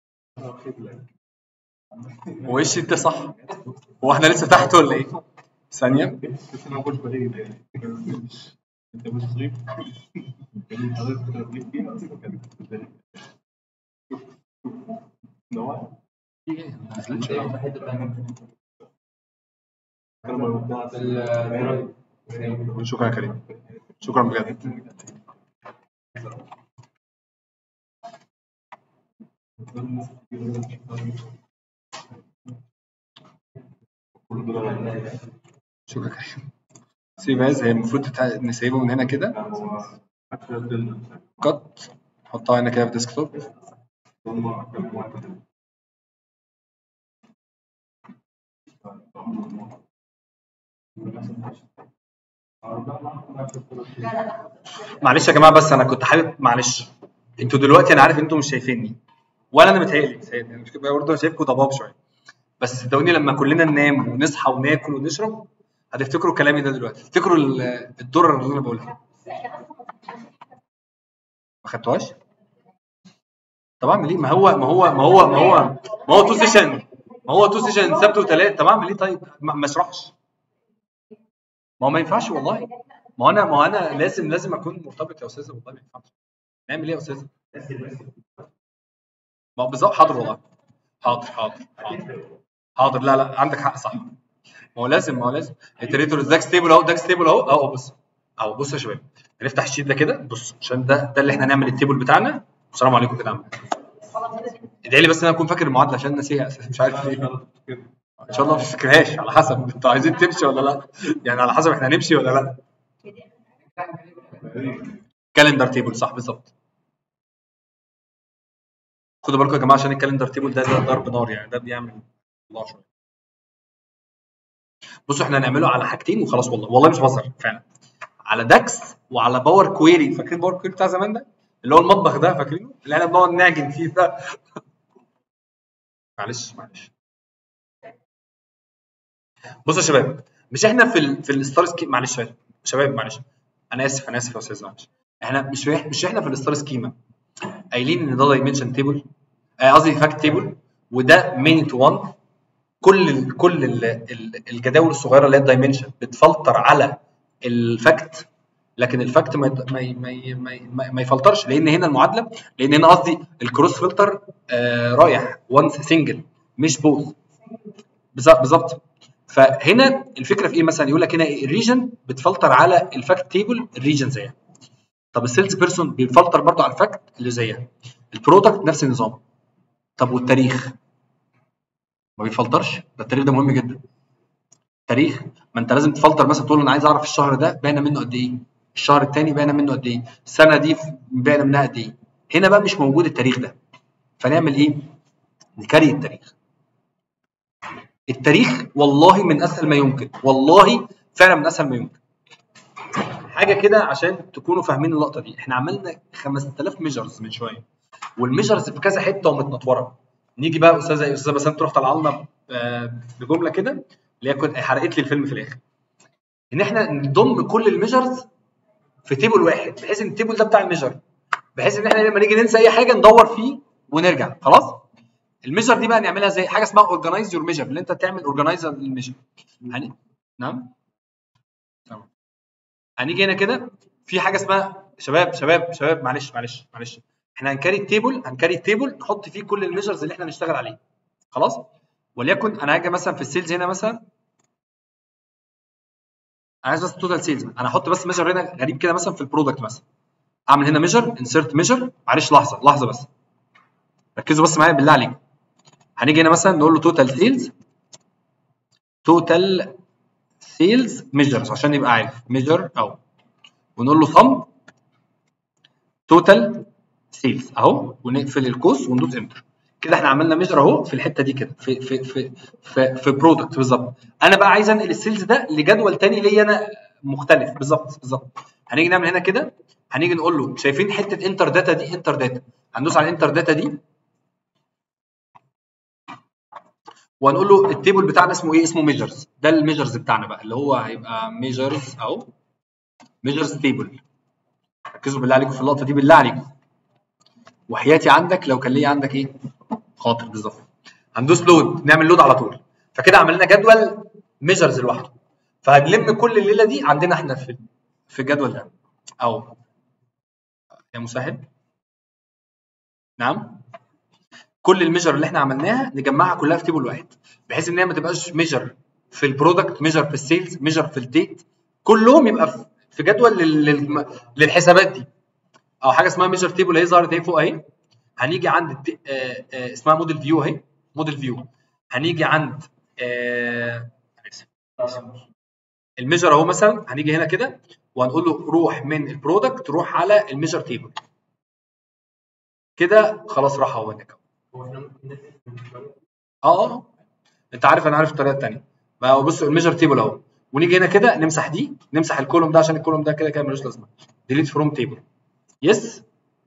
هو ايه الشيت ده صح هو احنا لسه تحت ولا ايه ثانيه بس انا ما كنتش بلاقي ده مش انت مش صغير كان حضرتك بتربيت فيها بس كانت بتلاقي. شوف شوف نوع في ايه ما نزلتش ايه انا ما ببدأ شكرا يا كريم شكرا بجد شكرا يا كريم سيب از هي المفروض تتع- نسيبه من هنا كده كت نحطها هنا كده في الديسكتوب معلش يا جماعه بس انا كنت حابب معلش انتوا دلوقتي انا عارف انتوا مش شايفيني ولا انا متهيألي متهيألي انا مش كده برضه أنا شايفكم ضباب شويه بس صدقوني لما كلنا ننام ونصحى وناكل ونشرب هتفتكروا كلامي ده دلوقتي تفتكروا ال- الدرر اللي انا بقولها ما خدتوهاش طب اعمل ايه ما هو ما هو ما هو ما هو ما هو تو سيشن ما هو تو سيشن سبت وثلاث طب اعمل ايه طيب ما ما اشرحش ما هو ما ينفعش والله ما هو انا ما هو انا لازم لازم اكون مرتبط يا استاذ والله ما ينفعش نعمل ايه يا استاذ ما هو بالظبط حاضر والله حاضر حاضر حاضر حاضر لا لا عندك حق صح ما هو لازم ما هو لازم التريتور داك ستيبل اهو داك ستيبل اهو اهو بص اهو بص يا شباب هنفتح الشيت ده كده بص عشان ده ده اللي احنا هنعمل التيبل بتاعنا السلام عليكم كده يا عم ادعي لي بس ان انا اكون فاكر المعادله عشان ناسيها اساسا مش عارف ليه ان شاء الله ما تفتكرهاش على حسب انتوا عايزين تمشي ولا لا يعني على حسب احنا هنمشي ولا لا كالندر تيبل صح بالظبط خدوا بالكم يا جماعه عشان الكالندر تيبل ده ده ضرب نار يعني ده بيعمل الله شويه بصوا احنا هنعمله على حاجتين وخلاص والله والله مش بهزر فعلا على داكس وعلى باور كويري فاكرين باور كويري بتاع زمان ده اللي هو المطبخ ده فاكرينه اللي احنا بنقعد نعجن فيه ده معلش معلش بصوا يا شباب مش احنا في ال في الستار سكيم معلش يا شباب معلش انا اسف انا اسف يا استاذ معلش احنا مش مش احنا في الستار سكيما قايلين ان ده دايمنشن تيبل قصدي فاكت تيبل وده مينت 1 كل ال كل ال ال الجداول الصغيره اللي هي الدايمنشن بتفلتر على الفاكت لكن الفاكت ما يت- ما ي- ما ي- ما ي- ما ما يفلترش لان هنا المعادله لان هنا قصدي الكروس فلتر آه رايح وانس سنجل مش بوث بالظبط بالظبط فهنا الفكره في ايه مثلا يقول لك هنا الريجن بتفلتر على الفاكت تيبل الريجن زيها طب السيلز بيرسون بيفلتر برضه على الفاكت اللي زيها البرودكت نفس النظام طب والتاريخ ما بيفلترش ده التاريخ ده مهم جدا تاريخ ما انت لازم تفلتر مثلا تقول له انا عايز اعرف الشهر ده باينه منه قد ايه الشهر الثاني باينه منه قد ايه السنه دي باينه منها قد ايه هنا بقى مش موجود التاريخ ده فنعمل ايه نكري التاريخ التاريخ والله من اسهل ما يمكن والله فعلا من اسهل ما يمكن حاجه كده عشان تكونوا فاهمين اللقطه دي احنا عملنا 5000 ميجرز من شويه والميجرز في كذا حته ومتنطوره نيجي بقى استاذه استاذه بسام تروح طالعه لنا آه، بجمله كده اللي هي كنت حرقت لي الفيلم في الاخر ان احنا نضم كل الميجرز في تيبل واحد بحيث ان التيبل ده بتاع الميجر بحيث ان احنا لما نيجي ننسى اي حاجه ندور فيه ونرجع خلاص الميجر دي بقى نعملها زي حاجه اسمها اورجنايز يور ميجر اللي انت تعمل اورجنايزر للميجر هن... نعم تمام هنيجي هنا كده في حاجه اسمها شباب شباب شباب معلش معلش معلش احنا هنكاري التيبل هنكاري التيبل نحط فيه كل الميجرز اللي احنا هنشتغل عليه خلاص وليكن انا هاجي مثلا في السيلز هنا مثلا انا عايز بس توتال سيلز انا هحط بس ميجر هنا غريب كده مثلا في البرودكت مثلا اعمل هنا ميجر انسرت ميجر معلش لحظه لحظه بس ركزوا بس معايا بالله عليكم هنيجي هنا مثلا نقول له توتال سيلز توتال سيلز ميجرز عشان يبقى عارف ميجر اهو ونقول له صم توتال سيلز اهو ونقفل القوس وندوس انتر كده احنا عملنا ميجر اهو في الحته دي كده في في في في, في برودكت بالظبط انا بقى عايز انقل السيلز ده لجدول تاني ليا انا مختلف بالظبط بالظبط هنيجي نعمل هنا كده هنيجي نقول له شايفين حته انتر داتا دي انتر داتا هندوس على انتر داتا دي وهنقول له التيبل بتاعنا اسمه ايه اسمه ميجرز ده الميجرز بتاعنا بقى اللي هو هيبقى ميجرز اهو ميجرز تيبل ركزوا بالله عليكم في اللقطه دي بالله عليكم وحياتي عندك لو كان ليا عندك ايه خاطر بالظبط هندوس لود نعمل لود على طول فكده عملنا جدول ميجرز لوحده فهنلم كل الليله دي عندنا احنا في في الجدول ده او يا مسهل نعم كل الميجر اللي احنا عملناها نجمعها كلها في تيبل واحد بحيث ان هي ما تبقاش ميجر في البرودكت ميجر في السيلز ميجر في الديت كلهم يبقى في- في جدول لل- لل- للحسابات دي او حاجه اسمها ميجر تيبل اهي ظهرت اهي فوق اهي هنيجي عند الت- آه، آه، اسمها موديل فيو اهي موديل فيو هنيجي عند آه، آسف. الميجر اهو مثلا هنيجي هنا كده وهنقول له روح من البرودكت روح على الميجر تيبل كده خلاص راح اهو هناك هو احنا ممكن نقفل اه اه انت عارف انا عارف الطريقه الثانيه ما هو بص الميجر تيبل اهو ونيجي هنا كده نمسح دي نمسح الكولوم ده عشان الكولوم ده كده كده ملوش لازمه ديليت فروم تيبل يس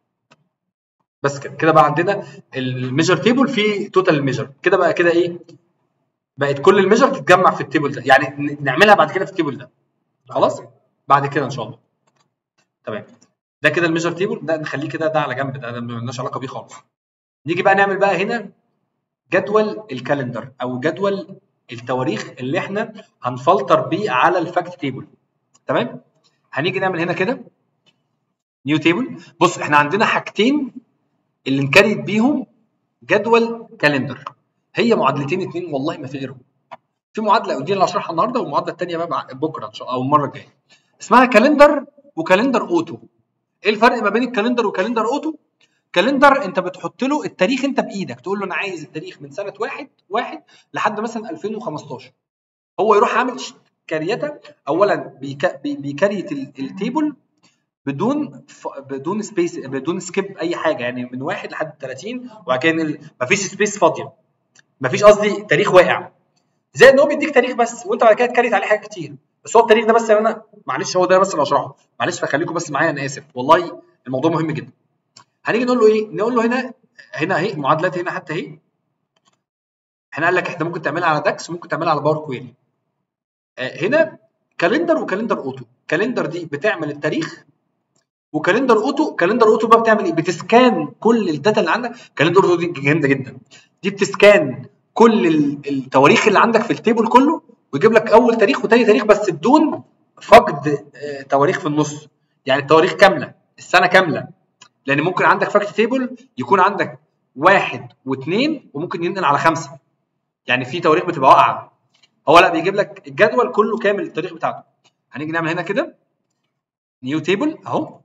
بس كده كده بقى عندنا الميجر تيبل فيه توتال الميجر كده بقى كده ايه بقت كل الميجر تتجمع في التيبل ده يعني ن- نعملها بعد كده في التيبل ده خلاص بعد كده ان شاء الله تمام ده كده الميجر تيبل ده نخليه كده ده على جنب ده ده مالناش علاقه بيه خالص نيجي بقى نعمل بقى هنا جدول الكالندر او جدول التواريخ اللي احنا هنفلتر بيه على الفاكت تيبل تمام هنيجي نعمل هنا كده نيو تيبل بص احنا عندنا حاجتين اللي نكريت بيهم جدول كالندر هي معادلتين اتنين والله ما في غيرهم في معادله ودي اللي هشرحها النهارده والمعادله الثانيه بقى مع- بكره ان شاء الله او المره الجايه اسمها كالندر وكالندر اوتو ايه الفرق ما بين الكالندر وكالندر اوتو كالندر انت بتحط له التاريخ انت بايدك تقول له انا عايز التاريخ من سنه واحد واحد لحد مثلا 2015 هو يروح عامل ش- كاريته اولا بيك- بي- بيكريت ال- التيبل بدون ف... بدون سبيس بدون سكيب اي حاجه يعني من واحد لحد 30 وبعد كده ال- مفيش سبيس فاضيه مفيش قصدي تاريخ واقع زي ان هو بيديك تاريخ بس وانت بعد كده تكريت عليه حاجات كتير بس هو التاريخ ده بس اللي انا معلش هو ده بس اللي هشرحه معلش فخليكم بس معايا انا اسف والله الموضوع مهم جدا هنيجي نقول له ايه نقول له هنا هنا اهي المعادلات هنا حتى اهي احنا قال لك احنا ممكن تعملها على داكس وممكن تعملها على باور كويري آه، هنا كالندر وكالندر اوتو كالندر دي بتعمل التاريخ وكالندر اوتو كالندر اوتو بقى بتعمل ايه بتسكان كل الداتا اللي عندك كالندر اوتو دي جامده جدا دي بتسكان كل ال- التواريخ اللي عندك في التيبل كله ويجيب لك اول تاريخ وتاني تاريخ بس بدون فقد آه، تواريخ في النص يعني التواريخ كامله السنه كامله لان ممكن عندك فاكت تيبل يكون عندك واحد واثنين وممكن ينقل على خمسه يعني في تواريخ بتبقى واقعه هو لا بيجيب لك الجدول كله كامل التاريخ بتاعته هنيجي نعمل هنا كده نيو تيبل اهو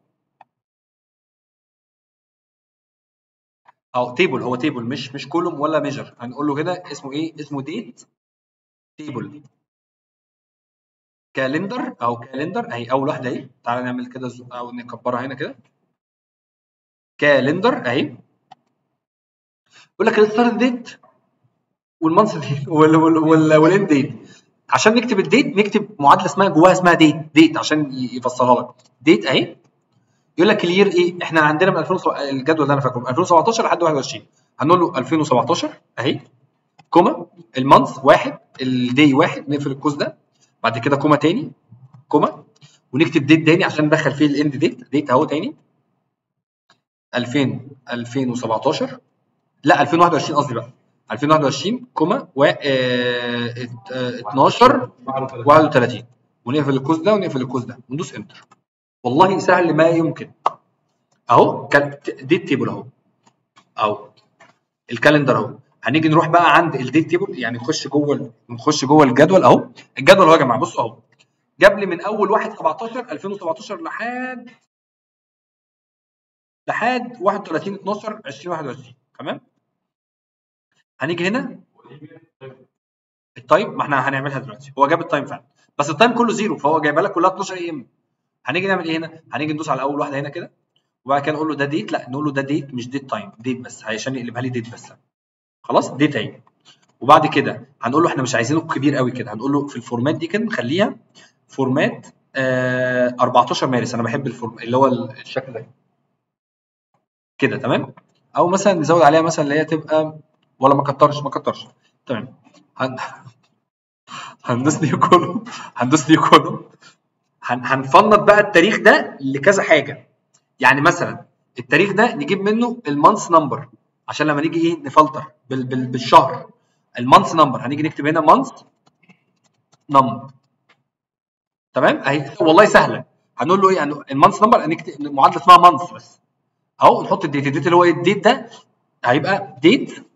اهو تيبل هو تيبل مش مش كولوم ولا ميجر هنقول له كده اسمه ايه اسمه ديت تيبل كالندر او كالندر اهي اول واحده اهي تعالى نعمل كده زو- او نكبرها هنا كده كالندر اهي يقول لك الستارت ديت والمانث ديت وال- وال- وال- والاند ديت عشان نكتب الديت نكتب معادله اسمها جواها اسمها ديت ديت عشان ي- يفسرها لك ديت اهي يقول لك الير ايه احنا عندنا من 2000 الجدول ده انا فاكره من 2017 لحد 21 هنقول له 2017 اهي كوما المانث واحد الدي واحد نقفل القوس ده بعد كده كوما تاني كوما ونكتب ديت تاني عشان ندخل فيه الاند ديت ديت اهو تاني 2000 2017 لا 2021 قصدي بقى 2021 كوما و آه، ات- آه، 12 31 ونقفل القوس ده ونقفل القوس ده وندوس انتر والله سهل ما يمكن اهو كان- ديت تيبل اهو اهو الكالندر اهو هنيجي نروح بقى عند الديت تيبل يعني نخش جوه ال- نخش جوه الجدول اهو الجدول اهو يا جماعه بصوا اهو جاب لي من اول 1 17 2017 لحد لحد 31 12 2021 تمام هنيجي هنا التايم ما احنا هنعملها دلوقتي هو جاب التايم فعلا بس التايم كله زيرو فهو جايبها لك كلها 12 اي ام هنيجي نعمل ايه هنا هنيجي ندوس على اول واحده هنا كده وبعد كده نقول له ده ديت لا نقول له ده ديت مش ديت تايم ديت بس عشان يقلبها لي ديت بس خلاص ديت اهي وبعد كده هنقول له احنا مش عايزينه كبير قوي كده هنقول له في الفورمات دي كده نخليها فورمات آه 14 مارس انا بحب الفورم اللي هو الشكل ده كده تمام او مثلا نزود عليها مثلا اللي هي تبقى ولا ما كترش ما كترش تمام هن... هندوس نيو كولوم هندوس نيو كولوم هن... هنفنط بقى التاريخ ده لكذا حاجه يعني مثلا التاريخ ده نجيب منه المانث نمبر عشان لما نيجي ايه نفلتر بال... بال... بالشهر المانث نمبر هنيجي نكتب هنا مانث نمبر تمام اهي والله سهله هنقول له ايه يعني المانث نمبر هنكتب معادله اسمها مانث بس اهو نحط الديت الديت اللي هو ايه الديت ده هيبقى ديت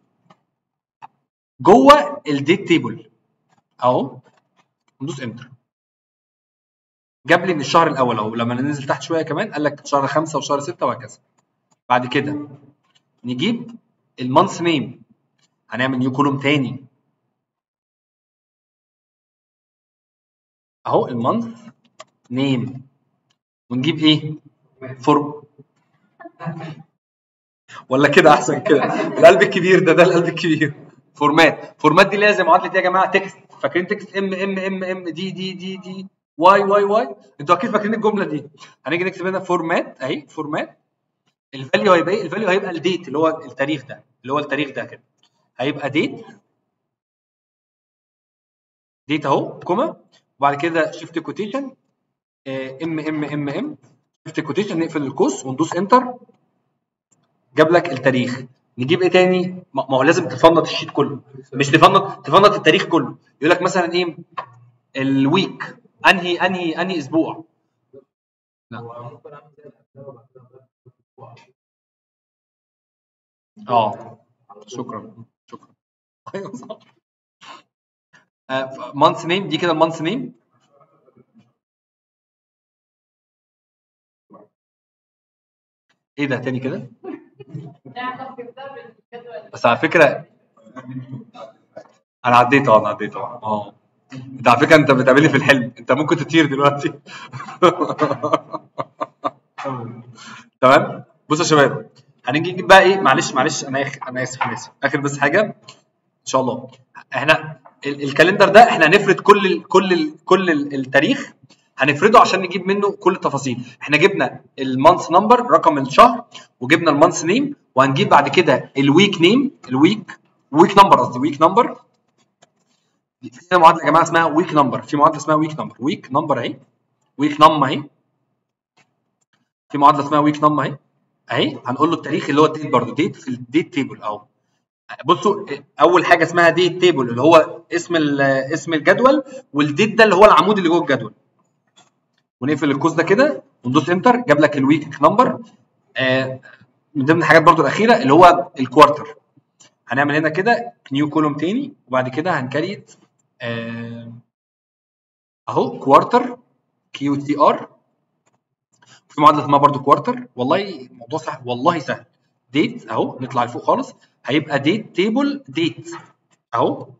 جوه الديت تيبل اهو ندوس انتر جاب لي من الشهر الاول اهو لما ننزل تحت شويه كمان قال لك شهر خمسه وشهر سته وهكذا بعد كده نجيب المانث نيم هنعمل نيو كولوم تاني اهو المانث نيم ونجيب ايه فور ولا كده احسن كده القلب الكبير ده ده القلب الكبير فورمات فورمات دي لازم معادله ايه يا جماعه تكست فاكرين تكست ام ام ام ام دي دي دي دي واي واي واي انتوا اكيد فاكرين الجمله دي هنيجي نكتب هنا فورمات اهي فورمات الفاليو هيبقى ايه الفاليو هيبقى الديت اللي هو التاريخ ده اللي هو التاريخ ده كده هيبقى ديت ديت اهو كوما وبعد كده شيفت كوتيشن ام ام ام ام شيفت كوتيشن نقفل القوس وندوس انتر جاب لك التاريخ نجيب ايه تاني ما ما هو لازم تفنط الشيت كله مش تفنط تفنط التاريخ كله يقول لك مثلا ايه الويك انهي انهي انهي اسبوع اه شكرا شكرا ايوه صح مانث نيم دي كده المانث نيم ايه ده تاني كده نعرف كده بالجدول بس على فكره انا عديت اه انا عديت اه اه انت على فكره انت بتقابلني في الحلم انت ممكن تطير دلوقتي تمام بصوا يا شباب هنيجي نجيب بقى ايه معلش معلش انا آخ... انا اسف انا اسف اخر بس حاجه ان شاء الله احنا ال- الكالندر ده احنا هنفرد كل ال... كل ال... كل ال- التاريخ هنفرده عشان نجيب منه كل التفاصيل احنا جبنا المانث نمبر رقم الشهر وجبنا المانث نيم وهنجيب بعد كده الويك نيم الويك ويك نمبر قصدي ويك نمبر في هنا معادله يا جماعه اسمها ويك نمبر في معادله اسمها ويك نمبر ويك نمبر اهي ويك نم اهي في معادله اسمها ويك نم اهي اهي هنقول له التاريخ اللي هو الديت برضه ديت في الديت تيبل اهو بصوا اول حاجه اسمها ديت تيبل اللي هو اسم ال- اسم الجدول والديت ده اللي هو العمود اللي جوه الجدول ونقفل القوس ده كده وندوس انتر جاب لك الويك نمبر آه من ضمن الحاجات برضو الاخيره اللي هو الكوارتر هنعمل هنا كده نيو كولوم تاني وبعد كده هنكريت آه اهو كوارتر كيو تي ار في معادله اسمها برضو كوارتر والله الموضوع سهل والله سهل ديت اهو نطلع لفوق خالص هيبقى ديت تيبل ديت اهو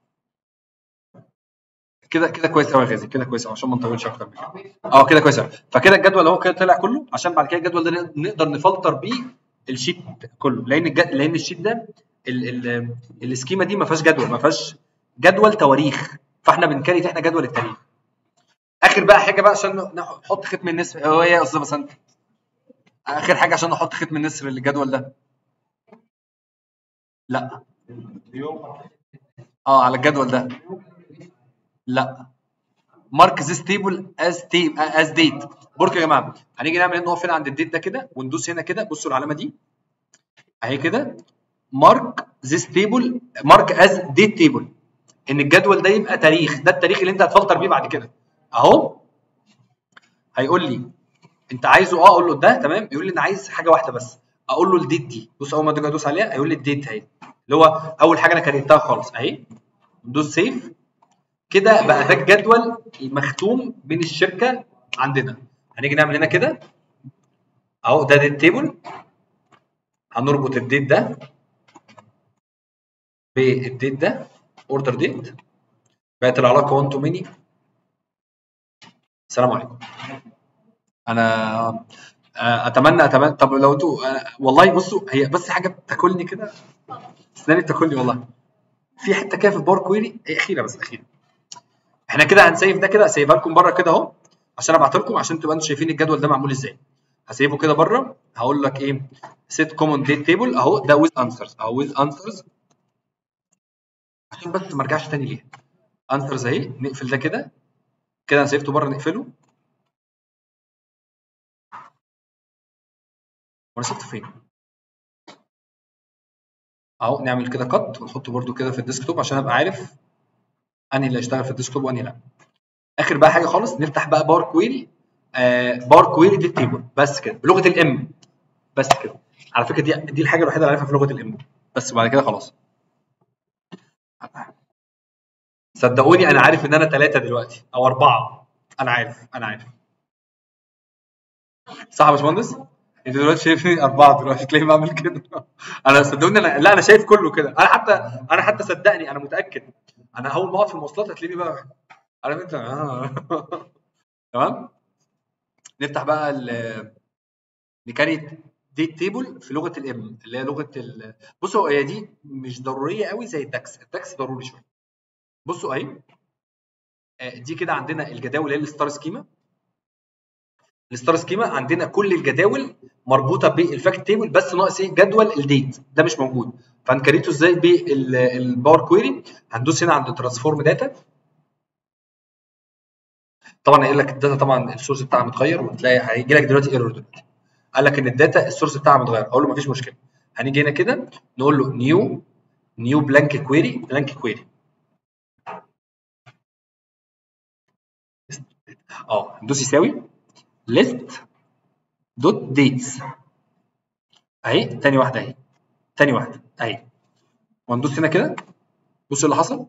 كده كده كويس قوي يا غازي كده كويس قوي عشان ما نطولش اكتر من كده اه كده كويس قوي فكده الجدول اهو كده طلع كله عشان بعد كده الجدول ده نقدر نفلتر بيه الشيت كله لان الجد... لان الشيت ده ال... ال... السكيما دي ما فيهاش جدول ما فيهاش جدول تواريخ فاحنا بنكريت احنا جدول التاريخ اخر بقى حاجه بقى عشان نحط ختم النسر هو ايه يا استاذ بسنت اخر حاجه عشان نحط ختم النسر للجدول ده لا اه على الجدول ده لا مارك ذيس تيبل از تيب از ديت بورك يا جماعه هنيجي نعمل هنا نقف هنا عند الديت ده كده وندوس هنا كده بصوا العلامه دي اهي كده مارك ذيس تيبل مارك از ديت تيبل ان الجدول ده يبقى تاريخ ده التاريخ اللي انت هتفلتر بيه بعد كده اهو هيقول لي انت عايزه اه اقول له ده تمام يقول لي انا عايز حاجه واحده بس اقول له الديت دي بص اول ما تيجي ادوس عليها هيقول لي الديت اهي اللي هو اول حاجه انا كريتها خالص اهي ندوس سيف كده بقى ده الجدول المختوم من الشركه عندنا هنيجي نعمل هنا كده اهو ده ديت تيبل هنربط الديت ده بالديت ده اوردر ديت بقت العلاقه 1 تو ميني السلام عليكم انا آه، اتمنى اتمنى طب لو انتوا آه، والله بصوا هي بس حاجه بتاكلني كده اسناني بتاكلني والله في حته كده في الباور كويري هي اخيره بس اخيره احنا كده هنسيف ده كده هسيبها لكم بره كده اهو عشان ابعت لكم عشان تبقى انتوا شايفين الجدول ده معمول ازاي هسيبه كده بره هقول لك ايه set common date table اهو ده with answers اهو with answers عشان بس ما ارجعش تاني ليها answers اهي نقفل ده كده كده انا سيبته بره نقفله وانا سبته فين اهو نعمل كده كت ونحطه برده كده في الديسكتوب عشان ابقى عارف انهي اللي هيشتغل في الديسكتوب وانهي لا اخر بقى حاجه خالص نفتح بقى بار كويري آه بار كويري دي التيبل بس كده بلغه الام بس كده على فكره دي دي الحاجه الوحيده اللي عارفها في لغه الام بس بعد كده خلاص صدقوني انا عارف ان انا ثلاثه دلوقتي او اربعه انا عارف انا عارف صح يا باشمهندس؟ انت دلوقتي شايفني اربعه دلوقتي تلاقيني بعمل كده انا صدقوني انا لا انا شايف كله كده انا حتى انا حتى صدقني انا متاكد انا اول ما اقعد في المواصلات هتلاقيني بقى عارف انت آه. تمام نفتح بقى ال ميكانيك ديت تيبل في لغه الام اللي هي لغه ال... بصوا هي دي مش ضروريه قوي زي الداكس الداكس ضروري شويه بصوا اهي آه، دي كده عندنا الجداول اللي هي الستار سكيما الستار سكيما عندنا كل الجداول مربوطه بالفاكت تيبل بس ناقص ايه جدول الديت ده مش موجود فهنكريته ازاي بالباور كويري هندوس هنا عند ترانسفورم داتا طبعا قايل لك الداتا طبعا السورس بتاعها متغير وتلاقي هيجي لك دلوقتي ايرور دلوقتي قال لك ان الداتا السورس بتاعها متغير اقول له مفيش مشكله هنيجي هنا كده نقول له نيو نيو بلانك كويري بلانك كويري اه ندوس يساوي ليست دوت ديتس اهي تاني واحده اهي تاني واحده اهي وندوس هنا كده بص اللي حصل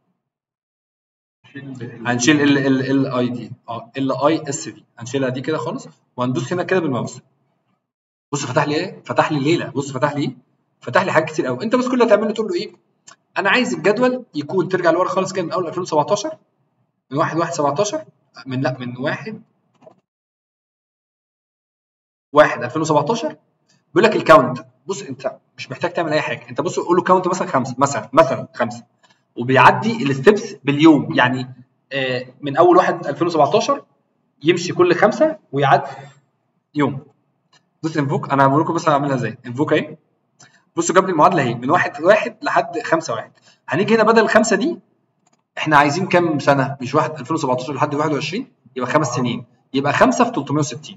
هنشيل ال ال ال اي دي اه ال اي اس دي هنشيلها دي كده خالص وهندوس هنا كده بالماوس بص فتح لي ايه فتح لي ليله بص فتح لي ايه فتح لي حاجات كتير قوي انت بس كل اللي هتعمله تقول له ايه انا عايز الجدول يكون ترجع لورا خالص كده من اول 2017 من 1 1 17 من لا من 1 1 2017 بيقول لك الكاونت بص انت مش محتاج تعمل اي حاجه انت بص قول له كاونت مثلا خمسه مثلا مثلا خمسه وبيعدي الستبس باليوم يعني آه، من اول 1 2017 يمشي كل خمسه ويعدي يوم دوس انفوك انا هقول لكم بس هعملها ازاي انفوك اهي بصوا جاب لي المعادله اهي من واحد واحد لحد خمسه واحد هنيجي هنا بدل الخمسه دي احنا عايزين كام سنه مش واحد 2017 لحد 21 يبقى خمس سنين يبقى خمسه في 360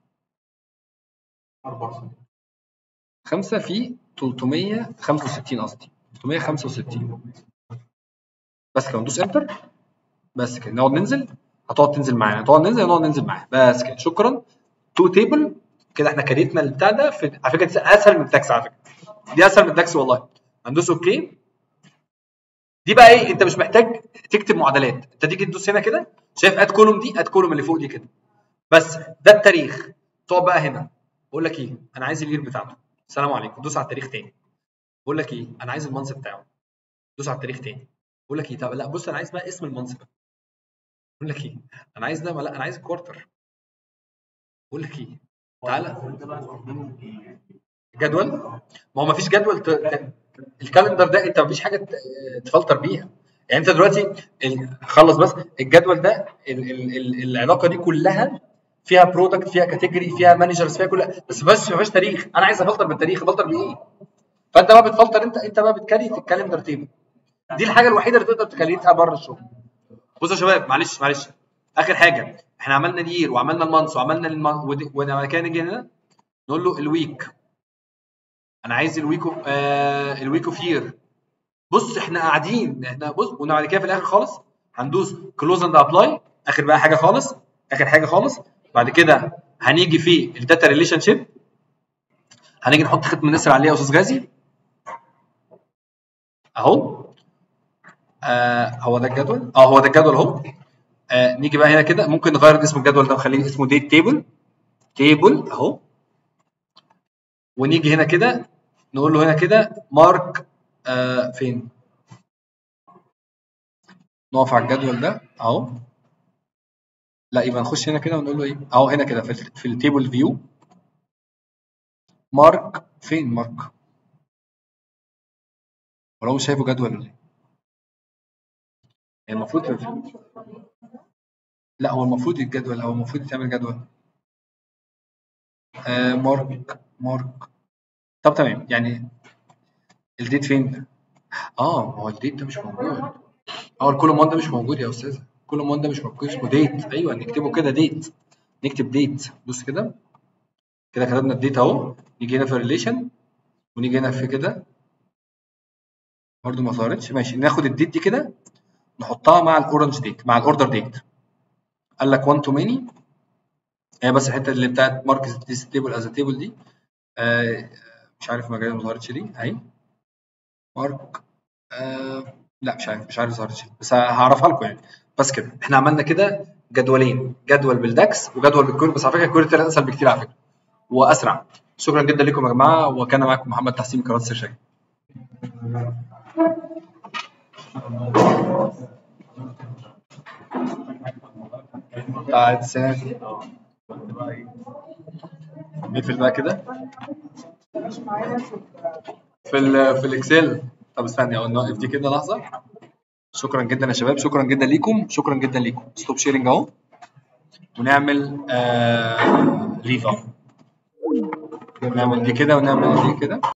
اربع سنين خمسه في 365 قصدي 365 بس كده ندوس انتر بس كده نقعد ننزل هتقعد تنزل معانا هتقعد ننزل هنقعد ننزل معانا بس كده شكرا تو تيبل كده احنا كريتنا البتاع ده في على فكره دي اسهل من الداكس على فكره دي اسهل من الداكس والله هندوس اوكي دي بقى ايه انت مش محتاج تكتب معادلات انت تيجي تدوس هنا كده شايف اد كولوم دي اد كولوم اللي فوق دي كده بس ده التاريخ تقعد بقى هنا بقول لك ايه انا عايز الير بتاعته السلام عليكم دوس على التاريخ تاني بقول لك ايه انا عايز المنصب بتاعه دوس على التاريخ تاني بقول لك ايه طب لا بص انا عايز بقى اسم المنصب بقول لك ايه انا عايز ده لا انا عايز الكوارتر بقول لك ايه تعالى جدول ما هو ما فيش جدول ت... ت... الكالندر ده انت ما فيش حاجه ت- تفلتر بيها يعني انت دلوقتي ال... خلص بس الجدول ده ال... ال... ال... العلاقه دي كلها فيها برودكت فيها كاتيجوري فيها مانجرز فيها كلها بس بس ما فيهاش تاريخ انا عايز افلتر بالتاريخ افلتر بايه فانت بقى بتفلتر انت انت بقى بتكري في الكالندر تيبل دي الحاجه الوحيده اللي تقدر تكريتها بره الشغل بصوا يا شباب معلش معلش اخر حاجه احنا عملنا الير وعملنا المانث وعملنا المن... ودي- ولما كان نيجي هنا نقول له الويك انا عايز الويك اوف آه الويك اوف يير بص احنا قاعدين احنا بص وبعد كده في الاخر خالص هندوس كلوز اند ابلاي اخر بقى حاجه خالص اخر حاجه خالص بعد كده هنيجي في الداتا ريليشن شيب هنيجي نحط ختم النسر عليه يا استاذ غازي اهو آه هو ده الجدول اه هو ده الجدول اهو آه نيجي بقى هنا كده ممكن نغير اسم الجدول ده ونخليه اسمه ديت تيبل تيبل اهو ونيجي هنا كده نقول له هنا كده مارك آه فين نقف على الجدول ده اهو لا يبقى نخش هنا كده ونقول له ايه اهو هنا كده في, ال- في التيبل فيو مارك فين مارك ولو مش شايفه جدول ولا ايه يعني المفروض لا هو المفروض الجدول هو المفروض يتعمل جدول آه مارك مارك طب تمام يعني الديت فين؟ اه ما هو الديت ده مش موجود اه الكولوم 1 ده مش موجود يا استاذ الكولوم 1 ده مش موجود اسمه ديت ايوه نكتبه كده ديت نكتب ديت بص كده كده كتبنا الديت اهو نيجي هنا في الريليشن ونيجي هنا في كده برضه ما ظهرتش ماشي ناخد الديت دي كده نحطها مع الاورنج ديت مع الاوردر ديت قال لك 1 تو ماني هي بس الحته اللي بتاعت مارك ذيس تيبل از تيبل دي آه مش عارف ما ما ظهرتش ليه اهي مارك آه لا مش عارف مش عارف ظهرتش ليه بس هعرفها لكم يعني بس كده احنا عملنا كده جدولين جدول بالداكس وجدول بالكويري بس على فكره الكويري طلع اسهل بكتير على فكره واسرع شكرا جدا لكم يا جماعه وكان معاكم محمد تحسين قناه سيرشاك بتاعت سنة نقفل بقى كده في ال في الاكسل طب استني اهو نوقف دي كده لحظه شكرا جدا يا شباب شكرا جدا ليكم شكرا جدا ليكم ستوب شيرنج اهو ونعمل آه ليف اهو نعمل دي كده ونعمل دي كده